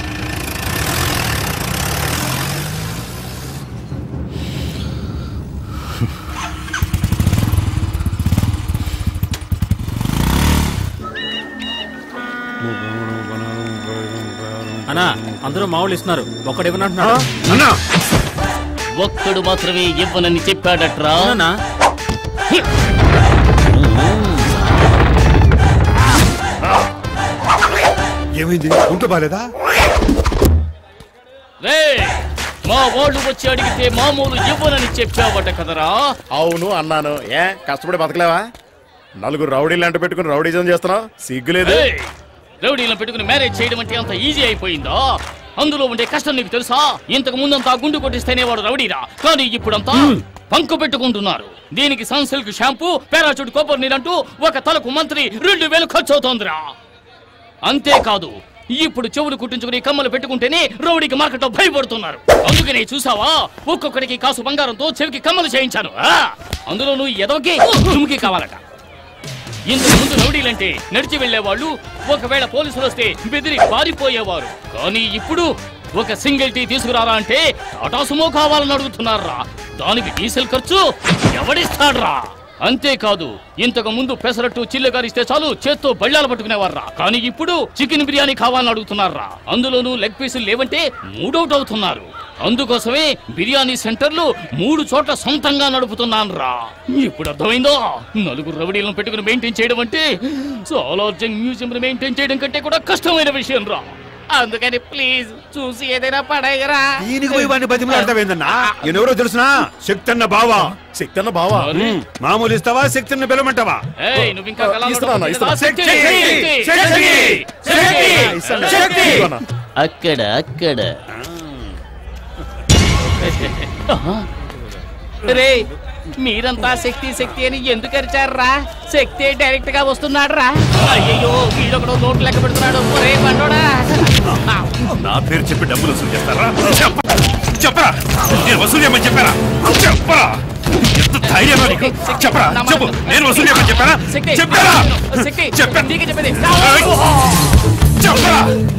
అన్నా అందరూ మామూలు ఇస్తున్నారు ఒకడు ఇవ్వనంటున్నాడు అన్నా ఒక్కడు మాత్రమే ఇవ్వనని చెప్పాడట్రా ఏమైంది ఉంట బాలేదా రేయ్, మా వాళ్ళు వచ్చి అడిగితే మామూలు ఇవ్వనని చెప్పావట కదరా అవును అన్నాను ఏ కష్టపడి బతకలేవా నలుగురు రౌడీలు అంట పెట్టుకుని రౌడీజం చేస్తున్నావు సిగ్గులేదు రేయ్, రౌడీలను పెట్టుకుని మ్యారేజ్ చేయడం అంటే అంత ఈజీ అయిపోయిందా అందులో ఉండే కష్టం నీకు తెలుసా ఇంతకు ముందంతా గుండు కొట్టిస్తేనే వాడు రౌడీరా కానీ ఇప్పుడంతా పంకు పెట్టుకుంటున్నారు దీనికి సన్సిల్క్ షాంపూ పారాచూట్ కొబ్బరి నీరంటూ ఒక తలకు మంత్రి రెండు వేలు ఖర్చు అవుతోందిరా అంతేకాదు ఇప్పుడు చెవులు కుట్టించుకుని కమ్మలు పెట్టుకుంటేనే రౌడీకి మార్కెట్లో భయపడుతున్నారు అందుకనే చూసావా ఒక్కొక్కడికి కాసు బంగారంతో చెవికి కమ్మలు చేయించాను ఆ! అందులో నువ్వు ఎదవకి తుమ్కి కావాలట ఇంతకు ముందు రౌడీలంటే నడిచి వెళ్లేవాళ్ళు ఒకవేళ పోలీసులు వస్తే బెదిరి పారిపోయేవారు కానీ ఇప్పుడు ఒక సింగిల్ టీ తీసుకురారా అంటే టాటా సుమో కావాలని అడుగుతున్నారా దానికి డీజిల్ ఖర్చు ఎవడిస్తాడ్రా అంతేకాదు ఇంతకు ముందు పెసరట్టు చిల్లగారిస్తే చాలు చేత్తో బళ్ళాలు పట్టుకునేవారా కానీ ఇప్పుడు చికెన్ బిర్యానీ కావాలని అడుగుతున్నారా అందులోనూ లెగ్ పీసులు లేవంటే మూడౌట్ అవుతున్నారు అందుకోసమే బిర్యానీ సెంటర్లు మూడు చోట్ల సొంతంగా నడుపుతున్నాను రా ఇప్పుడు అర్థమైందో నలుగురు రౌడీలను పెట్టుకుని మెయింటైన్ చేయడం అంటే సాలార్జంగ్ మ్యూజియం మెయింటైన్ చేయడం కంటే కూడా కష్టమైన విషయం రా అందుకని ప్లీజ్ చూసి ఏదైనా పడేయరా దీనికి పోయి వాడిని బతిమలాడతావేందన్నా ఈయనెవరో తెలుసునా శక్తన్న బావా శక్తన్న బావా ఉమ్, మామూలు ఇస్తావా శక్తిని పిలవమంటావా ఏయ్ నువ్వు ఇంకా కళ ఇస్తున్నా, ఇస్తున్నా. శక్తి, శక్తి, శక్తి, శక్తి, శక్తి, శక్తి. శక్తి. అక్కడ అక్కడ రే మీరంతా శక్తి శక్తి అని ఎందుకు అరిచారా శక్తి డైరెక్ట్ గా వస్తున్నాడు రా అయ్యో వీడొకడు నోట్లు లెక్క పెడుతున్నాడు ఒరే బండోడా నా పేరు చెప్పి డబ్బులు వసూలు చేస్తారా చెప్ప- చెప్పరా నేను వసూలు చేయమని చెప్పారా చెప్పరా ఎంత ధైర్యం నీకు చెప్పరా చెప్పు నేను వసూలు చేయమని చెప్పారా శక్తి చెప్పారా శక్తి చెప్పా నీకే చెప్పేది చెప్పరా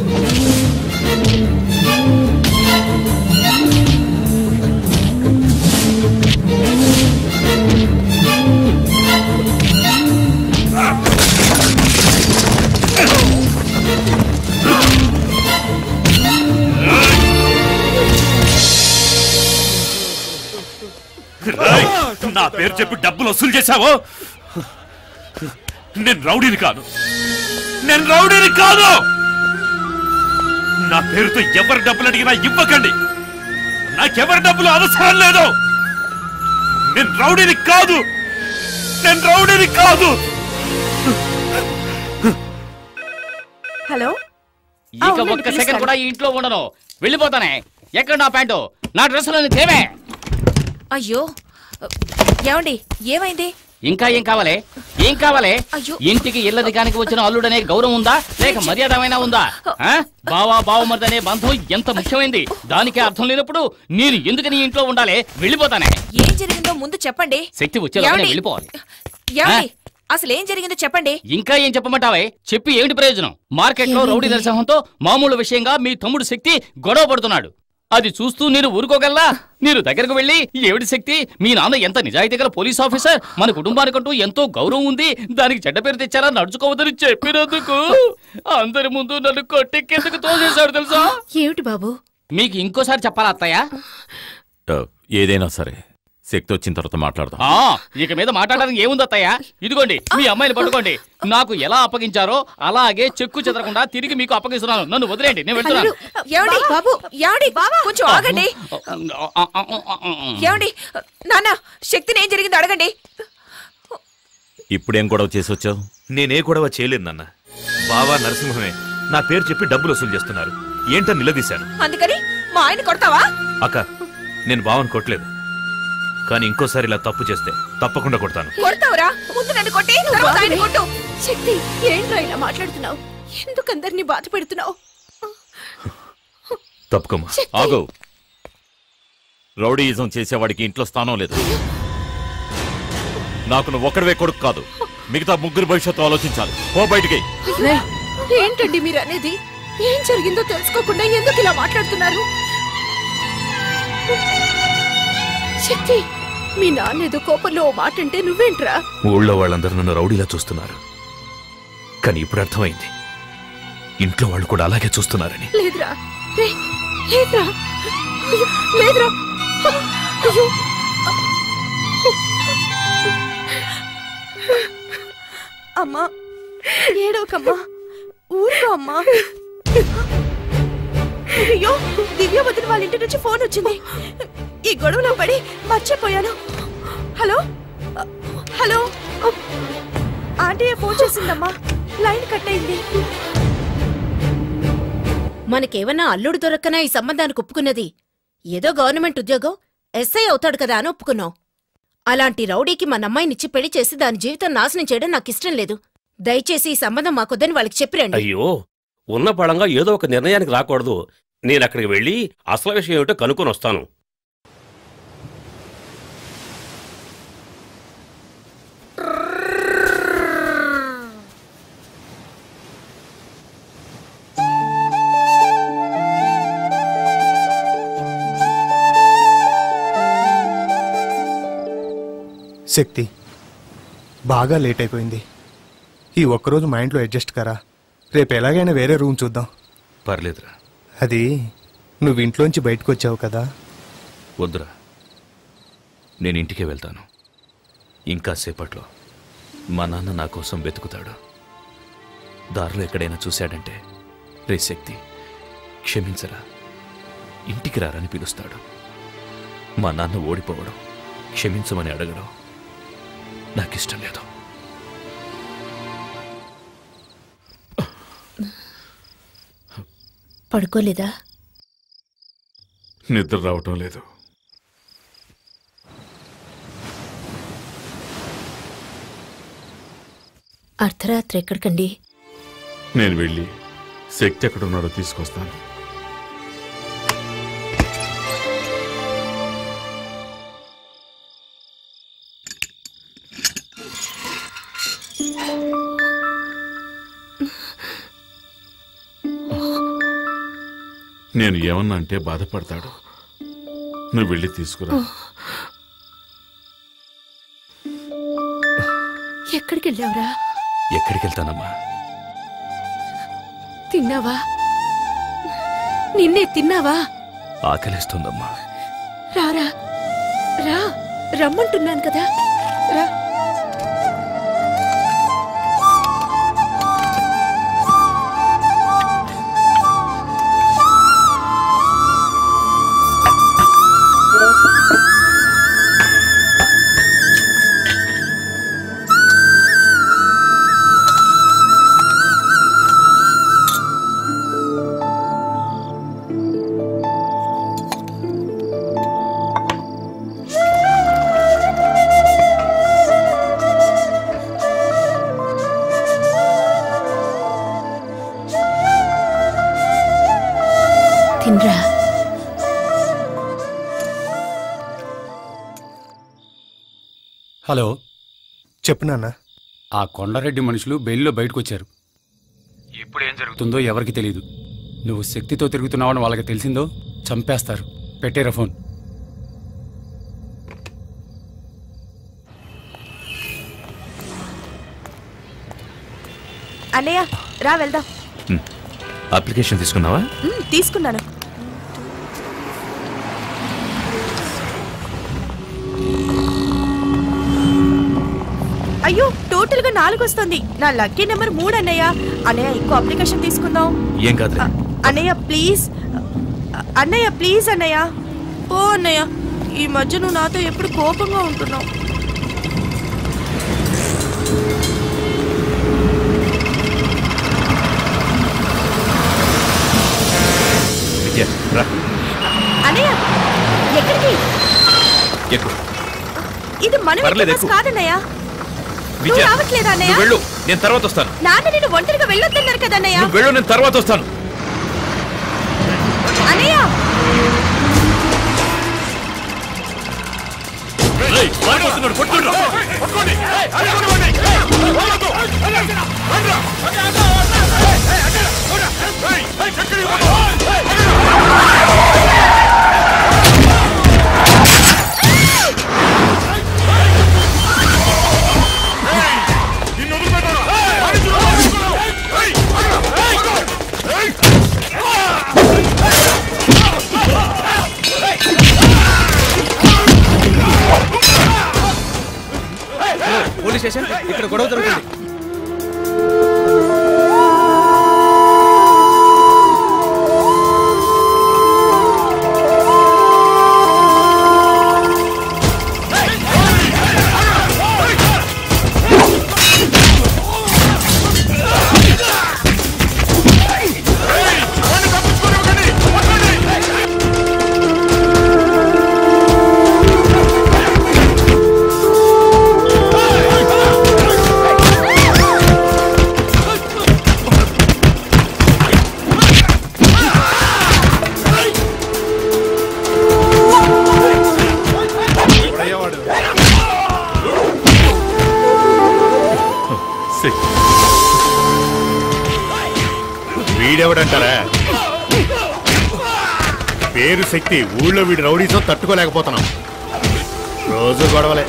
రాయ్, నా పేరు చెప్పి డబ్బులు వసూలు చేశావు నేను రౌడీని కాదు నేను రౌడీని కాదు నా పేరుతో ఎవరు డబ్బులు అడిగినా ఇవ్వకండి నాకెవరి డబ్బులు అవసరం లేదు నేను రౌడీని కాదు నేను రౌడీని కాదు హలో ఇక ఒక్క సెకండ్ కూడా ఈ ఇంట్లో ఉండను వెళ్ళిపోతానే ఎక్కడ నా ప్యాంటు నా డ్రెస్సులని తేవే అయ్యో ఏమండి ఏమైంది ఇంకా ఏం కావాలి ఏం కావాలి ఇంటికి ఇల్లదికానికి వచ్చిన అల్లుడనే గౌరవం ఉందా లేక మర్యాద ఏమైనా ఉందా ఆ? బావా బావమరిది అనే బంధం ఎంత ముఖ్యమైంది దానికే అర్థం లేనప్పుడు నేను ఎందుకని ఈ ఇంట్లో ఉండాలి వెళ్ళిపోతానే ఏం జరిగిందో ముందు చెప్పండి శక్తి వచ్చేదాకా ఏమండి? వెళ్ళిపోవాలి ఏమండి అసలు ఏం జరిగిందో చెప్పండి ఇంకా ఏం చెప్పమంటావే చెప్పి ఏమిటి ప్రయోజనం మార్కెట్ లో రౌడీ నరసింహంతో మామూలు విషయంగా మీ తమ్ముడు శక్తి గొడవ పడుతున్నాడు అది చూస్తూ నేను ఊరుకోగలరా మీరు దగ్గరకు వెళ్ళి ఏమిటి శక్తి మీ నాన్న ఎంత నిజాయితీ గల పోలీస్ ఆఫీసర్ మన కుటుంబానికంటూ ఎంతో గౌరవం ఉంది దానికి చెడ్డ పేరు తెచ్చారా నడుచుకోవద్దని చెప్పినందుకు అందరి ముందు నన్ను కొట్టెక్కేందుకు తోసేశాడు తెలుసా ఏమిటి బాబు మీకు ఇంకోసారి చెప్పాలా అత్తయ్య ఏదైనా సరే శక్తి వచ్చిన తర్వాత మాట్లాడదాం ఆ ఇక మీద మాట్లాడడానికి ఏముంది అత్తయ్య ఇదిగోండి మీ అమ్మాయిని పట్టుకోండి నాకు ఎలా అప్పగించారో అలాగే చెక్కు చెదరకుండా తిరిగి మీకు అప్పగిస్తున్నాను నన్ను వదిలేండి నేను వెళ్తున్నాను ఏమండి బాబు ఏమండి కొంచెం ఆగండి ఏమండి నాన్న శక్తిని ఏం జరిగిందో అడగండి ఇప్పుడేం గొడవ చేసి వచ్చావు నేనే గొడవ చేయలేదు నాన్న బావా నరసింహమే నా పేరు చెప్పి డబ్బులు వసూలు చేస్తున్నారు ఏంటో నిలదీశాను అందుకని మా ఆయన కొడతావా అక్క నేను బావని కొట్టలేదు కానీ ఇంకోసారి ఇలా తప్పు చేస్తే తప్పకుండా కొడతాను కొడతావురా ముందు నన్ను కొట్టి తర్వాత ఆయన కొట్టు శక్తి ఏంట్రా ఇలా మాట్లాడుతున్నావు ఎందుకు అందరినీ బాధ పెడుతున్నావు తప్పుకోమా ఆగు రౌడీయిజం చేసేవాడికి ఇంట్లో స్థానం లేదు నాకు నువ్వు ఒక్కడవే కొడుకు కాదు మిగతా ముగ్గురు భవిష్యత్తు ఆలోచించాలి ఓ బయటికి రేయ్, ఏంటండి మీరు అనేది ఏం జరిగిందో తెలుసుకోకుండా ఎందుకు ఇలా మాట్లాడుతున్నారు శక్తి మీ నాన్న ఏదో కోపంలో ఓ మాట అంటే నువ్వేంట్రా ఊళ్ళో వాళ్ళందరూ నన్ను రౌడీలా చూస్తున్నారు కానీ ఇప్పుడు అర్థమైంది ఇంట్లో వాళ్ళు కూడా అలాగే చూస్తున్నారని లేదురా రే లేదురా అయ్యో, లేదురా అయ్యో అమ్మా ఏడోకమ్మా ఊరుకో అమ్మా అయ్యో దివ్య వదిన వాళ్ళ ఇంటి నుంచి ఫోన్ వచ్చింది ఈ గొడవలో పడి మర్చిపోయాను హలో హలో ఆంటీ ఫోన్ చేసిందమ్మా లైన్ కట్ అయింది మనకేమన్నా అల్లుడు దొరక్కనా ఈ సంబంధానికి ఒప్పుకున్నది ఏదో గవర్నమెంట్ ఉద్యోగం ఎస్ఐ అవుతాడు కదా అని ఒప్పుకున్నాం అలాంటి రౌడీకి మన అమ్మాయినిచ్చి పెళ్లి చేసి దాని జీవితం నాశనం చేయడం నాకు ఇష్టం లేదు దయచేసి ఈ సంబంధం మాకొద్దని వాళ్ళకి చెప్పిరండి అయ్యో ఉన్న పడంగా ఏదో ఒక నిర్ణయానికి రాకూడదు నేను అక్కడికి వెళ్ళి అసలు విషయం ఏమిటో కనుక్కొని వస్తాను శక్తి బాగా లేట్ అయిపోయింది ఈ ఒక్కరోజు మా ఇంట్లో అడ్జస్ట్ కరా రేపు ఎలాగైనా వేరే రూమ్ చూద్దాం పర్లేదురా అది నువ్వు ఇంట్లోంచి బయటకు వచ్చావు కదా వద్దురా నేను ఇంటికే వెళ్తాను ఇంకా సేపట్లో మా నాన్న నా కోసం వెతుకుతాడు దారిలో ఎక్కడైనా చూశాడంటే రే శక్తి క్షమించరా ఇంటికి రారని పిలుస్తాడు మా నాన్న ఓడిపోవడం క్షమించమని అడగడం నాకిష్టం లేదు పడుకోలేదా నిద్ర రావటం లేదు అర్ధరాత్రి ఎక్కడికండి నేను వెళ్ళి శక్తి ఎక్కడున్నాడో తీసుకొస్తాను నేను ఏమన్నా అంటే బాధపడతాడు నువ్వు వెళ్ళి తీసుకురా ఎక్కడికి వెళ్ళావురా ఎక్కడికి వెళ్తానమ్మా తిన్నావా నిన్నే తిన్నావా ఆకలిస్తుందమ్మా రారా రా రమ్మంటున్నాను కదా రా తినరా హలో చెప్పు నాన్న ఆ కొండారెడ్డి మనుషులు బెయిల్లో బయటకు వచ్చారు ఇప్పుడు ఏం జరుగుతుందో ఎవరికి తెలియదు నువ్వు శక్తితో తిరుగుతున్నావని వాళ్ళకి తెలిసిందో చంపేస్తారు పెట్టేరా ఫోన్ అన్నయ్య రా వెళ్దాం అప్లికేషన్ తీసుకున్నావా ఉమ్, తీసుకున్నాను అయ్యో టోటల్ గా నాలుగు వస్తుంది నా లక్కీ నెంబర్ మూడు అన్నయ్య అన్నయ్య ఇంకో అప్లికేషన్ తీసుకుందాం ఏం కాదు అన్నయ్య ప్లీజ్ అన్నయ్య ప్లీజ్ అన్నయ్య ఓ అన్నయ్య ఈ మధ్య నువ్వు నాతో ఎప్పుడు కోపంగా ఉంటున్నావు విద్య రా అన్నయ్య ఎక్కడికి ఎక్కువ ఇది మన పర్లేదు, బస్ ఎక్కు. కాదన్నయ్య నువ్వు విద్య రావట్లేదా అన్నయ్య నువ్వు వెళ్ళు నేను తర్వాత వస్తాను నాన్న నేను ఒంటరిగా వెళ్ళొద్దన్నారు కదా అన్నయ్య నువ్వు వెళ్ళు నేను తర్వాత వస్తాను అన్నయ్య పోలీస్ స్టేషన్ ఇక్కడ గొడవ జరుగుతుంది వీడెవడంటారా పేరు శక్తి ఊళ్ళో వీడి రౌడీతో తట్టుకోలేకపోతున్నాం రోజు గొడవలే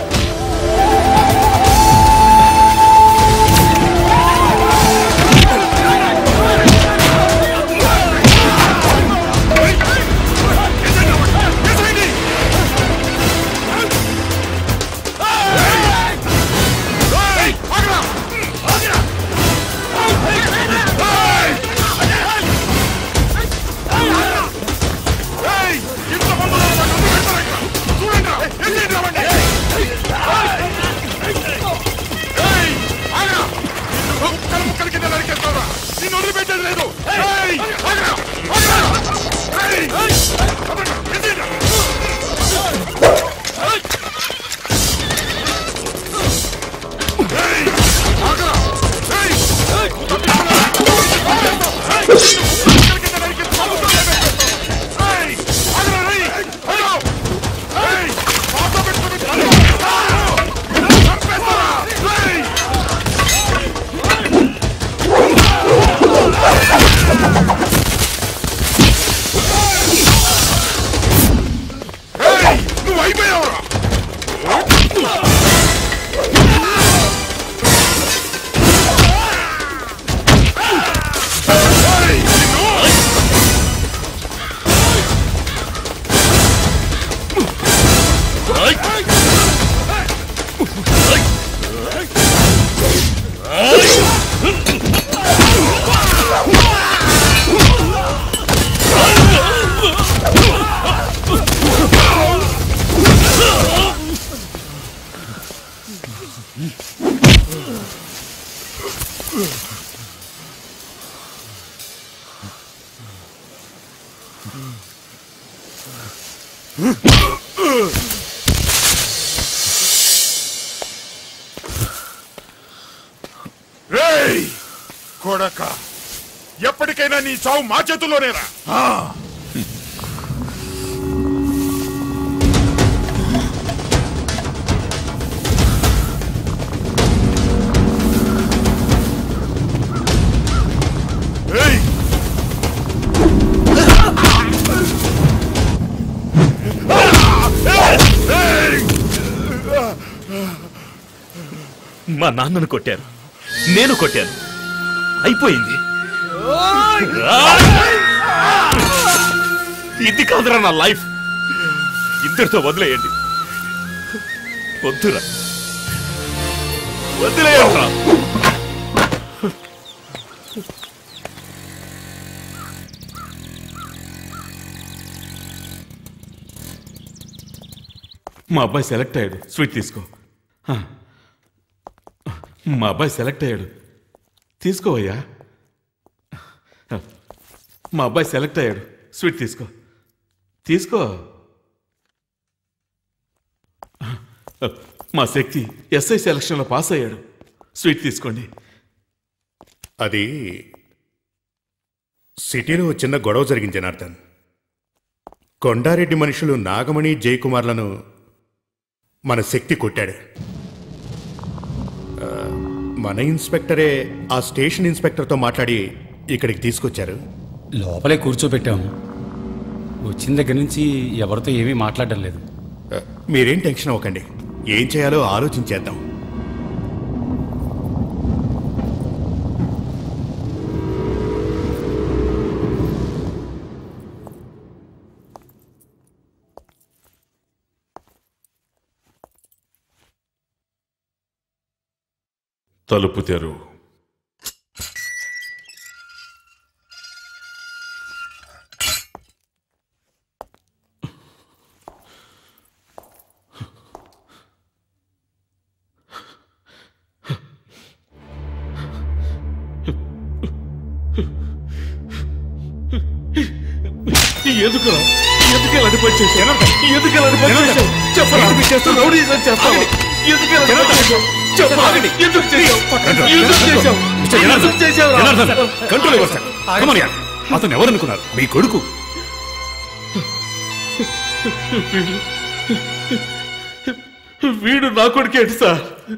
నువ్వు అయిపోయావురా రేయ్ కొడక ఎప్పటికైనా నీ చావు మా చేతుల్లోనేరా ఆ. ఏయ్! మా నాన్నను కొట్టారు నేను కొట్టాను అయిపోయింది ఇది కాదురా నా లైఫ్ ఇద్దరితో వదిలేయండి వద్దురా వదిలేయండిరా మా అబ్బాయి సెలెక్ట్ అయ్యాడు స్వీట్ తీసుకో ఆ. మా అబ్బాయి సెలెక్ట్ అయ్యాడు తీసుకోవయ్యా మా అబ్బాయి సెలెక్ట్ అయ్యాడు స్వీట్ తీసుకో తీసుకో మా శక్తి ఎస్ఐ సెలక్షన్లో పాస్ అయ్యాడు స్వీట్ తీసుకోండి అది సిటీలో ఓ చిన్న గొడవ జరిగింది జనార్దన్ కొండారెడ్డి మనుషులు నాగమణి జయకుమార్లను మన శక్తి కొట్టాడు ఆ, మన ఇన్స్పెక్టరే ఆ స్టేషన్ ఇన్స్పెక్టర్తో మాట్లాడి ఇక్కడికి తీసుకొచ్చారు లోపలే కూర్చోబెట్టాము వచ్చిన దగ్గర నుంచి ఎవరితో ఏమీ మాట్లాడడం లేదు ఆ, మీరేం టెన్షన్ అవ్వకండి ఏం చేయాలో ఆలోచించేద్దాం తలుపు తెరువు ఎందుకు ఎందుకు ఇలాంటి పని చేశావు ఎందుకు ఇలాంటి పని చేశావు చెప్పరా చేస్తావు రౌడీజం చేస్తావు ఎందుకు ఇలాంటి పని చేశావు చెప్పు ఎందుకు చేశావు ఎందుకు చేశావు ఎందుకు చేశావు కంట్రోల్ ఇవ్వండి సార్ Come on, yeah. అతను ఎవరనుకున్నారు మీ కొడుకు వీడు వీడు నా కొడుకేంటి సార్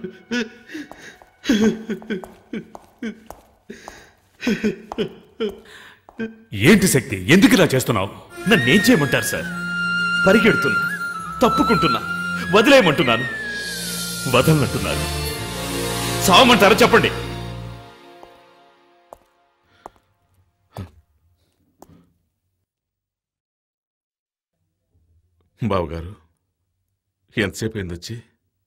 ఏంటి శక్తి ఎందుకు ఇలా చేస్తున్నావు నన్నేం చేయమంటారు సార్ పరిగెడుతున్నా తప్పుకుంటున్నా వదిలేయమంటున్నాను వదలనంటున్నారు సావమంటారా చెప్పండి బావగారు ఎంతసేపు అయింది వచ్చి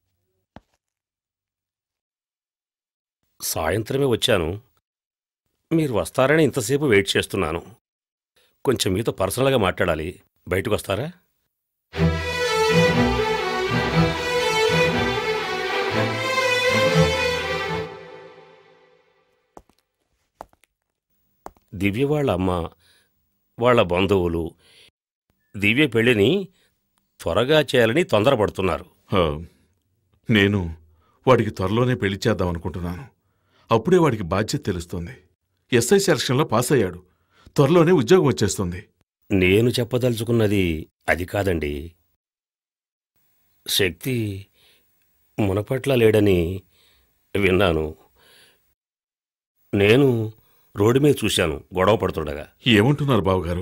సాయంత్రమే వచ్చాను మీరు వస్తారని ఇంతసేపు వెయిట్ చేస్తున్నాను కొంచెం మీతో పర్సనల్గా మాట్లాడాలి బయటకు వస్తారా దివ్య వాళ్ళ అమ్మ వాళ్ళ బంధువులు దివ్య పెళ్లిని త్వరగా చేయాలని తొందరపడుతున్నారు ఆ, నేను వాడికి త్వరలోనే పెళ్లి చేద్దాం అనుకుంటున్నాను అప్పుడే వాడికి బాధ్యత తెలుస్తుంది ఎస్ఐ సెలక్షన్లో పాస్ అయ్యాడు త్వరలోనే ఉద్యోగం వచ్చేస్తుంది నేను చెప్పదలుచుకున్నది అది కాదండి శక్తి మునపట్ల లేడని విన్నాను నేను రోడ్డు మీద చూశాను గొడవ పడుతుండగా ఏమంటున్నారు బావగారు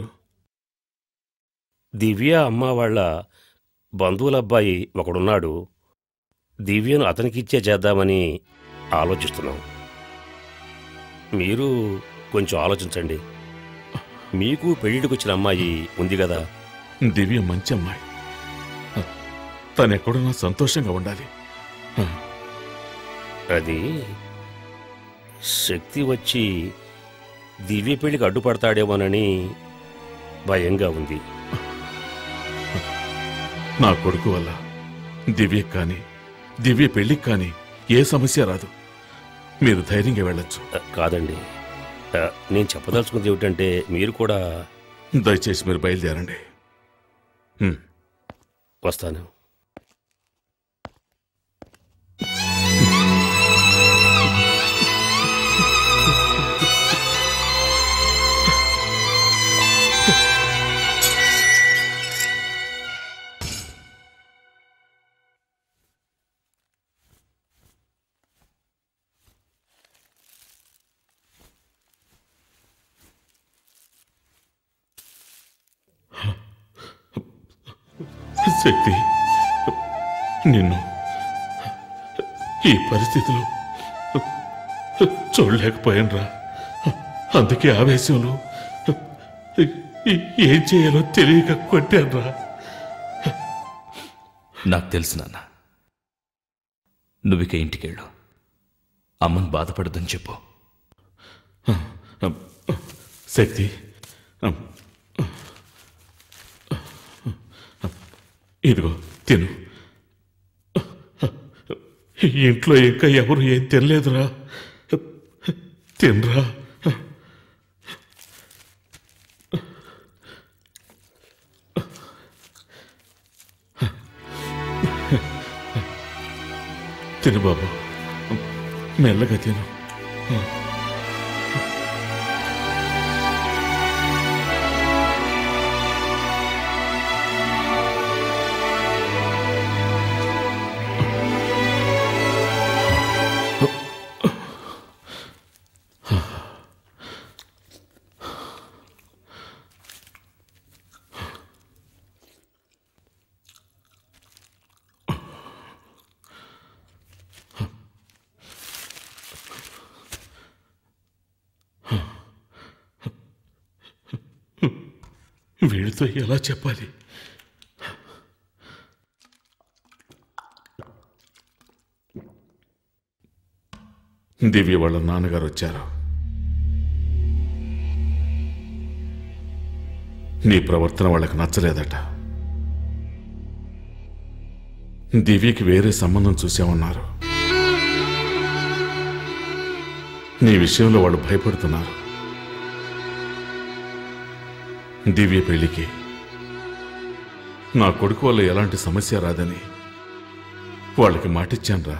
దివ్య అమ్మ వాళ్ళ బంధువుల అబ్బాయి ఒకడున్నాడు దివ్యను అతనికిచ్చే చేద్దామని ఆలోచిస్తున్నాం మీరు కొంచెం ఆలోచించండి మీకు పెళ్లిడికి వచ్చిన అమ్మాయి ఉంది కదా దివ్య మంచి అమ్మాయి తను ఎక్కడున్నా సంతోషంగా ఉండాలి అది శక్తి వచ్చి దివ్య పెళ్లికి అడ్డుపడతాడేమోనని భయంగా ఉంది నా కొడుకు వల్ల దివ్యకి కానీ దివ్య పెళ్లికి కానీ ఏ సమస్య రాదు మీరు ధైర్యంగా వెళ్ళొచ్చు కాదండి ఆ, నేను చెప్పదలుచుకుంది ఏమిటంటే మీరు కూడా దయచేసి మీరు బయలుదేరండి హ్మ్. వస్తాను శక్తి నిన్ను ఈ పరిస్థితిలో చూడలేకపోయానురా అందుకే ఆవేశంలో ఏం చేయాలో తెలియక కొట్టానురా నాకు తెలుసు నాన్న నువ్విక ఇంటికెళ్ళు అమ్మని బాధపడదని చెప్పు శక్తి ఇదిగో తిను ఇంట్లో ఇంకా ఎవరు ఏం తినలేదురా తినరా తిను బాబు మెల్లగా తిను వీడితో ఎలా చెప్పాలి దివ్య వాళ్ళ నాన్నగారు వచ్చారు నీ ప్రవర్తన వాళ్ళకి నచ్చలేదట దివ్యకి వేరే సంబంధం చూసామన్నారు నీ విషయంలో వాళ్ళు భయపడుతున్నారు దివ్య పెళ్లికి నా కొడుకు వల్ల ఎలాంటి సమస్య రాదని వాళ్ళకి మాటిచ్చానురా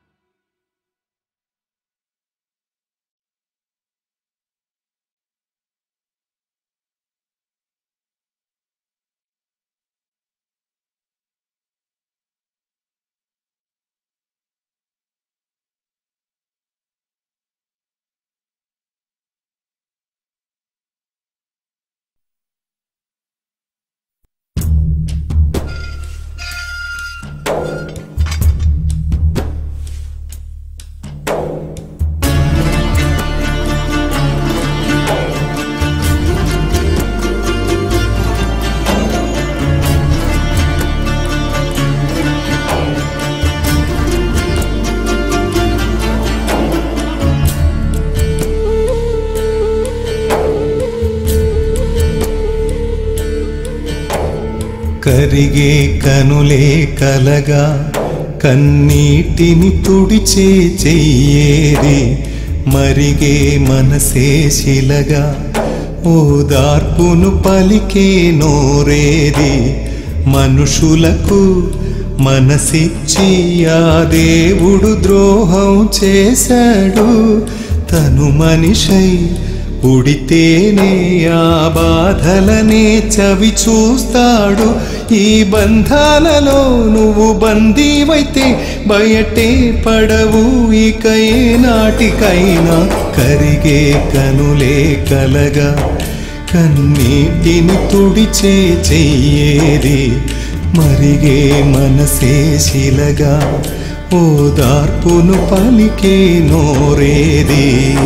కరిగే కనులే కలగా కన్నీటిని తుడిచే చెయ్యేది మరిగే మనసే శిలగా ఓదార్పును పలికే నోరేది మనుషులకు మనసిచ్చి ఆ దేవుడు ద్రోహం చేశాడు తను మనిషై పుడితేనే ఆ బాధలనే చవి చూస్తాడు ఈ బంధాలలో నువ్వు బందీవైతే బయటే పడవు ఇక ఏ నాటికైనా కరిగే కనులే కలగా కన్నీటిని తుడిచే చెయ్యేది మరిగే మనసే శిలగా ఓదార్పును పలికే నోరేది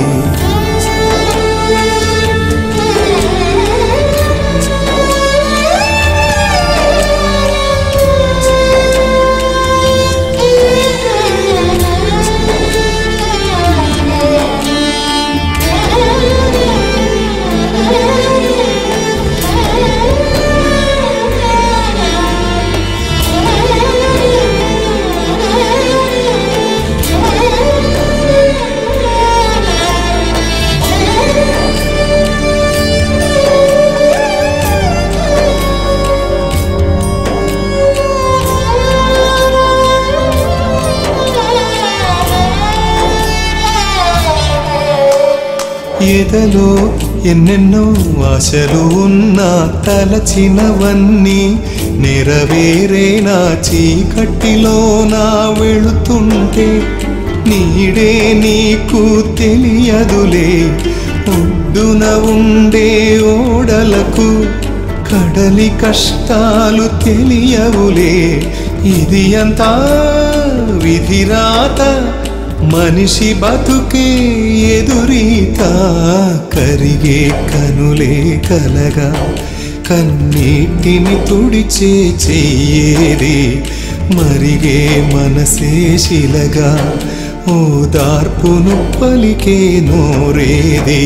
ఎదలో ఎన్నెన్నో ఆశలు ఉన్నా తలచినవన్నీ నెరవేరే నా చీకటిలో నా వెళుతుంటే నీడే నీకు తెలియదులే ఒడ్డున ఉండే ఓడలకు కడలి కష్టాలు తెలియవులే ఇది అంతా విధిరాత మనిషి బతుకే ఎదురీత కరిగే కనులే కలగా కన్నీటిని తుడిచే చెయ్యేది మరిగే మనసే శిలగా ఓదార్పును పలికే నోరేది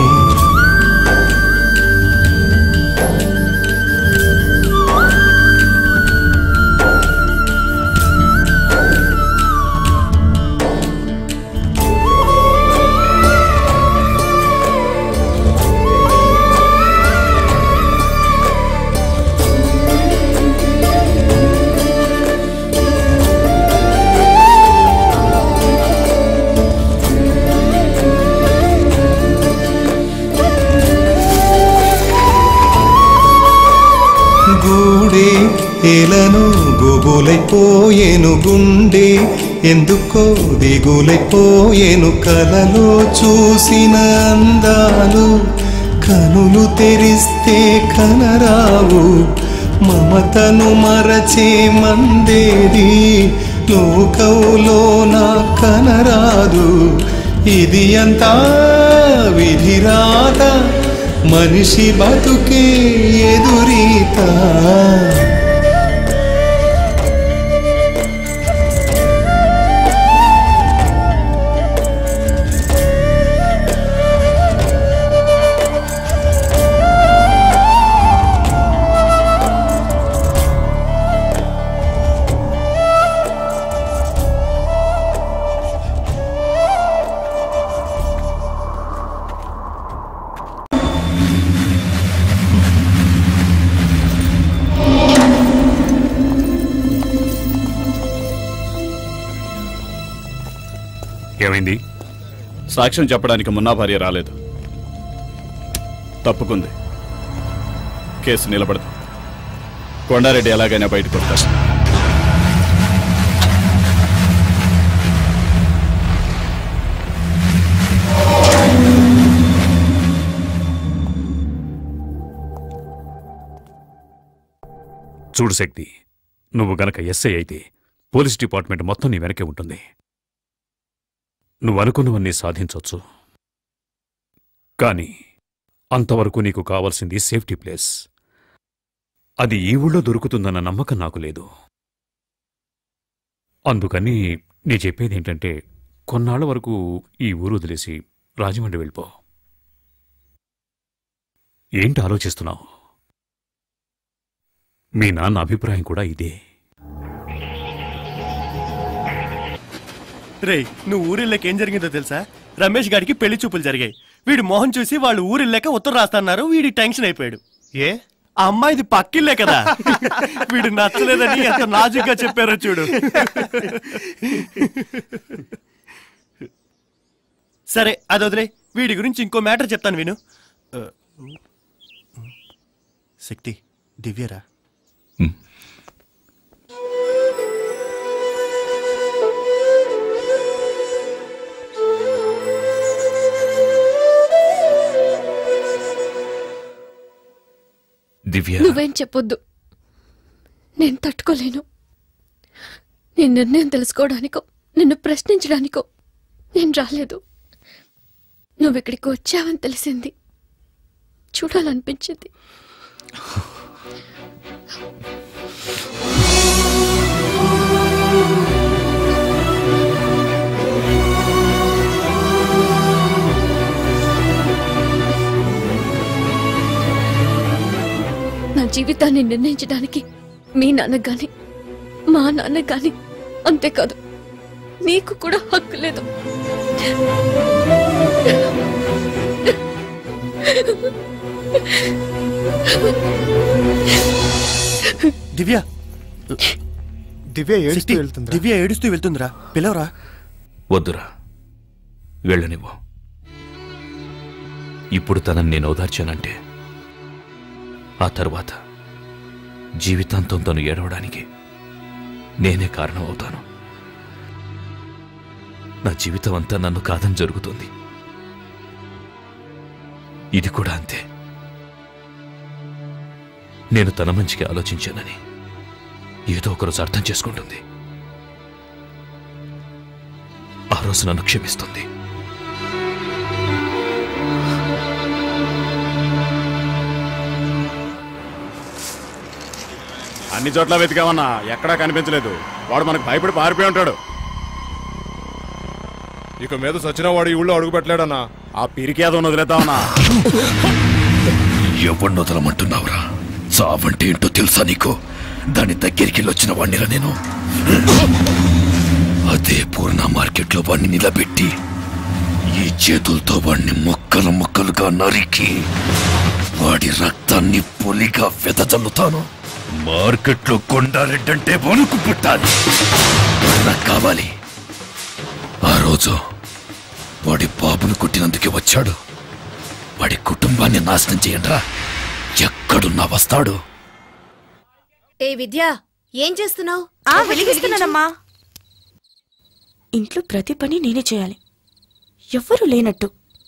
గూడే ఎలను గుబులైపోయేను గుండె ఎందుకో దిగులైపోయేను కలలో చూసిన అందాలు కనులు తెరిస్తే కనరావు మమతను మరచే మందేది లోకంలో నా కనరాదు ఇది అంతా విధిరాత మనిషి బతుకే ఎదురీత ఏమైంది సాక్ష్యం చెప్పడానికి మున్నా భార్య రాలేదు తప్పుకుంది కేసు నిలబడదు కొండారెడ్డి ఎలాగైనా బయటకు వస్తారు చూడు శక్తి నువ్వు గనక ఎస్ఐ అయితే పోలీస్ డిపార్ట్మెంట్ మొత్తం నీ వెనకే ఉంటుంది నువ్వు అనుకున్నవన్నీ సాధించవచ్చు కానీ అంతవరకు నీకు కావాల్సింది సేఫ్టీ ప్లేస్ అది ఈ ఊళ్ళో దొరుకుతుందన్న నమ్మకం నాకు లేదు అందుకని నీ చెప్పేది ఏంటంటే కొన్నాళ్ల వరకు ఈ ఊరు వదిలేసి రాజమండ్రి వెళ్ళిపో ఏంటి ఆలోచిస్తున్నావు మీ నాన్న అభిప్రాయం కూడా ఇదే రేయ్ నువ్వు ఊరిళ్ళకి ఏం జరిగిందో తెలుసా రమేష్ గారికి పెళ్లి చూపులు జరిగాయి వీడు మోహన్ చూసి వాళ్ళు ఊరిళ్ళక ఉత్తరం రాస్తున్నారు వీడి టెన్షన్ అయిపోయాడు ఏ ఆ అమ్మాయిది పక్కిల్లే కదా వీడు నచ్చలేదని ఎంత నాజుగ్గా చెప్పారో చూడు సరే అది వదిలే వీడి గురించి ఇంకో మ్యాటర్ చెప్తాను విను ఆ, శక్తి దివ్యరా దివ్య నువ్వేం చెప్పొద్దు నేను తట్టుకోలేను నీ నిర్ణయం తెలుసుకోవడానికో నిన్ను ప్రశ్నించడానికో నేను రాలేదు నువ్వు ఇక్కడికి వచ్చావని తెలిసింది చూడాలనిపించింది నా జీవితాన్ని నిర్ణయించడానికి మీ నాన్నకు గాని మా నాన్నకు గాని అంతేకాదు నీకు కూడా హక్కు లేదు దివ్య దివ్య ఏడుస్తూ శక్తి, వెళ్తుందిరా. దివ్య ఏడుస్తూ వెళ్తుందిరా పిలవరా వద్దురా వెళ్ళనివ్వు ఇప్పుడు తనని నేను ఓదార్చానంటే ఆ తర్వాత జీవితాంతం తను ఏడవడానికి నేనే కారణం అవుతాను నా జీవితం అంతా నన్ను కాదని జరుగుతుంది ఇది కూడా అంతే నేను తన మంచికి ఆలోచించానని ఏదో ఒకరోజు అర్థం చేసుకుంటుంది ఆ రోజు నన్ను క్షమిస్తుంది అన్ని చోట్ల వెతికామన్నా ఎక్కడా కనిపించలేదు వాడు మనకు భయపడి పారిపోయి ఉంటాడు ఇక మీద సచిన వాడు ఈ ఊళ్ళో అడుగు పెట్టలేడన్నా ఆ పిరికి ఏదో వదిలేద్దామన్నా ఎవరిని వదలమంటున్నావురా చావంటే ఏంటో తెలుసా నీకు దాని దగ్గరికి వెళ్ళొచ్చిన వాణ్ణిరా నేను అదే పూర్ణ మార్కెట్లో వాణ్ణి నిలబెట్టి ఈ చేతులతో వాణ్ణి ముక్కలు ముక్కలుగా నరికి వాడి రక్తాన్ని పొలిగా వెదజల్లుతాను మార్కెట్లో కొండారెడ్డంటే వణుకు పుట్టాలి నాకు కావాలి ఆ రోజు వాడి బాబును కొట్టినందుకే వచ్చాడు వాడి కుటుంబాన్ని నాశనం చేయండిరా ఎక్కడున్నా వస్తాడు ఏ విద్య ఏం చేస్తున్నావు ఆ వెలిగిస్తున్నానమ్మా ఇంట్లో ప్రతి పని నేనే చేయాలి ఎవ్వరూ లేనట్టు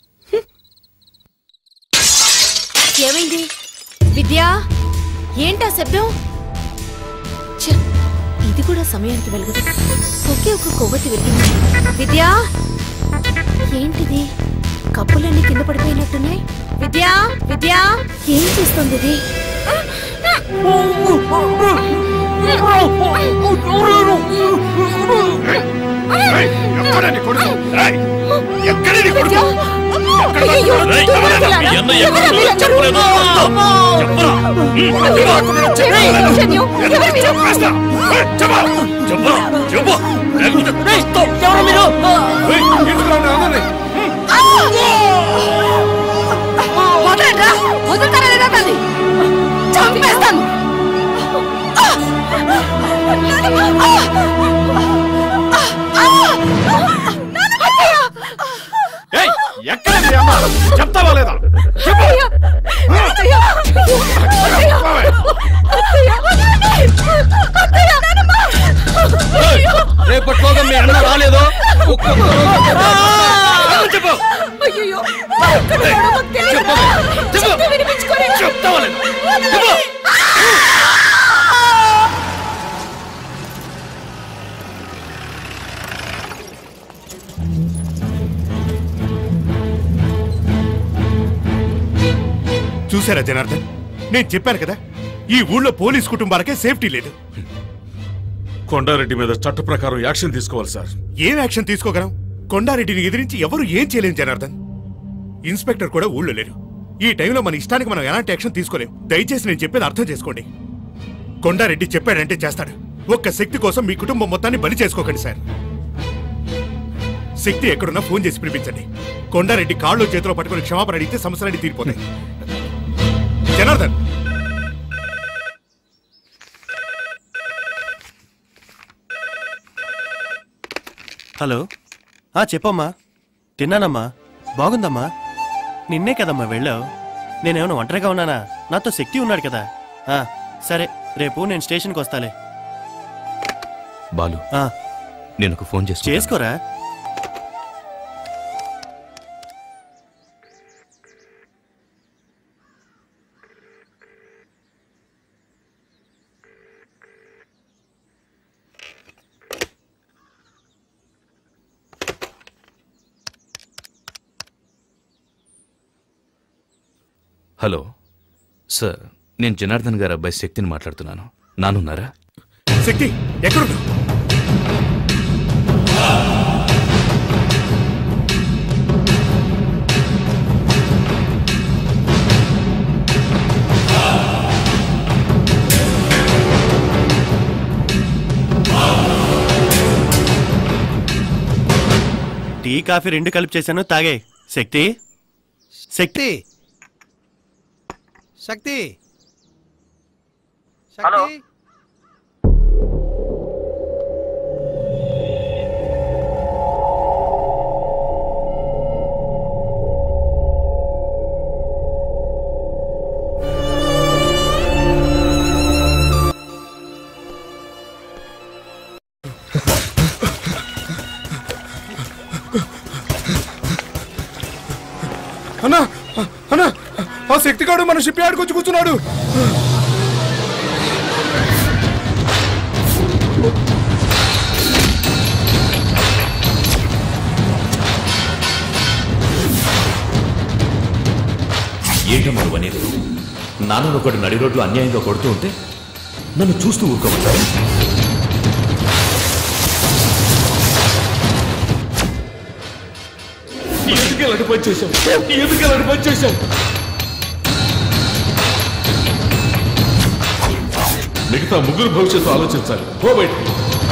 ఏమైంది విద్యా ఏంటా శబ్దం ఛ, ఇది కూడా సమయానికి వెలగదు ఒకే ఒక కొవ్వొత్తి వెలిగింది విద్యా ఏంటిది కప్పులన్నీ కింద పడిపోయినట్టున్నాయి విద్యా విద్యా ఏం చేస్తుంది ఇది అయ్యయ్యో, రేయ్, ఎవరా? మీ అన్న ఎక్కడ ఉన్నాడో చెప్పలేదు. చెప్పరా? చెప్పేస్తా. రేయ్, చెప్పరా? చెప్పరా? చెప్పు. లేకపోతే చస్తావు. రేయ్, ఇంటికి రండి, అందరినీ. వదలరా వదులుతారా లేదా తల్లి చంపేస్తాను అత్తయ్య చెప్తావా లేదా రేపట్లోగా మీ అన్న రాలేదో ఒక్కొక్క రోజు చెప్పు అయ్యో ఎక్కడ ఉన్నాడో తెలియదు. చెప్తే వినిపించుకోలేదు. చెప్తావా లేదా? చూసారా జనార్దన్ నేను చెప్పాను కదా ఈ ఊళ్ళో పోలీస్ కుటుంబాలకే సేఫ్టీ లేదు కొండారెడ్డి మీద చట్ట ప్రకారం యాక్షన్ తీసుకోవాలి సార్ ఏం యాక్షన్ తీసుకోగలం కొండారెడ్డిని ఎదిరించి ఎవరు ఏం చేయలేం జనార్దన్ ఇన్స్పెక్టర్ కూడా ఊళ్ళో లేరు ఈ టైంలో మన ఇష్టానికి మనం ఎలాంటి యాక్షన్ తీసుకోలేం దయచేసి నేను చెప్పేది అర్థం చేసుకోండి కొండారెడ్డి చెప్పాడంటే చేస్తాడు ఒక్క శక్తి కోసం మీ కుటుంబం మొత్తాన్ని బలి చేసుకోకండి సార్ శక్తి ఎక్కడున్నా ఫోన్ చేసి పిలిపించండి కొండారెడ్డి కాళ్ళు చేతిలో పట్టుకుని క్షమాపణ అడిగితే సమస్యలన్నీ తీరిపోతాయి జనార్దన్ హలో ఆ చెప్పమ్మా తిన్నానమ్మా బాగుందమ్మా నిన్నే కదమ్మా వెళ్ళావు నేనేమైనా ఒంటరిగా ఉన్నానా నాతో శక్తి ఉన్నాడు కదా ఆ సరే రేపు నేను స్టేషన్కి వస్తాలే బాలు ఆ, నేను ఒక ఫోన్ చేసుకో చేసుకోరా హలో సార్ నేను జనార్దన్ గారి అబ్బాయి శక్తిని మాట్లాడుతున్నాను నానున్నారా శక్తి ఎక్కడున్నా టీ కాఫీ రెండు కలిపి చేశాను తాగే శక్తి శక్తి శక్తి హలో. శక్తి అన్నా అన్నా ఆ శక్తిగాడు మన షిప్ యార్డ్కి వచ్చి కూర్చున్నాడు ఏంటమ్మా నువ్వు అనేది నాన్న ఒకటి నడి రోడ్లు అన్యాయంగా కొడుతూ ఉంటే నన్ను చూస్తూ ఊరుకోమంటారు ఎందుకు ఇలాంటి పని చేశాం ఎందుకు ఇలాంటి పని చేశాం మిగతా ముగ్గురు భవిష్యత్తు ఆలోచించాలి పో బయటికి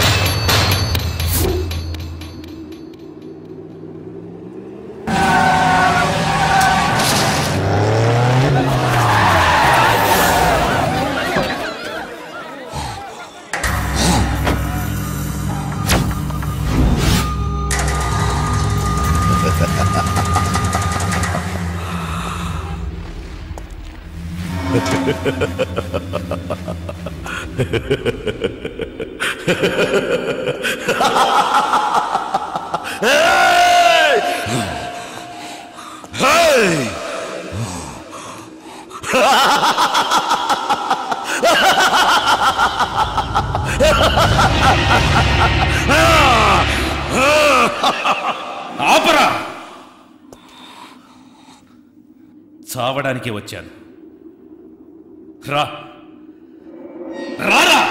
ఆపరా చావడానికి వచ్చాను రా రారా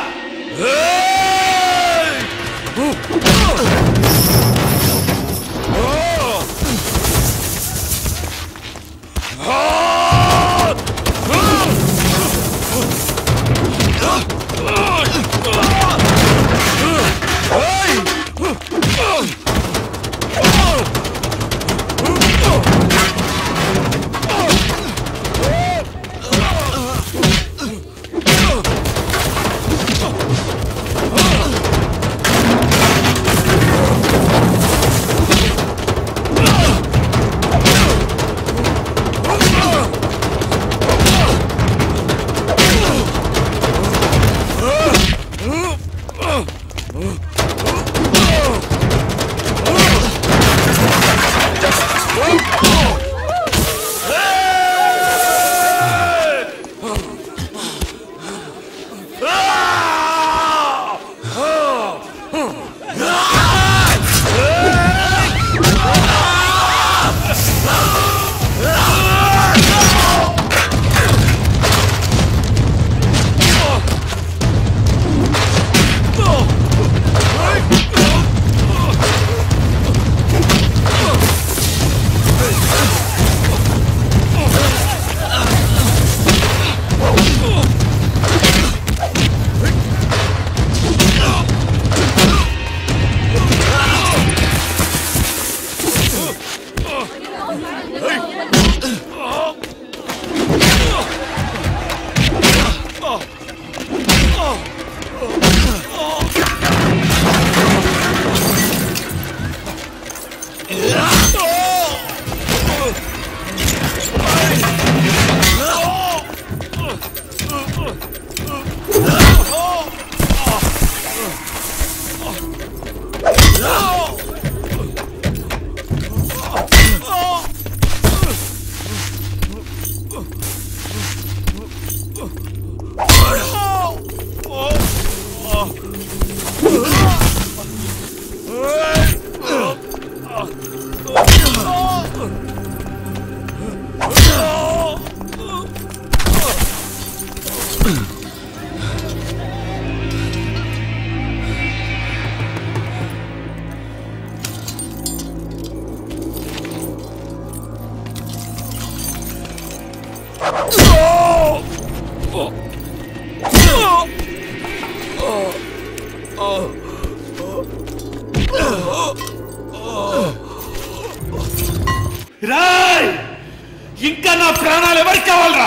రాయ్ ఇంకా నా ప్రాణాలు ఎవరికి కావాలరా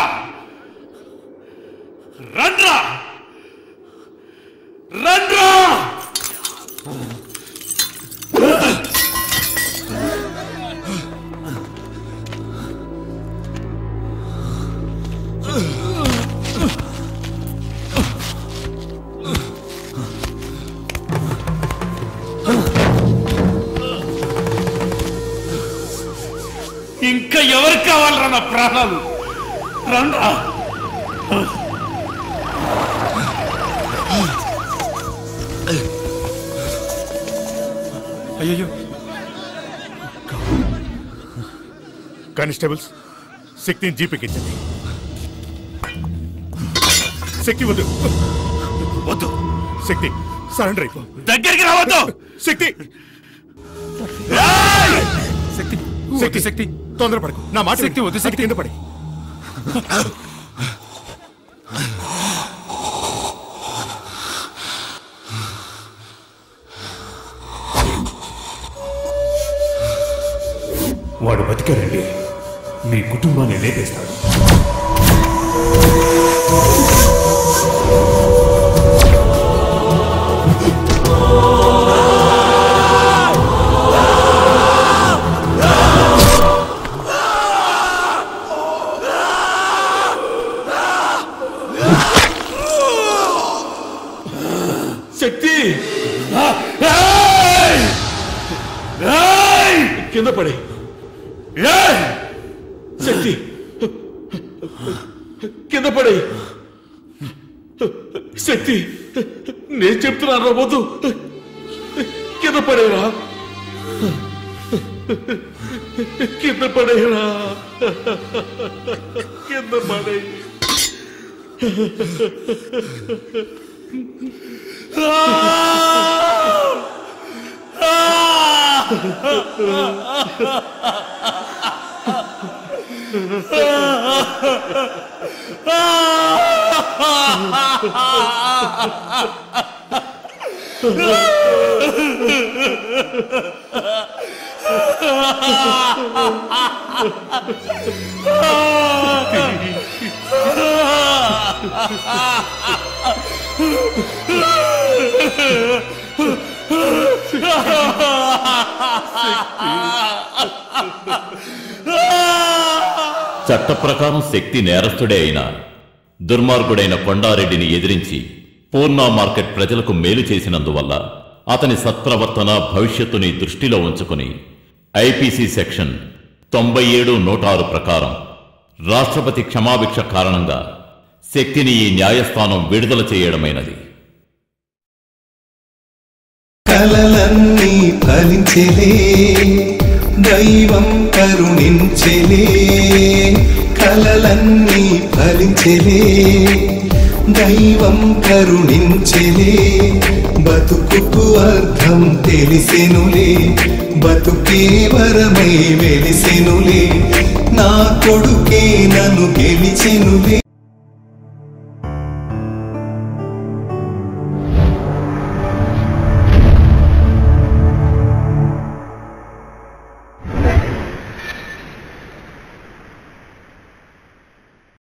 రండ్రా రండ్రా ఇంకా ఎవరు కావాలరా నా ప్రాణాలు రండ్రా అయ్యో కానిస్టేబుల్స్ శక్తిని జీపెక్కించండి శక్తి వద్దు వద్దు శక్తి సరెండర్ అయిపో దగ్గరికి రావద్దు శక్తి శక్తి శక్తి శక్తి తొందరపడకు నా మాట శక్తి వద్దు శక్తి కింద పడి వాడు బతికారండి మీ కుటుంబాన్ని లేపేస్తాడు శక్తి కింద పడి శక్తి కింద పడి శక్తి నేను చెప్తున్నాను వద్దు కింద పడేరా కింద పడేరా కింద పడే చట్ట ప్రకారం శక్తి నేరస్తుడే అయినా దుర్మార్గుడైన కొండారెడ్డిని ఎదిరించి పూర్ణ మార్కెట్ ప్రజలకు మేలు చేసినందువల్ల అతని సత్ప్రవర్తన భవిష్యత్తుని దృష్టిలో ఉంచుకుని ఐపీసీ సెక్షన్ తొంభై ఏడు నూట ఆరు ప్రకారం రాష్ట్రపతి క్షమాభిక్ష కారణంగా శక్తిని ఈ న్యాయస్థానం విడుదల చేయడమైనది కలలన్నీ ఫలించెలే దైవం కరుణించెలే కలలన్నీ ఫలించెలే దైవం కరుణించెలే బతుకుకు అర్థం తెలిసెనులే బతుకే వరమై వెలిసెనులే నా కొడుకే నన్ను గెలిచెనులే